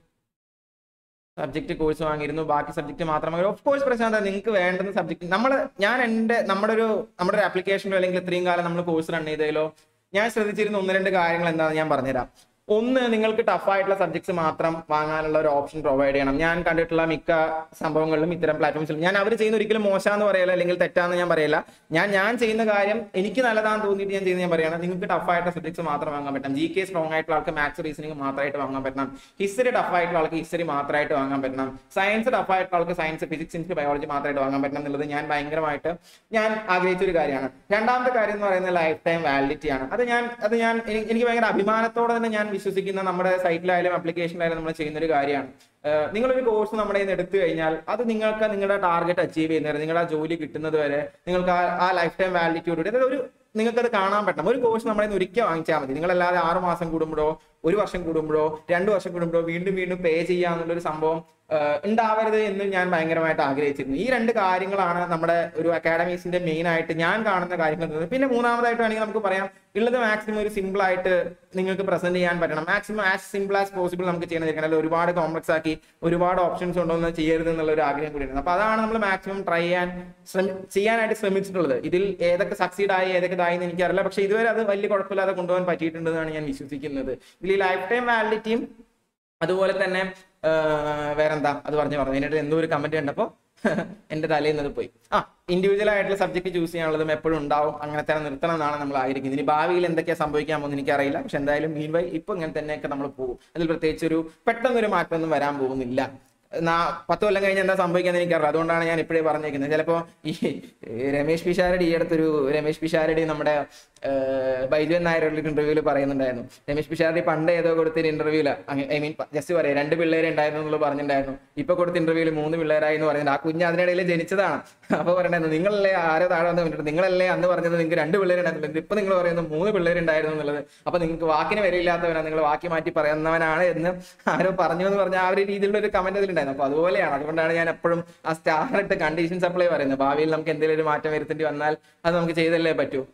സബ്ജക്ട് കോഴ്സ് വാങ്ങിയിരുന്നു ബാക്കി സബ്ജക്ട് മാത്രം ഓഫ് കോഴ്സ് പ്രശാന്ത നിങ്ങൾക്ക് വേണ്ടുന്ന സബ്ജക്ട് നമ്മൾ ഞാൻ എൻ്റെ നമ്മുടെ ഒരു നമ്മുടെ ഒരു ആപ്ലിക്കേഷനിലോ അല്ലെങ്കിൽ ഇത്രയും കാലം നമ്മൾ കോഴ്സ് റൺ ചെയ്തതിലോ ഞാൻ ശ്രദ്ധിച്ചിരുന്ന ഒന്ന് രണ്ട് കാര്യങ്ങൾ എന്താണെന്ന് ഞാൻ പറഞ്ഞുതരാം ഒന്ന് നിങ്ങൾക്ക് ടഫ് ആയിട്ടുള്ള സബ്ജക്ട്സ് മാത്രം വാങ്ങാനുള്ള ഒരു ഓപ്ഷൻ പ്രൊവൈഡ് ചെയ്യണം ഞാൻ കണ്ടിട്ടുള്ള മിക്ക സംഭവങ്ങളിലും ഇത്തരം പ്ലാറ്റ്ഫോംസിലും ഞാൻ അവർ ചെയ്യുന്ന ഒരിക്കലും മോശമാന്ന് പറയല അല്ലെങ്കിൽ തെറ്റാന്ന് ഞാൻ പറയില്ല ഞാൻ ഞാൻ ചെയ്യുന്ന കാര്യം എനിക്ക് നല്ലതാണെന്ന് തോന്നിയിട്ട് ഞാൻ ചെയ്യുന്ന ഞാൻ പറയണം നിങ്ങൾക്ക് ടഫ് ആയിട്ടുള്ള സബ്ജക്ട്സ് മാത്രം വാങ്ങാൻ പറ്റണം ജി കെ സ്ട്രോങ് ആയിട്ടുള്ള ആൾക്ക് മാത്സ് റീസണിങ് മാത്രമായിട്ട് വാങ്ങാൻ പറ്റണം ഹിസ്റ്ററി ടഫ് ആയിട്ടുള്ള ആൾക്ക് ഹിസ്റ്ററി മാത്രമായിട്ട് വാങ്ങാൻ പറ്റണം സയൻസ് ടഫ് ആയിട്ടുള്ള ആൾക്ക് സയൻസ് ഫിസിക്സ് എനിക്ക് ബയോളജി മാത്രമായിട്ട് വാങ്ങാൻ പറ്റണം എന്നുള്ളത് ഞാൻ ഭയങ്കരമായിട്ട് ഞാൻ ആഗ്രഹിച്ച ഒരു കാര്യമാണ് രണ്ടാമത്തെ കാര്യം എന്ന് പറയുന്നത് ലൈഫ് ടൈം വാലിഡിറ്റി ആണ് അത് ഞാൻ അത് ഞാൻ എനി- എനിക്ക് ഭയങ്കര അഭിമാനത്തോടെ തന്നെ ഞാൻ വിശ്വസിക്കുന്ന നമ്മുടെ സൈറ്റിലായാലും ആപ്ലിക്കേഷനിലായാലും നമ്മൾ ചെയ്യുന്ന ഒരു കാര്യമാണ് ഏഹ് നിങ്ങളൊരു കോഴ്സ് നമ്മുടെ കയ്യിൽ നിന്ന് എടുത്തു കഴിഞ്ഞാൽ അത് നിങ്ങൾക്ക് നിങ്ങളുടെ ടാർഗറ്റ് അച്ചീവ് ചെയ്യുന്നത് നിങ്ങളുടെ ആ ജോലി കിട്ടുന്നത് വരെ നിങ്ങൾക്ക് ആ ആ ലൈഫ് ടൈം വാലിഡിറ്റിയോട് അതായത് ഒരു നിങ്ങൾക്കത് കാണാൻ പറ്റണം ഒരു കോഴ്സ് നമ്മുടെ കയ്യിൽ നിന്ന് ഒരിക്കൽ വാങ്ങിച്ചാൽ മതി നിങ്ങളല്ലാതെ ആറ് മാസം കൂടുമ്പോഴോ ഒരു വർഷം കൂടുമ്പോഴോ രണ്ട് വർഷം കൂടുമ്പോഴോ വീണ്ടും വീണ്ടും പേ ചെയ്യാന്നുള്ളൊരു സംഭവം ഏഹ് ഉണ്ടാവരുത് എന്ന് ഞാൻ ഭയങ്കരമായിട്ട് ആഗ്രഹിച്ചിരുന്നു ഈ രണ്ട് കാര്യങ്ങളാണ് നമ്മുടെ ഒരു അക്കാഡമീസിന്റെ മെയിൻ ആയിട്ട് ഞാൻ കാണുന്ന കാര്യങ്ങൾ എന്നത്. പിന്നെ മൂന്നാമതായിട്ട് വേണമെങ്കിൽ നമുക്ക് പറയാം ഉള്ളത് മാക്സിമം ഒരു സിമ്പിൾ ആയിട്ട് നിങ്ങൾക്ക് പ്രസന്റ് ചെയ്യാൻ പറ്റണം maximum as simple as possible നമുക്ക് ചെയ്യണം അല്ല ഒരുപാട് കോംപ്ലക്സ് ആക്കി ഒരുപാട് ഓപ്ഷൻസ് ഉണ്ടോന്ന് ചെയ്യരുത് എന്നുള്ള ഒരു ആഗ്രഹം കൂടിയാണ് അപ്പൊ അതാണ് നമ്മൾ മാക്സിമം ട്രൈ ചെയ്യാൻ ശ്രമി ചെയ്യാനായിട്ട് ശ്രമിച്ചിട്ടുള്ളത് ഇതിൽ ഏതൊക്കെ സക്സീഡ് ആയി ഏതൊക്കെ ഇതായി എന്ന് എനിക്കറിയില്ല പക്ഷെ ഇതുവരെ അത് വലിയ കുഴപ്പമില്ലാതെ കൊണ്ടുപോകാൻ പറ്റിയിട്ടുണ്ടെന്നാണ് ഞാൻ വിശ്വസിക്കുന്നത് ഇതിൽ ലൈഫ് ടൈം വാലിഡിറ്റിയും അതുപോലെ തന്നെ ആ, വേറെന്താ അത് പറഞ്ഞു പറഞ്ഞു അതിനായിട്ട് എന്തോ ഒരു കമന്റ് കണ്ടപ്പോ എന്റെ തലയിൽ നിന്ന് അത് പോയി ആ ഇൻഡിവിജ്വൽ ആയിട്ടുള്ള സബ്ജക്ട് ചൂസ് ചെയ്യാനുള്ളതും എപ്പോഴും ഉണ്ടാവും അങ്ങനെ തന്നെ നിർത്തണം എന്നാണ് നമ്മൾ ആഗ്രഹിക്കുന്നത് ഇനി ഭാവിയിൽ എന്തൊക്കെയാ സംഭവിക്കാൻ പോകുന്നത് എനിക്കറിയില്ല പക്ഷെ എന്തായാലും മീൻ വൈ ഇപ്പൊ ഇങ്ങനെ തന്നെയൊക്കെ നമ്മൾ പോകും അതിൽ പ്രത്യേകിച്ച് ഒരു പെട്ടെന്നൊരു മാറ്റമൊന്നും വരാൻ പോകുന്നില്ല നാ പത്ത് കൊല്ലം കഴിഞ്ഞ് എന്താ സംഭവിക്കാന്ന് എനിക്കറിയാം അതുകൊണ്ടാണ് ഞാൻ ഇപ്പോഴേ പറഞ്ഞേക്കുന്നത് ചിലപ്പോ ഈ രമേശ് പിഷാരടി ഈ അടുത്തൊരു രമേശ് പിഷാരടി നമ്മുടെ ബൈജുവൻ നായർ ഒരു ഇന്റർവ്യൂവിൽ പറയുന്നുണ്ടായിരുന്നു രമേശ് പിഷാരടി പണ്ട് ഏതോ കൊടുത്തൊരു ഇന്റർവ്യൂല് ഐ മീൻ ജസ്റ്റ് പറയാം രണ്ട് പിള്ളേരെ ഉണ്ടായിരുന്നു എന്നുള്ളത് പറഞ്ഞിട്ടുണ്ടായിരുന്നു ഇപ്പൊ കൊടുത്ത ഇന്റർവ്യൂവിൽ മൂന്ന് പിള്ളേരായി എന്ന് പറയുന്നത് ആ കുഞ്ഞ് അതിനിടയിൽ ജനിച്ചതാണ് അപ്പൊ പറയണ്ടായിരുന്നു നിങ്ങളല്ലേ ആരോ താഴെ വന്ന് പറഞ്ഞിട്ട് നിങ്ങളല്ലേ അന്ന് പറഞ്ഞത് നിങ്ങൾക്ക് രണ്ട് പിള്ളേരുണ്ടായിരുന്നു ഇപ്പൊ നിങ്ങൾ പറയുന്നത് മൂന്ന് പിള്ളേരുണ്ടായിരുന്നു എന്നുള്ളത് അപ്പൊ നിങ്ങൾക്ക് വാക്കിന് വരില്ലാത്തവനാണ് നിങ്ങൾ വാക്കി മാറ്റി പറയുന്നവനാണ് എന്ന് ആരോ പറഞ്ഞു എന്ന് പറഞ്ഞ ആ ഒരു രീതിയിലുള്ള ഒരു കമന്റ് അതിലുണ്ടായിരുന്നു അപ്പൊ അതുപോലെയാണ് അതുകൊണ്ടാണ് ഞാൻ എപ്പോഴും ആ സ്റ്റാർ ഇട്ട് കണ്ടീഷൻ സപ്ലൈ പറയുന്നത് ഭാവിയിൽ നമുക്ക് എന്തെങ്കിലും ഒരു മാറ്റം വരുത്തേണ്ടി വന്നാൽ അത് നമുക്ക് ചെയ്തല്ലേ പറ്റൂ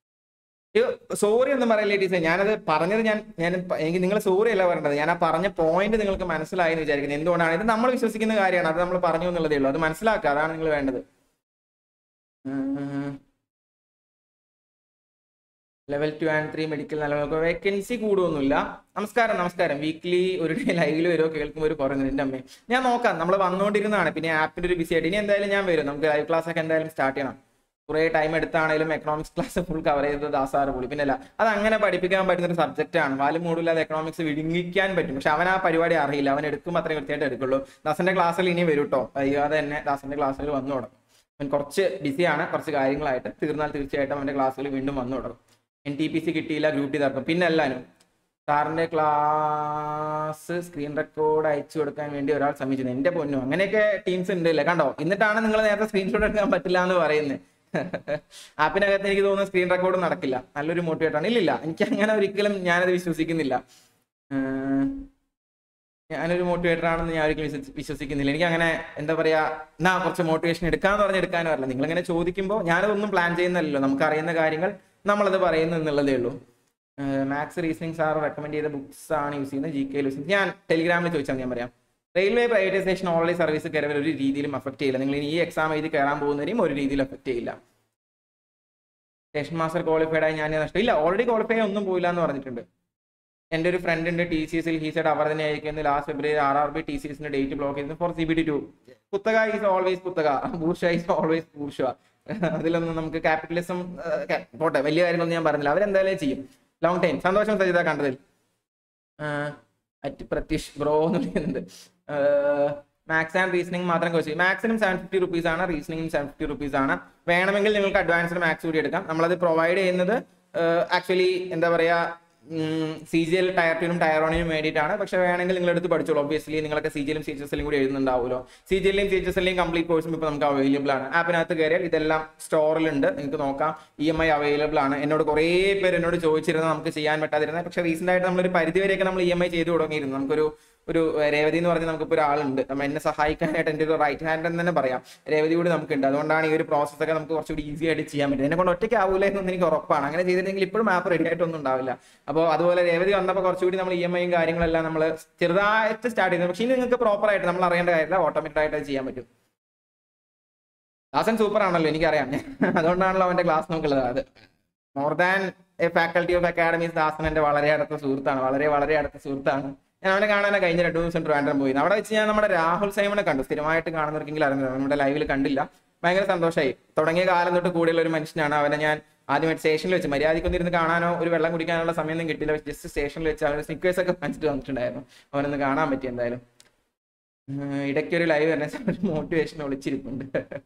സോറി ഒന്നും പറയില്ലേ ടീച്ചർ ഞാനത് പറഞ്ഞത് ഞാൻ ഞാൻ പ- എനിക്ക് നിങ്ങൾ സോറി അല്ല പറയേണ്ടത് ഞാൻ ആ പറഞ്ഞ പോയിന്റ് നിങ്ങൾക്ക് മനസ്സിലായി എന്ന് വിചാരിക്കുന്നത് എന്തുകൊണ്ടാണ് ഇത് നമ്മൾ വിശ്വസിക്കുന്ന കാര്യമാണ് അത് നമ്മൾ പറഞ്ഞു എന്നുള്ളതേ ഉള്ളൂ അത് മനസ്സിലാക്കുക അതാണ് നിങ്ങൾ വേണ്ടത് level two and three medical നിലവിലൊക്കെ വേക്കൻസി കൂടുമൊന്നുമില്ല നമസ്കാരം നമസ്കാരം വീക്ക്ലി ഒരു ഡേ ലൈവിൽ വരുമോ കേൾക്കുമ്പോൾ ഒരു പറയുന്നത് എൻ്റെ അമ്മേ ഞാൻ നോക്കാം നമ്മൾ വന്നുകൊണ്ടിരുന്നതാണ് പിന്നെ ആപ്പിന്റെ ഒരു ബിസി ആയിട്ട് ഇനി എന്തായാലും ഞാൻ വരും നമുക്ക് ലൈവ് ക്ലാസ് ഒക്കെ എന്തായാലും സ്റ്റാർട്ട് ചെയ്യണം കുറേ ടൈം എടുത്താണെങ്കിലും എക്കണോമിക്സ് ക്ലാസ് ഫുൾ കവർ ചെയ്തത് ദാസാറ് പുള്ളി പിന്നെ അല്ല അത് അങ്ങനെ പഠിപ്പിക്കാൻ പറ്റുന്ന ഒരു സബ്ജക്റ്റ് ആണ് വാലും മൂടില്ലാതെ എക്കണോമിക്സ് വിഴുങ്ങിക്കാൻ പറ്റും പക്ഷെ അവൻ ആ പരിപാടി അറിയില്ല അവൻ എടുക്കുമ്പോൾ അത്രയും കൃത്യമായിട്ട് എടുക്കുള്ളൂ ദാസന്റെ ക്ലാസ്സിൽ ഇനി വരും കേട്ടോ അയ്യാതെ തന്നെ ദാസന്റെ ക്ലാസ്സിൽ വന്നു തുടങ്ങും അവൻ കുറച്ച് ബിസിയാണ് കുറച്ച് കാര്യങ്ങളായിട്ട് തീർന്നാൽ തീർച്ചയായിട്ടും അവന്റെ ക്ലാസ്സുകൾ വീണ്ടും വന്നു തുടങ്ങും എൻ ടി പി സി കിട്ടിയില്ല ഗ്രൂപ്പ് ഡി തർക്കം പിന്നെ എല്ലാനും സാറിന്റെ ക്ലാസ് സ്ക്രീൻ റെക്കോർഡ് അയച്ചു കൊടുക്കാൻ വേണ്ടി ഒരാൾ ശ്രമിച്ചിരുന്നു എന്റെ പൊന്നു അങ്ങനെയൊക്കെ ടീംസ് ഉണ്ട് അല്ലേ കണ്ടോ എന്നിട്ടാണ് നിങ്ങൾ നേരത്തെ സ്ക്രീൻഷോട്ട് എടുക്കാൻ പറ്റില്ല എന്ന് പറയുന്നത് ആപ്പിനകത്ത് എനിക്ക് തോന്നുന്നു സ്ക്രീൻ റെക്കോർഡ് നടക്കില്ല നല്ലൊരു മോട്ടിവേറ്റ് ആണ് ഇല്ലില്ല എനിക്ക് അങ്ങനെ ഒരിക്കലും ഞാനത് വിശ്വസിക്കുന്നില്ല ഏർ ഞാനൊരു മോട്ടിവേറ്റർ ആണെന്ന് ഞാൻ ഒരിക്കലും വിശ്വസി- വിശ്വസിക്കുന്നില്ല എനിക്ക് അങ്ങനെ എന്താ പറയാ എന്നാ കുറച്ച് മോട്ടിവേഷൻ എടുക്കാന്ന് പറഞ്ഞ് എടുക്കാനും അറിയില്ല നിങ്ങൾ ഇങ്ങനെ ചോദിക്കുമ്പോൾ ഞാനതൊന്നും പ്ലാൻ ചെയ്യുന്നില്ലല്ലോ നമുക്ക് അറിയുന്ന കാര്യങ്ങൾ നമ്മളത് പറയുന്നു എന്നുള്ളതേ ഉള്ളൂ മാത്സ് റീസണിങ് സാർ റെക്കമെൻഡ് ചെയ്ത ബുക്സ് ആണ് യൂസ് ചെയ്യുന്നത് ജി കെ യൂസ് ചെയ്യുന്നത് ഞാൻ ടെലിഗ്രാമിൽ ചോദിച്ചാൽ ഞാൻ പറയാം റെയിൽവേ പ്രൈവറ്റൈസേഷൻ ഓൺലൈൻ സർവീസ് കയറിയവർ ഒരു രീതിയിലും അഫക്ട് ചെയ്യില്ല നിങ്ങൾ ഇനി ഈ എക്സാം എഴുതി കയറാൻ പോകുന്നവരെയും ഒരു രീതിയിൽ അഫക്ട് ചെയ്യില്ല സ്റ്റേഷൻ മാസ്റ്റർ ക്വാളിഫൈഡ് ആയി ഞാൻ നഷ്ടം ഇല്ല ഓൾറെഡി ക്വാളിഫൈ ഒന്നും പോയില്ല എന്ന് പറഞ്ഞിട്ടുണ്ട് എൻ്റെ ഒരു ഫ്രണ്ട് ഉണ്ട് ടി സി എസിൽ ഹീ സൈഡ് അവർ തന്നെ അയക്കുന്നത് last February R R B T C എസിന്റെ ഡേറ്റ് ബ്ലോക്ക് ചെയ്തത് for C B T two കുത്തക ഈസ് ഓൾവേസ് കുത്തക ബൂർഷ ഈസ് ഓൾവേസ് ബൂർഷ അതിലൊന്നും നമുക്ക് ക്യാപിറ്റലിസം പോട്ടെ വലിയ കാര്യങ്ങളൊന്നും ഞാൻ പറഞ്ഞില്ല അവരെന്തായാലും ചെയ്യും ലോങ് ടൈം സന്തോഷം സജിത കണ്ടതിൽ അറ്റ് പ്രത്യക്ഷ് ബ്രോ എന്ന് വിളിക്കുന്നുണ്ട് മാത്സ് ആൻഡ് റീസണിംഗ് മാത്രം കോച്ച് മാത്സിനും സെവൻ ഫിഫ്റ്റി റുപ്പീസ് ആണ് റീസണിംഗും സെവൻ ഫിഫ്റ്റി റുപ്പീസ് ആണ് വേണമെങ്കിൽ നിങ്ങൾക്ക് അഡ്വാൻസ്ഡ് മാത്സ് കൂടി എടുക്കാം നമ്മളത് പ്രൊവൈഡ് ചെയ്യുന്നത് ആക്ച്വലി എന്താ പറയാ സി ജി എൽ ടയർ ടുനും ടയറോണിനും വേണ്ടിയിട്ടാണ് പക്ഷെ വേണമെങ്കിൽ നിങ്ങൾ എടുത്ത് പഠിച്ചോളൂ ഒബ്വിയസ്ലി നിങ്ങളൊക്കെ സി ജി എല്ലും സി എച്ച് എസ് എല്ലും കൂടി എഴുതുന്നുണ്ടാവുമല്ലോ സി ജി എല്ലും സി എച്ച് എസ് എല്ലും കംപ്ലീറ്റ് കോഴ്സും ഇപ്പോൾ നമുക്ക് അവൈലബിൾ ആണ് ആപ്പിനകത്ത് കയറിയാൽ ഇതെല്ലാം സ്റ്റോറിലുണ്ട് നിങ്ങൾക്ക് നോക്കാം ഇ എം ഐ അവൈലബിൾ ആണ് എന്നോട് കുറേ പേര് എന്നോട് ചോദിച്ചിരുന്നത് നമുക്ക് ചെയ്യാൻ പറ്റാതിരുന്നത് പക്ഷേ റീസെന്റ് ആയിട്ട് നമ്മളൊരു പരിധി വരെയൊക്കെ നമ്മൾ ഇ എം ഐ ചെയ്തു തുടങ്ങിയിരുന്നു നമുക്കൊരു ഒരു രേവതി എന്ന് പറഞ്ഞ നമുക്കിപ്പോൾ ഒരാളുണ്ട് നമ്മൾ എന്നെ സഹായിക്കാനായിട്ട് എൻ്റെ ഒരു റൈറ്റ് ഹാൻഡ് എന്ന് തന്നെ പറയാം രേവതി കൂടി നമുക്കുണ്ട് അതുകൊണ്ടാണ് ഈ ഒരു പ്രോസസ് ഒക്കെ നമുക്ക് കുറച്ചുകൂടി ഈസി ആയിട്ട് ചെയ്യാൻ പറ്റും എന്നെ കൊണ്ട് ഒറ്റയ്ക്ക് ആവൂല എന്നൊന്നും എനിക്ക് ഉറപ്പാണ് അങ്ങനെ ചെയ്തിട്ടുണ്ടെങ്കിൽ ഇപ്പോഴും ആപ്പ് റെഡി ആയിട്ടൊന്നും ഉണ്ടാവില്ല അപ്പോൾ അതുപോലെ രേവതി വന്നപ്പോൾ കുറച്ചുകൂടി നമ്മൾ ഇ എം ഐയും കാര്യങ്ങളെല്ലാം നമ്മൾ ചെറുതായിട്ട് സ്റ്റാർട്ട് ചെയ്തത് പക്ഷേ ഇനി നിങ്ങൾക്ക് പ്രോപ്പർ ആയിട്ട് നമ്മൾ അറിയേണ്ട കാര്യമില്ല ഓട്ടോമാറ്റിക് ആയിട്ട് അത് ചെയ്യാൻ പറ്റും ദാസൻ സൂപ്പർ ആണല്ലോ എനിക്കറിയാം അതുകൊണ്ടാണല്ലോ അവന്റെ ക്ലാസ് നമുക്കുള്ളത് അത് more than a faculty of academies Dasan എന്റെ വളരെ അടുത്ത സുഹൃത്താണ് വളരെ വളരെ അടുത്ത സുഹൃത്താണ് ഞാൻ അവനെ കാണാൻ കഴിഞ്ഞ രണ്ടു ദിവസം ട്രിവാൻഡ്രം പോയി അവിടെ വെച്ച് ഞാൻ നമ്മുടെ രാഹുൽ സൈമനെ കണ്ടു സ്ഥിരമായിട്ട് കാണുന്നവർക്കെങ്കിലും അറിഞ്ഞത് നമ്മുടെ ലൈവിൽ കണ്ടില്ല ഭയങ്കര സന്തോഷമായി തുടങ്ങിയ കാലം തൊട്ട് കൂടെയുള്ള ഒരു മനുഷ്യനാണ് അവനെ ഞാൻ ആദ്യമായിട്ട് സ്റ്റേഷനിൽ വെച്ച് മര്യാദയ്ക്കൊന്നും ഇരുന്ന് കാണാനോ ഒരു വെള്ളം കുടിക്കാനുള്ള സമയമൊന്നും കിട്ടില്ല ജസ്റ്റ് സ്റ്റേഷനിൽ വെച്ച് അവന് സ്നിക്കേഴ്സ് ഒക്കെ വാങ്ങിച്ചിട്ട് വന്നിട്ടുണ്ടായിരുന്നു അവനൊന്ന് കാണാൻ പറ്റി എന്തായാലും ഉം, ഇടയ്ക്കൊരു ലൈവ് തന്നെ ഒരു മോട്ടിവേഷൻ ഒളിച്ചിരിപ്പുണ്ട്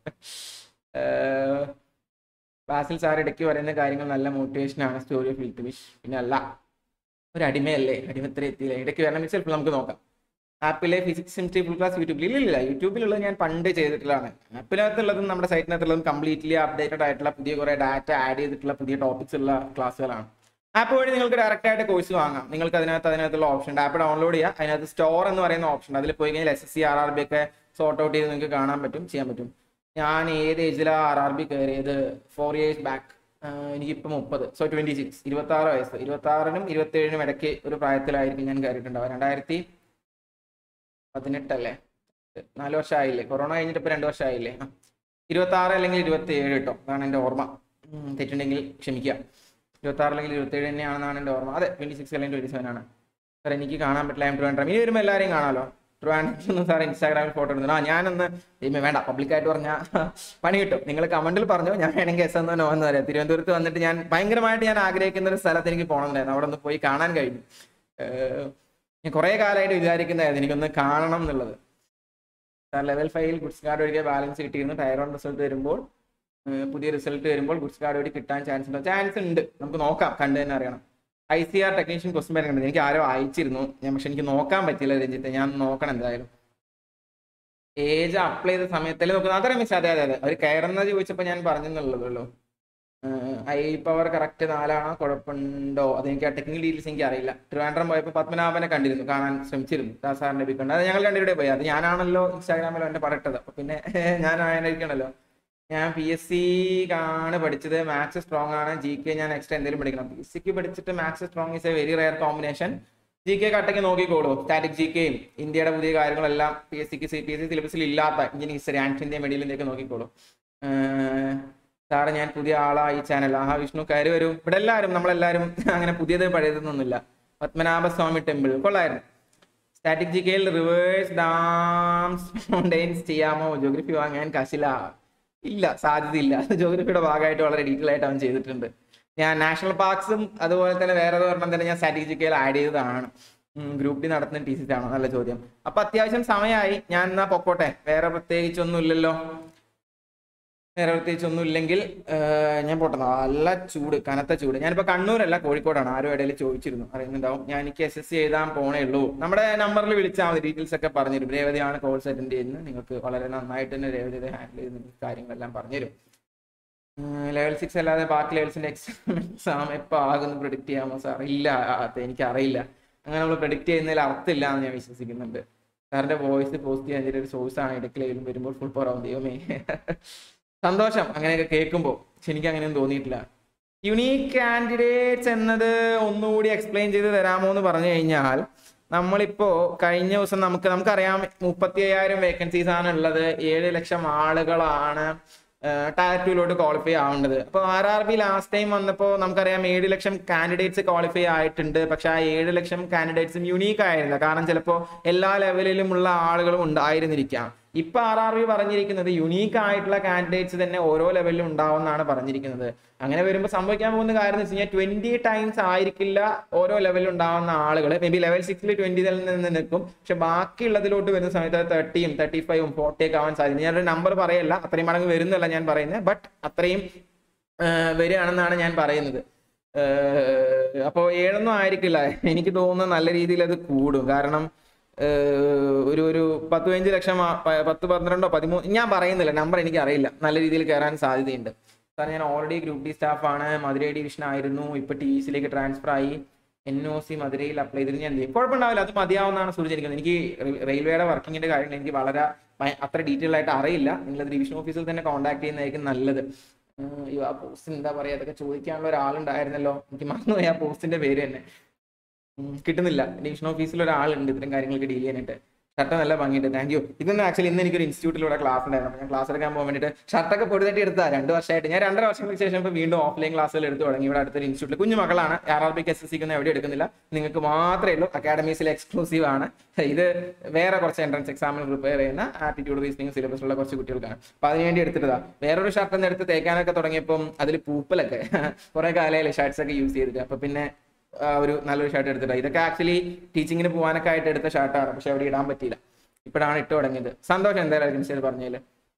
ഏഹ്, ബാസിൽ സാർ ഇടയ്ക്ക് പറയുന്ന കാര്യങ്ങൾ നല്ല മോട്ടിവേഷൻ ആണ് സ്റ്റോറി ഓഫ് ഹിൽത്ത് വിഷ് പിന്നെ അല്ല ഒരു അടിമയല്ലേ അടിമത്ര എത്തിയില്ല ഇടയ്ക്ക് വരണം ചിലപ്പോൾ നമുക്ക് നോക്കാം ആപ്പിലെ ഫിസിക്സ് കെമിസ്ട്രി ഫുൾ ക്ലാസ് യൂട്യൂബിൽ ഇല്ല ഇല്ല യൂട്യൂബിലുള്ളത് ഞാൻ പണ്ട് ചെയ്തിട്ടുള്ളതാണ് ആപ്പിനകത്തുള്ളതും നമ്മുടെ സൈറ്റിനകത്തുള്ളതും കംപ്ലീറ്റ്ലി അപ്ഡേറ്റഡ് ആയിട്ടുള്ള പുതിയ കുറേ ഡാറ്റ ആഡ് ചെയ്തിട്ടുള്ള പുതിയ ടോപ്പിക്സ് ഉള്ള ക്ലാസ്സുകളാണ് ആപ്പ് വഴി നിങ്ങൾക്ക് ഡയറക്റ്റ് ആയിട്ട് കോഴ്സ് വാങ്ങാം നിങ്ങൾക്ക് അതിനകത്ത് അതിനകത്തുള്ള ഓപ്ഷൻ ഉണ്ട് ആപ്പ് ഡൗൺലോഡ് ചെയ്യുക അതിനകത്ത് സ്റ്റോർ എന്ന് പറയുന്ന ഓപ്ഷൻ അതിൽ പോയി കഴിഞ്ഞാൽ S S C R R B ഒക്കെ സോർട്ട് ഔട്ട് ചെയ്ത് നിങ്ങൾക്ക് കാണാൻ പറ്റും ചെയ്യാൻ പറ്റും ഞാൻ ഏത് ഏജിലാണ് ആർ ആർ ബി കയറിയത് ഫോർ ഇയേഴ്സ് ബാക്ക് എനിക്കിപ്പോൾ മുപ്പത് സോ ട്വന്റി സിക്സ് ഇരുപത്തി ആറ് വയസ്സ് ഇരുപത്തി ആറിനും ഇരുപത്തി ഏഴിനും ഇടയ്ക്ക് ഒരു പ്രായത്തിലായിരിക്കും ഞാൻ കയറിയിട്ടുണ്ടാവുക രണ്ടായിരത്തി പതിനെട്ടല്ലേ നാല് വർഷമായില്ലേ കൊറോണ കഴിഞ്ഞിട്ട് ഇപ്പോൾ രണ്ട് വർഷമായില്ലേ ആ ഇരുപത്തി ആറ് അല്ലെങ്കിൽ ഇരുപത്തി ഏഴ് കേട്ടോ അതാണ് എൻ്റെ ഓർമ്മ ഉം, തെറ്റുണ്ടെങ്കിൽ ക്ഷമിക്കുക ഇരുപത്തി ആറ് അല്ലെങ്കിൽ ഇരുപത്തി ഏഴ് തന്നെയാണെന്നാണ് എൻ്റെ ഓർമ്മ അതെ ട്വന്റി സിക്സ് അല്ലെങ്കിൽ ട്വന്റി സെവൻ ആണ് സാർ എനിക്ക് കാണാൻ പറ്റില്ല ഞാൻ ട്രിവാൻഡ്രം ഇനി വരുമ്പോൾ എല്ലാവരെയും കാണാമല്ലോ ട്രിവാൻഡ്രത്തിൽ സാർ ഇൻസ്റ്റാഗ്രാമിൽ ഫോട്ടോ എടുക്കുന്നു ആ ഞാനൊന്ന് ദൈവമേ വേണ്ട പബ്ലിക്കായിട്ട് പറഞ്ഞാൽ പണി കിട്ടും നിങ്ങൾ കമന്റിൽ പറഞ്ഞു ഞാൻ വേണമെങ്കിൽ എസ് എന്നോ നോ എന്ന് പറയാം തിരുവനന്തപുരത്ത് വന്നിട്ട് ഞാൻ ഭയങ്കരമായിട്ട് ഞാൻ ആഗ്രഹിക്കുന്ന ഒരു സ്ഥലത്ത് എനിക്ക് പോകണമെന്നായിരുന്നു അവിടെ ഒന്ന് പോയി കാണാൻ കഴിഞ്ഞു ഏഹ് ഞാൻ കുറേ കാലമായിട്ട് വിചാരിക്കുന്നതായിരുന്നു എനിക്കൊന്ന് കാണണം എന്നുള്ളത് സാർ ലെവൽ ഫൈവിൽ ഗുഡ്സ് കാർഡ് ഒഴികെ ബാലൻസ് കിട്ടിയിരുന്നു ടയറോൺ റിസൾട്ട് വരുമ്പോൾ ഏഹ് പുതിയ റിസൾട്ട് വരുമ്പോൾ ഗുഡ്സ് കാർഡ് വഴി കിട്ടാൻ ചാൻസ് ഉണ്ടോ ചാൻസ് ഉണ്ട് നമുക്ക് നോക്കാം കണ്ടു തന്നെ അറിയണം I C R technician question വരുന്നുണ്ട് എനിക്ക് ആരോ അയച്ചിരുന്നു ഞാൻ പക്ഷെ എനിക്ക് നോക്കാൻ പറ്റില്ല രഞ്ജിത്ത് ഞാൻ നോക്കണം എന്തായാലും ഏജ് അപ്ലൈ ചെയ്ത സമയത്തല്ലേ നോക്കുന്നത് അതറിയാം മിസ് അതെ അതെ അതെ അവർ കയറുന്നത് ചോദിച്ചപ്പോൾ ഞാൻ പറഞ്ഞെന്നുള്ളതല്ലോ ഐ പവർ കറക്റ്റ് നാലാണോ കുഴപ്പമുണ്ടോ അതെനിക്ക് ആ ടെക്നിക്കൽ ഡീറ്റെയിൽസ് എനിക്ക് അറിയില്ല ട്രിവാൻഡ്രം പോയപ്പോൾ പത്മനാഭനെ കണ്ടിരുന്നു കാണാൻ ശ്രമിച്ചിരുന്നു ദാസാറിന്റെ ബിക്കുണ്ട് അത് ഞങ്ങൾ രണ്ടുപേരുടെ പോയി അത് ഞാനാണല്ലോ ഇൻസ്റ്റാഗ്രാമിൽ എന്നെ പറട്ടത് അപ്പൊ പിന്നെ ഞാൻ ആയിരിക്കണല്ലോ ഞാൻ പി എസ് സി ആണ് പഠിച്ചത് മാത്സ് സ്ട്രോങ് ആണ് ജി കെ ഞാൻ എക്സ്ട്രാ എന്തെങ്കിലും പഠിക്കണം പി എസ് സിക്ക് പഠിച്ചിട്ട് maths strong is a very rare combination G K കട്ടയ്ക്ക് നോക്കിക്കോളൂ സ്റ്റാറ്റിക് ജി കെയും ഇന്ത്യയുടെ പുതിയ കാര്യങ്ങളെല്ലാം പി എസ് സിക്ക് പി എസ് സി സിലബസിൽ ഇല്ലാത്ത engineering history and India medieval ഇന്ത്യയൊക്കെ നോക്കിക്കോളൂ ഏഹ് സാറ് ഞാൻ പുതിയ ആളാ ഈ ചാനൽ ആഹാ വിഷ്ണു കയറി വരും ഇവിടെ എല്ലാവരും നമ്മളെല്ലാവരും അങ്ങനെ പുതിയത് പഴയതൊന്നുമില്ല പത്മനാഭ സ്വാമി ടെമ്പിൾ കൊള്ളായിരുന്നു സ്റ്റാറ്റിക് ജി കെയിൽ റിവേഴ്സ് ഡാംസ് മൗണ്ടെയിൻസ് ചെയ്യാമോ ജോഗ്രഫി വാങ്ങാൻ കാശില്ല ഇല്ല സാധ്യതയില്ല ജോഗ്രഫിയുടെ ഭാഗമായിട്ട് വളരെ ഡീറ്റെയിൽ ആയിട്ട് അവൻ ചെയ്തിട്ടുണ്ട് ഞാൻ നാഷണൽ പാർക്സും അതുപോലെ തന്നെ വേറെ ഒരെണ്ണം തന്നെ ഞാൻ സ്റ്റാറ്റിക് ജി കെയിൽ ആഡ് ചെയ്തതാണ് ഗ്രൂപ്പ് ഡി നടത്തുന്ന ടി സി ആണോ നല്ല ചോദ്യം അപ്പൊ അത്യാവശ്യം സമയമായി ഞാൻ എന്നാ പൊക്കോട്ടെ വേറെ പ്രത്യേകിച്ചൊന്നും ഇല്ലല്ലോ വേറെ പ്രത്യേകിച്ച് ഒന്നും ഇല്ലെങ്കിൽ ഞാൻ പോട്ടെ നല്ല ചൂട് കനത്ത ചൂട് ഞാനിപ്പോ കണ്ണൂരല്ല കോഴിക്കോടാണ് ആരും ഇടയിൽ ചോദിച്ചിരുന്നു അറിയുന്നുണ്ടാവും ഞാൻ എനിക്ക് എസ് എസ് സി എഴുതാൻ പോണേ ഉള്ളൂ നമ്മുടെ നമ്പറിൽ വിളിച്ചാൽ മതി ഡീറ്റെയിൽസ് ഒക്കെ പറഞ്ഞുതരും രേവതിയാണ് കോഴ്സ് അറ്റൻഡ് ചെയ്യുന്നത് നിങ്ങൾക്ക് വളരെ നന്നായിട്ട് തന്നെ രേവതി ഇത് ഹാൻഡിൽ ചെയ്ത് നിങ്ങൾക്ക് കാര്യങ്ങളെല്ലാം പറഞ്ഞുതരും ലെവൽ സിക്സ് അല്ലാതെ ബാക്കി ലെവൽസിന്റെ എക്സാം എപ്പോൾ ആകുമെന്ന് പ്രിഡിക്റ്റ് ചെയ്യാമോ സാർ ഇല്ല അത് എനിക്ക് അറിയില്ല അങ്ങനെ നമ്മൾ പ്രിഡിക്റ്റ് ചെയ്യുന്നതിൽ അർത്ഥമില്ല എന്ന് ഞാൻ വിശ്വസിക്കുന്നുണ്ട് സാറിന്റെ വോയിസ് പോസ്റ്റ് ചെയ്യാൻ ഒരു സോഴ്സ് ആണ് ഇടയ്ക്ക് ലെവലും വരുമ്പോൾ ഫുൾ പവർ ആവും ദൈവമേ സന്തോഷം അങ്ങനെയൊക്കെ കേൾക്കുമ്പോൾ പക്ഷെ എനിക്ക് അങ്ങനെയൊന്നും തോന്നിയിട്ടില്ല യുണീക്ക് കാൻഡിഡേറ്റ്സ് എന്നത് ഒന്നുകൂടി എക്സ്പ്ലെയിൻ ചെയ്ത് തരാമോ എന്ന് പറഞ്ഞു കഴിഞ്ഞാൽ നമ്മളിപ്പോ കഴിഞ്ഞ ദിവസം നമുക്ക് നമുക്കറിയാം മുപ്പത്തി അയ്യായിരം വേക്കൻസീസ് ആണ് ഉള്ളത് ഏഴ് ലക്ഷം ആളുകളാണ് ടയർ ടുവിലോട്ട് ക്വാളിഫൈ ആവേണ്ടത് അപ്പോൾ R R B last time വന്നപ്പോൾ നമുക്കറിയാം ഏഴ് ലക്ഷം കാൻഡിഡേറ്റ്സ് ക്വാളിഫൈ ആയിട്ടുണ്ട് പക്ഷെ ആ ഏഴ് ലക്ഷം കാൻഡിഡേറ്റ്സും യുണീക്ക് ആയിരുന്നില്ല കാരണം ചിലപ്പോൾ എല്ലാ ലെവലിലുമുള്ള ആളുകളും ഉണ്ടായിരുന്നിരിക്കാം ഇപ്പൊ ആർ ആർ ബി പറഞ്ഞിരിക്കുന്നത് യുണീക്ക് ആയിട്ടുള്ള കാൻഡിഡേറ്റ്സ് തന്നെ ഓരോ ലെവലിലും ഉണ്ടാവുമെന്നാണ് പറഞ്ഞിരിക്കുന്നത് അങ്ങനെ വരുമ്പോൾ സംഭവിക്കാൻ പോകുന്ന കാര്യം എന്ന് വെച്ച് കഴിഞ്ഞാൽ ട്വന്റി ടൈംസ് ആയിരിക്കില്ല ഓരോ ലെവലിൽ ഉണ്ടാവുന്ന ആളുകൾ മേ ബി ലെവൽ സിക്സിൽ ട്വന്റി നിന്ന് നിൽക്കും പക്ഷെ ബാക്കിയുള്ളതിലോട്ട് വരുന്ന സമയത്ത് തേർട്ടിയും തേർട്ടി ഫൈവും ഫോർട്ടി ഒക്കെ ആവാൻ സാധ്യത ഞാനൊരു നമ്പർ പറയല്ല അത്രയും മടങ്ങ് വരുന്നല്ല ഞാൻ പറയുന്നത് ബട്ട് അത്രയും വരികയാണെന്നാണ് ഞാൻ പറയുന്നത് അപ്പോൾ ഏഴൊന്നും ആയിരിക്കില്ല എനിക്ക് തോന്നുന്നു നല്ല രീതിയിൽ അത് കൂടും കാരണം ഏഹ്, ഒരു ഒരു പത്ത് പതിനഞ്ച് ലക്ഷം ആ- പ- പത്ത് പന്ത്രണ്ടോ പതിമൂന്ന് ഞാൻ പറയുന്നില്ല നമ്പർ എനിക്ക് അറിയില്ല നല്ല രീതിയിൽ കയറാൻ സാധ്യതയുണ്ട് കാരണം ഞാൻ ഓൾറെഡി ഗ്രൂപ്പ് ഡി സ്റ്റാഫാണ് മധുരൈ ഡിവിഷൻ ആയിരുന്നു ഇപ്പൊ ടി സിയിലേക്ക് ട്രാൻസ്ഫർ ആയി എൻ ഒ സി മധുരയിൽ അപ്ലൈ ചെയ്തിട്ട് ഞാൻ എന്ത് ചെയ്യും കുഴപ്പമുണ്ടാവില്ല അത് മതിയാവുന്നതാണ് സൂചിച്ചിരിക്കുന്നത് എനിക്ക് റെയിൽ- റെയിൽവേയുടെ വർക്കിങ്ങിന്റെ കാര്യങ്ങൾ എനിക്ക് വളരെ ഭയ- അത്ര ഡീറ്റെയിൽ ആയിട്ട് അറിയില്ല നിങ്ങൾ ഡിവിഷൻ ഓഫീസിൽ തന്നെ കോൺടാക്ട് ചെയ്യുന്നതായിരിക്കും നല്ലത് ഉം, അയ്യോ, ആ പോസ്റ്റ് എന്താ പറയാ അതൊക്കെ ചോദിക്കാനുള്ള ഒരാളുണ്ടായിരുന്നല്ലോ എനിക്ക് മറന്നുപോയി ആ പോസ്റ്റിന്റെ പേര് തന്നെ ഉം, കിട്ടുന്നില്ല ഡിവിഷൻ ഓഫീസിൽ ഒരാളുണ്ട് ഇത്തരം കാര്യങ്ങളൊക്കെ ഡീൽ ചെയ്യാനായിട്ട് ഷർട്ട് നല്ല ഭംഗിയുണ്ട് താങ്ക് യു ഇതൊന്നും ആക്ച്വലി ഇന്ന് എനിക്കൊരു ഇൻസ്റ്റിറ്റ്യൂട്ടിലൂടെ ക്ലാസ് ഉണ്ടായിരുന്നു അപ്പോൾ ഞാൻ ക്ലാസ് എടുക്കാൻ പോകാൻ വേണ്ടിയിട്ട് ഷർട്ടൊക്കെ പൊടുതട്ടി എടുത്താ രണ്ട് വർഷമായിട്ട് ഞാൻ രണ്ടര വർഷങ്ങൾക്ക് ശേഷം ഇപ്പോൾ വീണ്ടും ഓഫ്ലൈൻ ക്ലാസ്സുകൾ എടുത്തു തുടങ്ങി ഇവിടെ അടുത്തൊരു ഇൻസ്റ്റിറ്റ്യൂട്ടിൽ കുഞ്ഞു മക്കളാണ് ആർ ആർ ബിക്ക് എസ് എസ് സിക്ക് ഒന്നും എവിടെ എടുക്കുന്നില്ല നിങ്ങൾക്ക് മാത്രമേ ഉള്ളൂ അക്കാഡമീസിൽ എക്സ്ക്ലൂസീവ് ആണ് ഇത് വേറെ കുറച്ച് എൻട്രൻസ് എക്സാമിന് പ്രിപ്പയർ ചെയ്യുന്ന ആപ്റ്റിറ്റ്യൂഡ് റീസണിങ് സിലബസിലുള്ള കുറച്ച് കുട്ടികൾക്കാണ് അപ്പോൾ അതിനുവേണ്ടി എടുത്തിട്ടതാ വേറൊരു ഷർട്ട് ഒന്ന് എടുത്ത് തേക്കാനൊക്കെ തുടങ്ങിയപ്പം അതിൽ പൂപ്പലൊക്കെ കുറെ കാലമായില്ലേ ഷർട്ട്സ് ഒക്കെ യൂസ് ചെയ്തിട്ട് അപ്പോൾ പിന്നെ ആ, ഒരു നല്ലൊരു ഷർട്ട് എടുത്തിട്ട് ഇതൊക്കെ ആക്ച്വലി ടീച്ചിങ്ങിന് പോകാനൊക്കെ ആയിട്ട് എടുത്ത ഷർട്ടാണ് പക്ഷെ അവിടെ ഇടാൻ പറ്റിയില്ല ഇപ്പോഴാണ് ഇട്ട് തുടങ്ങിയത് സന്തോഷം എന്തായാലും ചെയ്ത് പറഞ്ഞതിൽ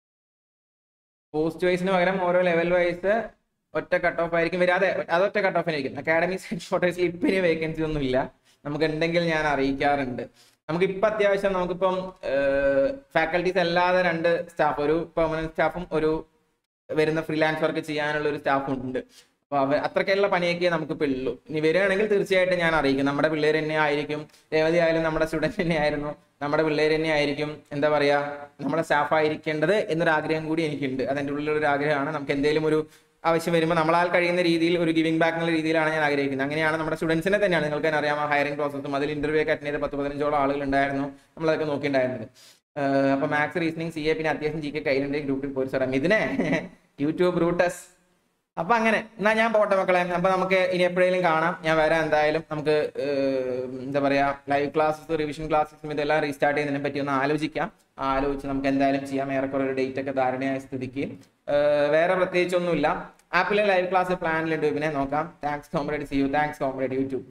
പോസ്റ്റ് വൈസിന് പകരം ഓരോ ലെവൽ വൈസ് ഒറ്റ കട്ട് ഓഫ് ആയിരിക്കും വരാതെ അതൊറ്റ കട്ട് ഓഫിനായിരിക്കും അക്കാഡമിക്സ് ഹെഡ്ക്വാർട്ടേഴ്സിൽ ഇപ്പം ഇനി വേക്കൻസി ഒന്നും ഇല്ല നമുക്ക് ഉണ്ടെങ്കിൽ ഞാൻ അറിയിക്കാറുണ്ട് നമുക്ക് ഇപ്പം അത്യാവശ്യം നമുക്കിപ്പം ഫാക്കൽറ്റീസ് അല്ലാതെ രണ്ട് സ്റ്റാഫ് ഒരു പെർമനന്റ് സ്റ്റാഫും ഒരു വരുന്ന ഫ്രീലാൻസ് വർക്ക് ചെയ്യാനുള്ള ഒരു സ്റ്റാഫും ഉണ്ട് അപ്പൊ അവ അത്രയ്ക്കുള്ള പണിയൊക്കെ നമുക്കിപ്പോൾ ഉള്ളൂ ഇനി വരികയാണെങ്കിൽ തീർച്ചയായിട്ടും ഞാൻ അറിയിക്കും നമ്മുടെ പിള്ളേർ തന്നെ ആയിരിക്കും രേവതി ആയാലും നമ്മുടെ സ്റ്റുഡൻറ് തന്നെ ആയിരുന്നു നമ്മുടെ പിള്ളേർ തന്നെ ആയിരിക്കും എന്താ പറയാ നമ്മുടെ സ്റ്റാഫ് ആയിരിക്കേണ്ടത് എന്നൊരു ആഗ്രഹം കൂടി എനിക്കുണ്ട് അതെൻ്റെ ഉള്ളിലൊരു ആഗ്രഹമാണ് നമുക്ക് എന്തെങ്കിലും ഒരു ആവശ്യം വരുമ്പോൾ നമ്മളാൽ കഴിയുന്ന രീതിയിൽ ഒരു ഗിവിംഗ് ബാക്ക് എന്നുള്ള രീതിയിലാണ് ഞാൻ ആഗ്രഹിക്കുന്നത് അങ്ങനെയാണ് നമ്മുടെ സ്റ്റുഡൻസിനെ തന്നെയാണ് നിങ്ങൾക്ക് തന്നെ അറിയാം ഹയറിംഗ് പ്രോസസ്സും അതിൽ ഇന്റർവ്യൂ ഒക്കെ അറ്റൻഡ് ചെയ്ത പത്ത് പതിനഞ്ചോളം ആളുകൾ ഉണ്ടായിരുന്നു നമ്മളതൊക്കെ നോക്കിയിട്ടുണ്ടായിരുന്നത് ഏഹ് അപ്പൊ മാത്സ് റീസണിങ് സി എ പിന്നെ അത്യാവശ്യം ജി കെ കയ്യിലുണ്ട് ഗ്രൂപ്പിൽ പോയി സാറാം ഇതിനെ യൂട്യൂബ് റൂട്ടസ് അപ്പൊ അങ്ങനെ എന്നാ ഞാൻ പോട്ടെ മക്കളെ അപ്പൊ നമുക്ക് ഇനി എപ്പോഴേലും കാണാം ഞാൻ വരാം എന്തായാലും നമുക്ക് ഏഹ്, എന്താ പറയാ ലൈവ് ക്ലാസ്സസ് റിവിഷൻ ക്ലാസ്സസും ഇതെല്ലാം റീസ്റ്റാർട്ട് ചെയ്യുന്നതിനെ പറ്റി ഒന്ന് ആലോചിക്കാം ആലോചിച്ച് നമുക്ക് എന്തായാലും ചെയ്യാം ഏറെക്കുറെ ഒരു ഡേറ്റ് ഒക്കെ ധാരണയായ സ്ഥിതിക്ക് ഏഹ്, വേറെ പ്രത്യേകിച്ചൊന്നുമില്ല ആപ്പിലെ ലൈവ് ക്ലാസ് പ്ലാനിലുണ്ട് പിന്നെ നോക്കാം thanks comrade C U thanks comrade YouTube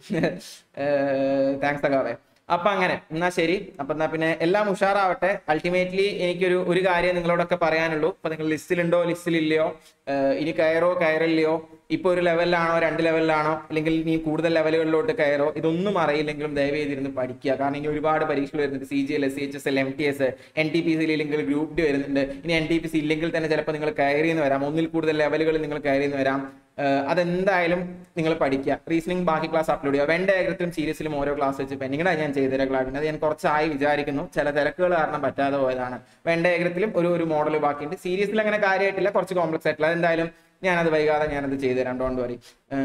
thanks തകാവേ അപ്പൊ അങ്ങനെ എന്നാ ശരി അപ്പൊ എന്നാ പിന്നെ എല്ലാം ഉഷാറാവട്ടെ അൾട്ടിമേറ്റ്ലി എനിക്കൊരു ഒരു കാര്യം നിങ്ങളോടൊക്കെ പറയാനുള്ളൂ ഇപ്പൊ നിങ്ങൾ ലിസ്റ്റിലുണ്ടോ ലിസ്റ്റിലില്ലയോ ഏഹ് ഇനി കയറോ കയറില്ലയോ ഇപ്പൊ ഒരു ലെവലിലാണോ രണ്ട് ലെവലിലാണോ അല്ലെങ്കിൽ ഇനി കൂടുതൽ ലെവലുകളിലോട്ട് കയറോ ഇതൊന്നും അറിയില്ലെങ്കിലും ദയവ് ചെയ്തിരുന്ന് പഠിക്കുക കാരണം ഇനി ഒരുപാട് പരീക്ഷകൾ വരുന്നുണ്ട് C G L S C H S L M T S N T P C ഇല്ലെങ്കിൽ ഗ്രൂപ്പ് ഡി വരുന്നുണ്ട് ഇനി എൻ ടി പി സി ഇല്ലെങ്കിൽ തന്നെ ചിലപ്പോൾ നിങ്ങൾ കയറിയെന്ന് വരാം ഒന്നിൽ കൂടുതൽ ലെവലുകളിൽ നിങ്ങൾ കയറിയെന്ന് വരാം ഏഹ് അതെന്തായാലും നിങ്ങൾ പഠിക്കുക റീസണിങ് ബാക്കി ക്ലാസ് അപ്ലോഡ് ചെയ്യുക വെൻ ഡയഗ്രത്തിലും സീരീസിലും ഓരോ ക്ലാസ് വെച്ച് പെൻഡിങ്ങാണ് ഞാൻ ചെയ്തുതരാം ക്ലാഡിന് അത് ഞാൻ കുറച്ചായി വിചാരിക്കുന്നു ചില തിരക്കുകൾ കാരണം പറ്റാതെ പോയതാണ് വെൻ ഡയഗ്രത്തിലും ഒരു ഒരു മോഡൽ ബാക്കിയുണ്ട് സീരീസിൽ അങ്ങനെ കാര്യമായിട്ടില്ല കുറച്ച് കോംപ്ലക്സ് ആയിട്ടില്ല അതെന്തായാലും ഞാനത് വൈകാതെ ഞാനത് ചെയ്തു തരാം ഡോണ്ട് വറി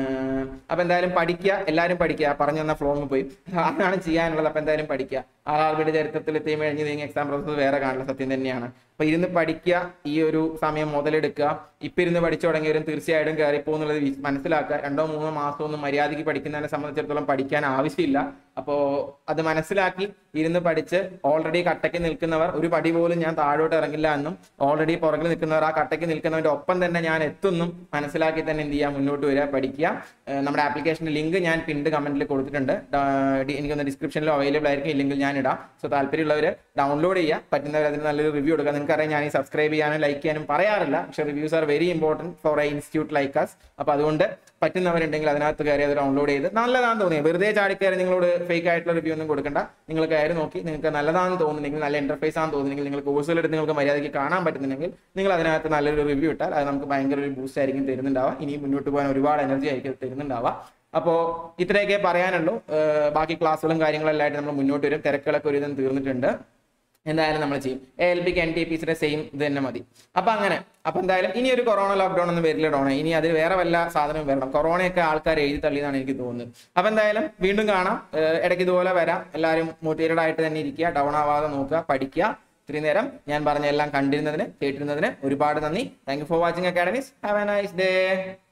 അപ്പൊ എന്തായാലും പഠിക്കുക എല്ലാവരും പഠിക്കുക പറഞ്ഞു തന്ന ഫ്ലോങ് പോയി അതാണ് ചെയ്യാനുള്ളത് അപ്പൊ എന്തായാലും പഠിക്കുക ആർ ആർ ബിയുടെ ചരിത്രത്തിൽ എത്തിയും കഴിഞ്ഞ് നീങ്ങി എക്സാം പ്രോസസ് വേറെ കാണില്ല സത്യം തന്നെയാണ് അപ്പൊ ഇരുന്ന് പഠിക്കുക ഈ ഒരു സമയം മുതലെടുക്കുക ഇപ്പൊ ഇരുന്ന് പഠിച്ചു തുടങ്ങിയവരും തീർച്ചയായിട്ടും കയറിപ്പോന്നുള്ളത് വി- മനസ്സിലാക്കുക രണ്ടോ മൂന്നോ മാസം ഒന്നും മര്യാദയ്ക്ക് പഠിക്കുന്നതിനെ സംബന്ധിച്ചിടത്തോളം പഠിക്കാൻ ആവശ്യമില്ല അപ്പോ അത് മനസ്സിലാക്കി ഇരുന്ന് പഠിച്ച് ഓൾറെഡി കട്ടയ്ക്ക് നിൽക്കുന്നവർ ഒരു പടി പോലും ഞാൻ താഴോട്ട് ഇറങ്ങില്ല എന്നും ഓൾറെഡി പുറകിൽ നിൽക്കുന്നവർ ആ കട്ടയ്ക്ക് നിൽക്കുന്നവരുടെ ഒപ്പം തന്നെ ഞാൻ എത്തുന്നും മനസ്സിലാക്കി തന്നെ എന്ത് ചെയ്യാം മുന്നോട്ട് വരിക പഠിക്കുക ഏഹ് നമ്മുടെ ആപ്ലിക്കേഷന്റെ ലിങ്ക് ഞാൻ പിൻഡ് കമന്റിൽ കൊടുത്തിട്ടുണ്ട് ഡാ- ഡി- എനിക്കൊന്ന് ഡിസ്ക്രിപ്ഷനിലും അവൈലബിൾ ആയിരിക്കും ഇല്ലെങ്കിൽ ഞാൻ ഇടാം സോ താല്പര്യമുള്ളവർ ഡൗൺലോഡ് ചെയ്യുക പറ്റുന്നവർ അതിന് നല്ലൊരു റിവ്യൂ എടുക്കുക നിങ്ങൾക്കറിയാം ഞാൻ ഈ സബ്സ്ക്രൈബ് ചെയ്യാനും ലൈക്ക് ചെയ്യാനും പറയാറില്ല പക്ഷേ reviews are very important for a institute like us അപ്പോൾ അതുകൊണ്ട് പറ്റുന്നവരുണ്ടെങ്കിൽ അതിനകത്ത് കയറി അത് ഡൗൺലോഡ് ചെയ്ത് നല്ലതാണെന്ന് തോന്നിയത് വെറുതെ ചാടിക്കയറി നിങ്ങളോട് ഫേക്ക് ആയിട്ടുള്ള റിവ്യൂ ഒന്നും കൊടുക്കണ്ട നിങ്ങൾ കയറി നോക്കി നിങ്ങൾക്ക് നല്ലതാണെന്ന് തോന്നുന്നെങ്കിൽ നല്ല ഇന്റർഫേസ് ആണെന്ന് തോന്നുന്നെങ്കിൽ നിങ്ങൾ കോഴ്സുകൾ എടുത്ത് നിങ്ങൾക്ക് മര്യാദയ്ക്ക് കാണാൻ പറ്റുന്നുണ്ടെങ്കിൽ നിങ്ങൾ അതിനകത്ത് നല്ലൊരു റിവ്യൂ ഇട്ടാൽ അത് നമുക്ക് ഭയങ്കര ഒരു ബൂസ്റ്റ് ആയിരിക്കും തരുന്നുണ്ടാവുക ഇനി മുന്നോട്ട് പോകാൻ ഒരുപാട് എനർജി ആയിരിക്കും അത് തരുന്നുണ്ടാവുക അപ്പോൾ ഇത്രയൊക്കെ പറയാനുള്ളൂ ഏഹ് ബാക്കി ക്ലാസ്സുകളും കാര്യങ്ങളെല്ലാം ആയിട്ട് നമ്മൾ മുന്നോട്ട് വരും തിരക്കുകളൊക്കെ ഒരുവിധം തീർന്നിട്ടുണ്ട് എന്തായാലും നമ്മൾ ചെയ്യും എ എൽ പിക്ക് എൻ ടി പി സിയുടെ സെയിം ഇത് തന്നെ മതി അപ്പൊ അങ്ങനെ അപ്പൊ എന്തായാലും ഇനി ഒരു കൊറോണ ലോക്ക്ഡൌൺ ഒന്നും വരില്ല ഡോണ ഇനി അതിൽ വേറെ വല്ല സാധനവും വരണം കൊറോണയൊക്കെ ആൾക്കാർ എഴുതി തള്ളിയെന്നാണ് എനിക്ക് തോന്നുന്നത് അപ്പൊ എന്തായാലും വീണ്ടും കാണാം ഏഹ് ഇടയ്ക്ക് ഇതുപോലെ വരാം എല്ലാവരും മോട്ടിവേറ്റഡ് ആയിട്ട് തന്നെ ഇരിക്കുക ഡൗൺ ആവാതെ നോക്കുക പഠിക്കുക ഇത്രയും നേരം ഞാൻ പറഞ്ഞ എല്ലാം കണ്ടിരുന്നതിന് കേട്ടിരുന്നതിന് ഒരുപാട് നന്ദി thank you for watching academies have a nice day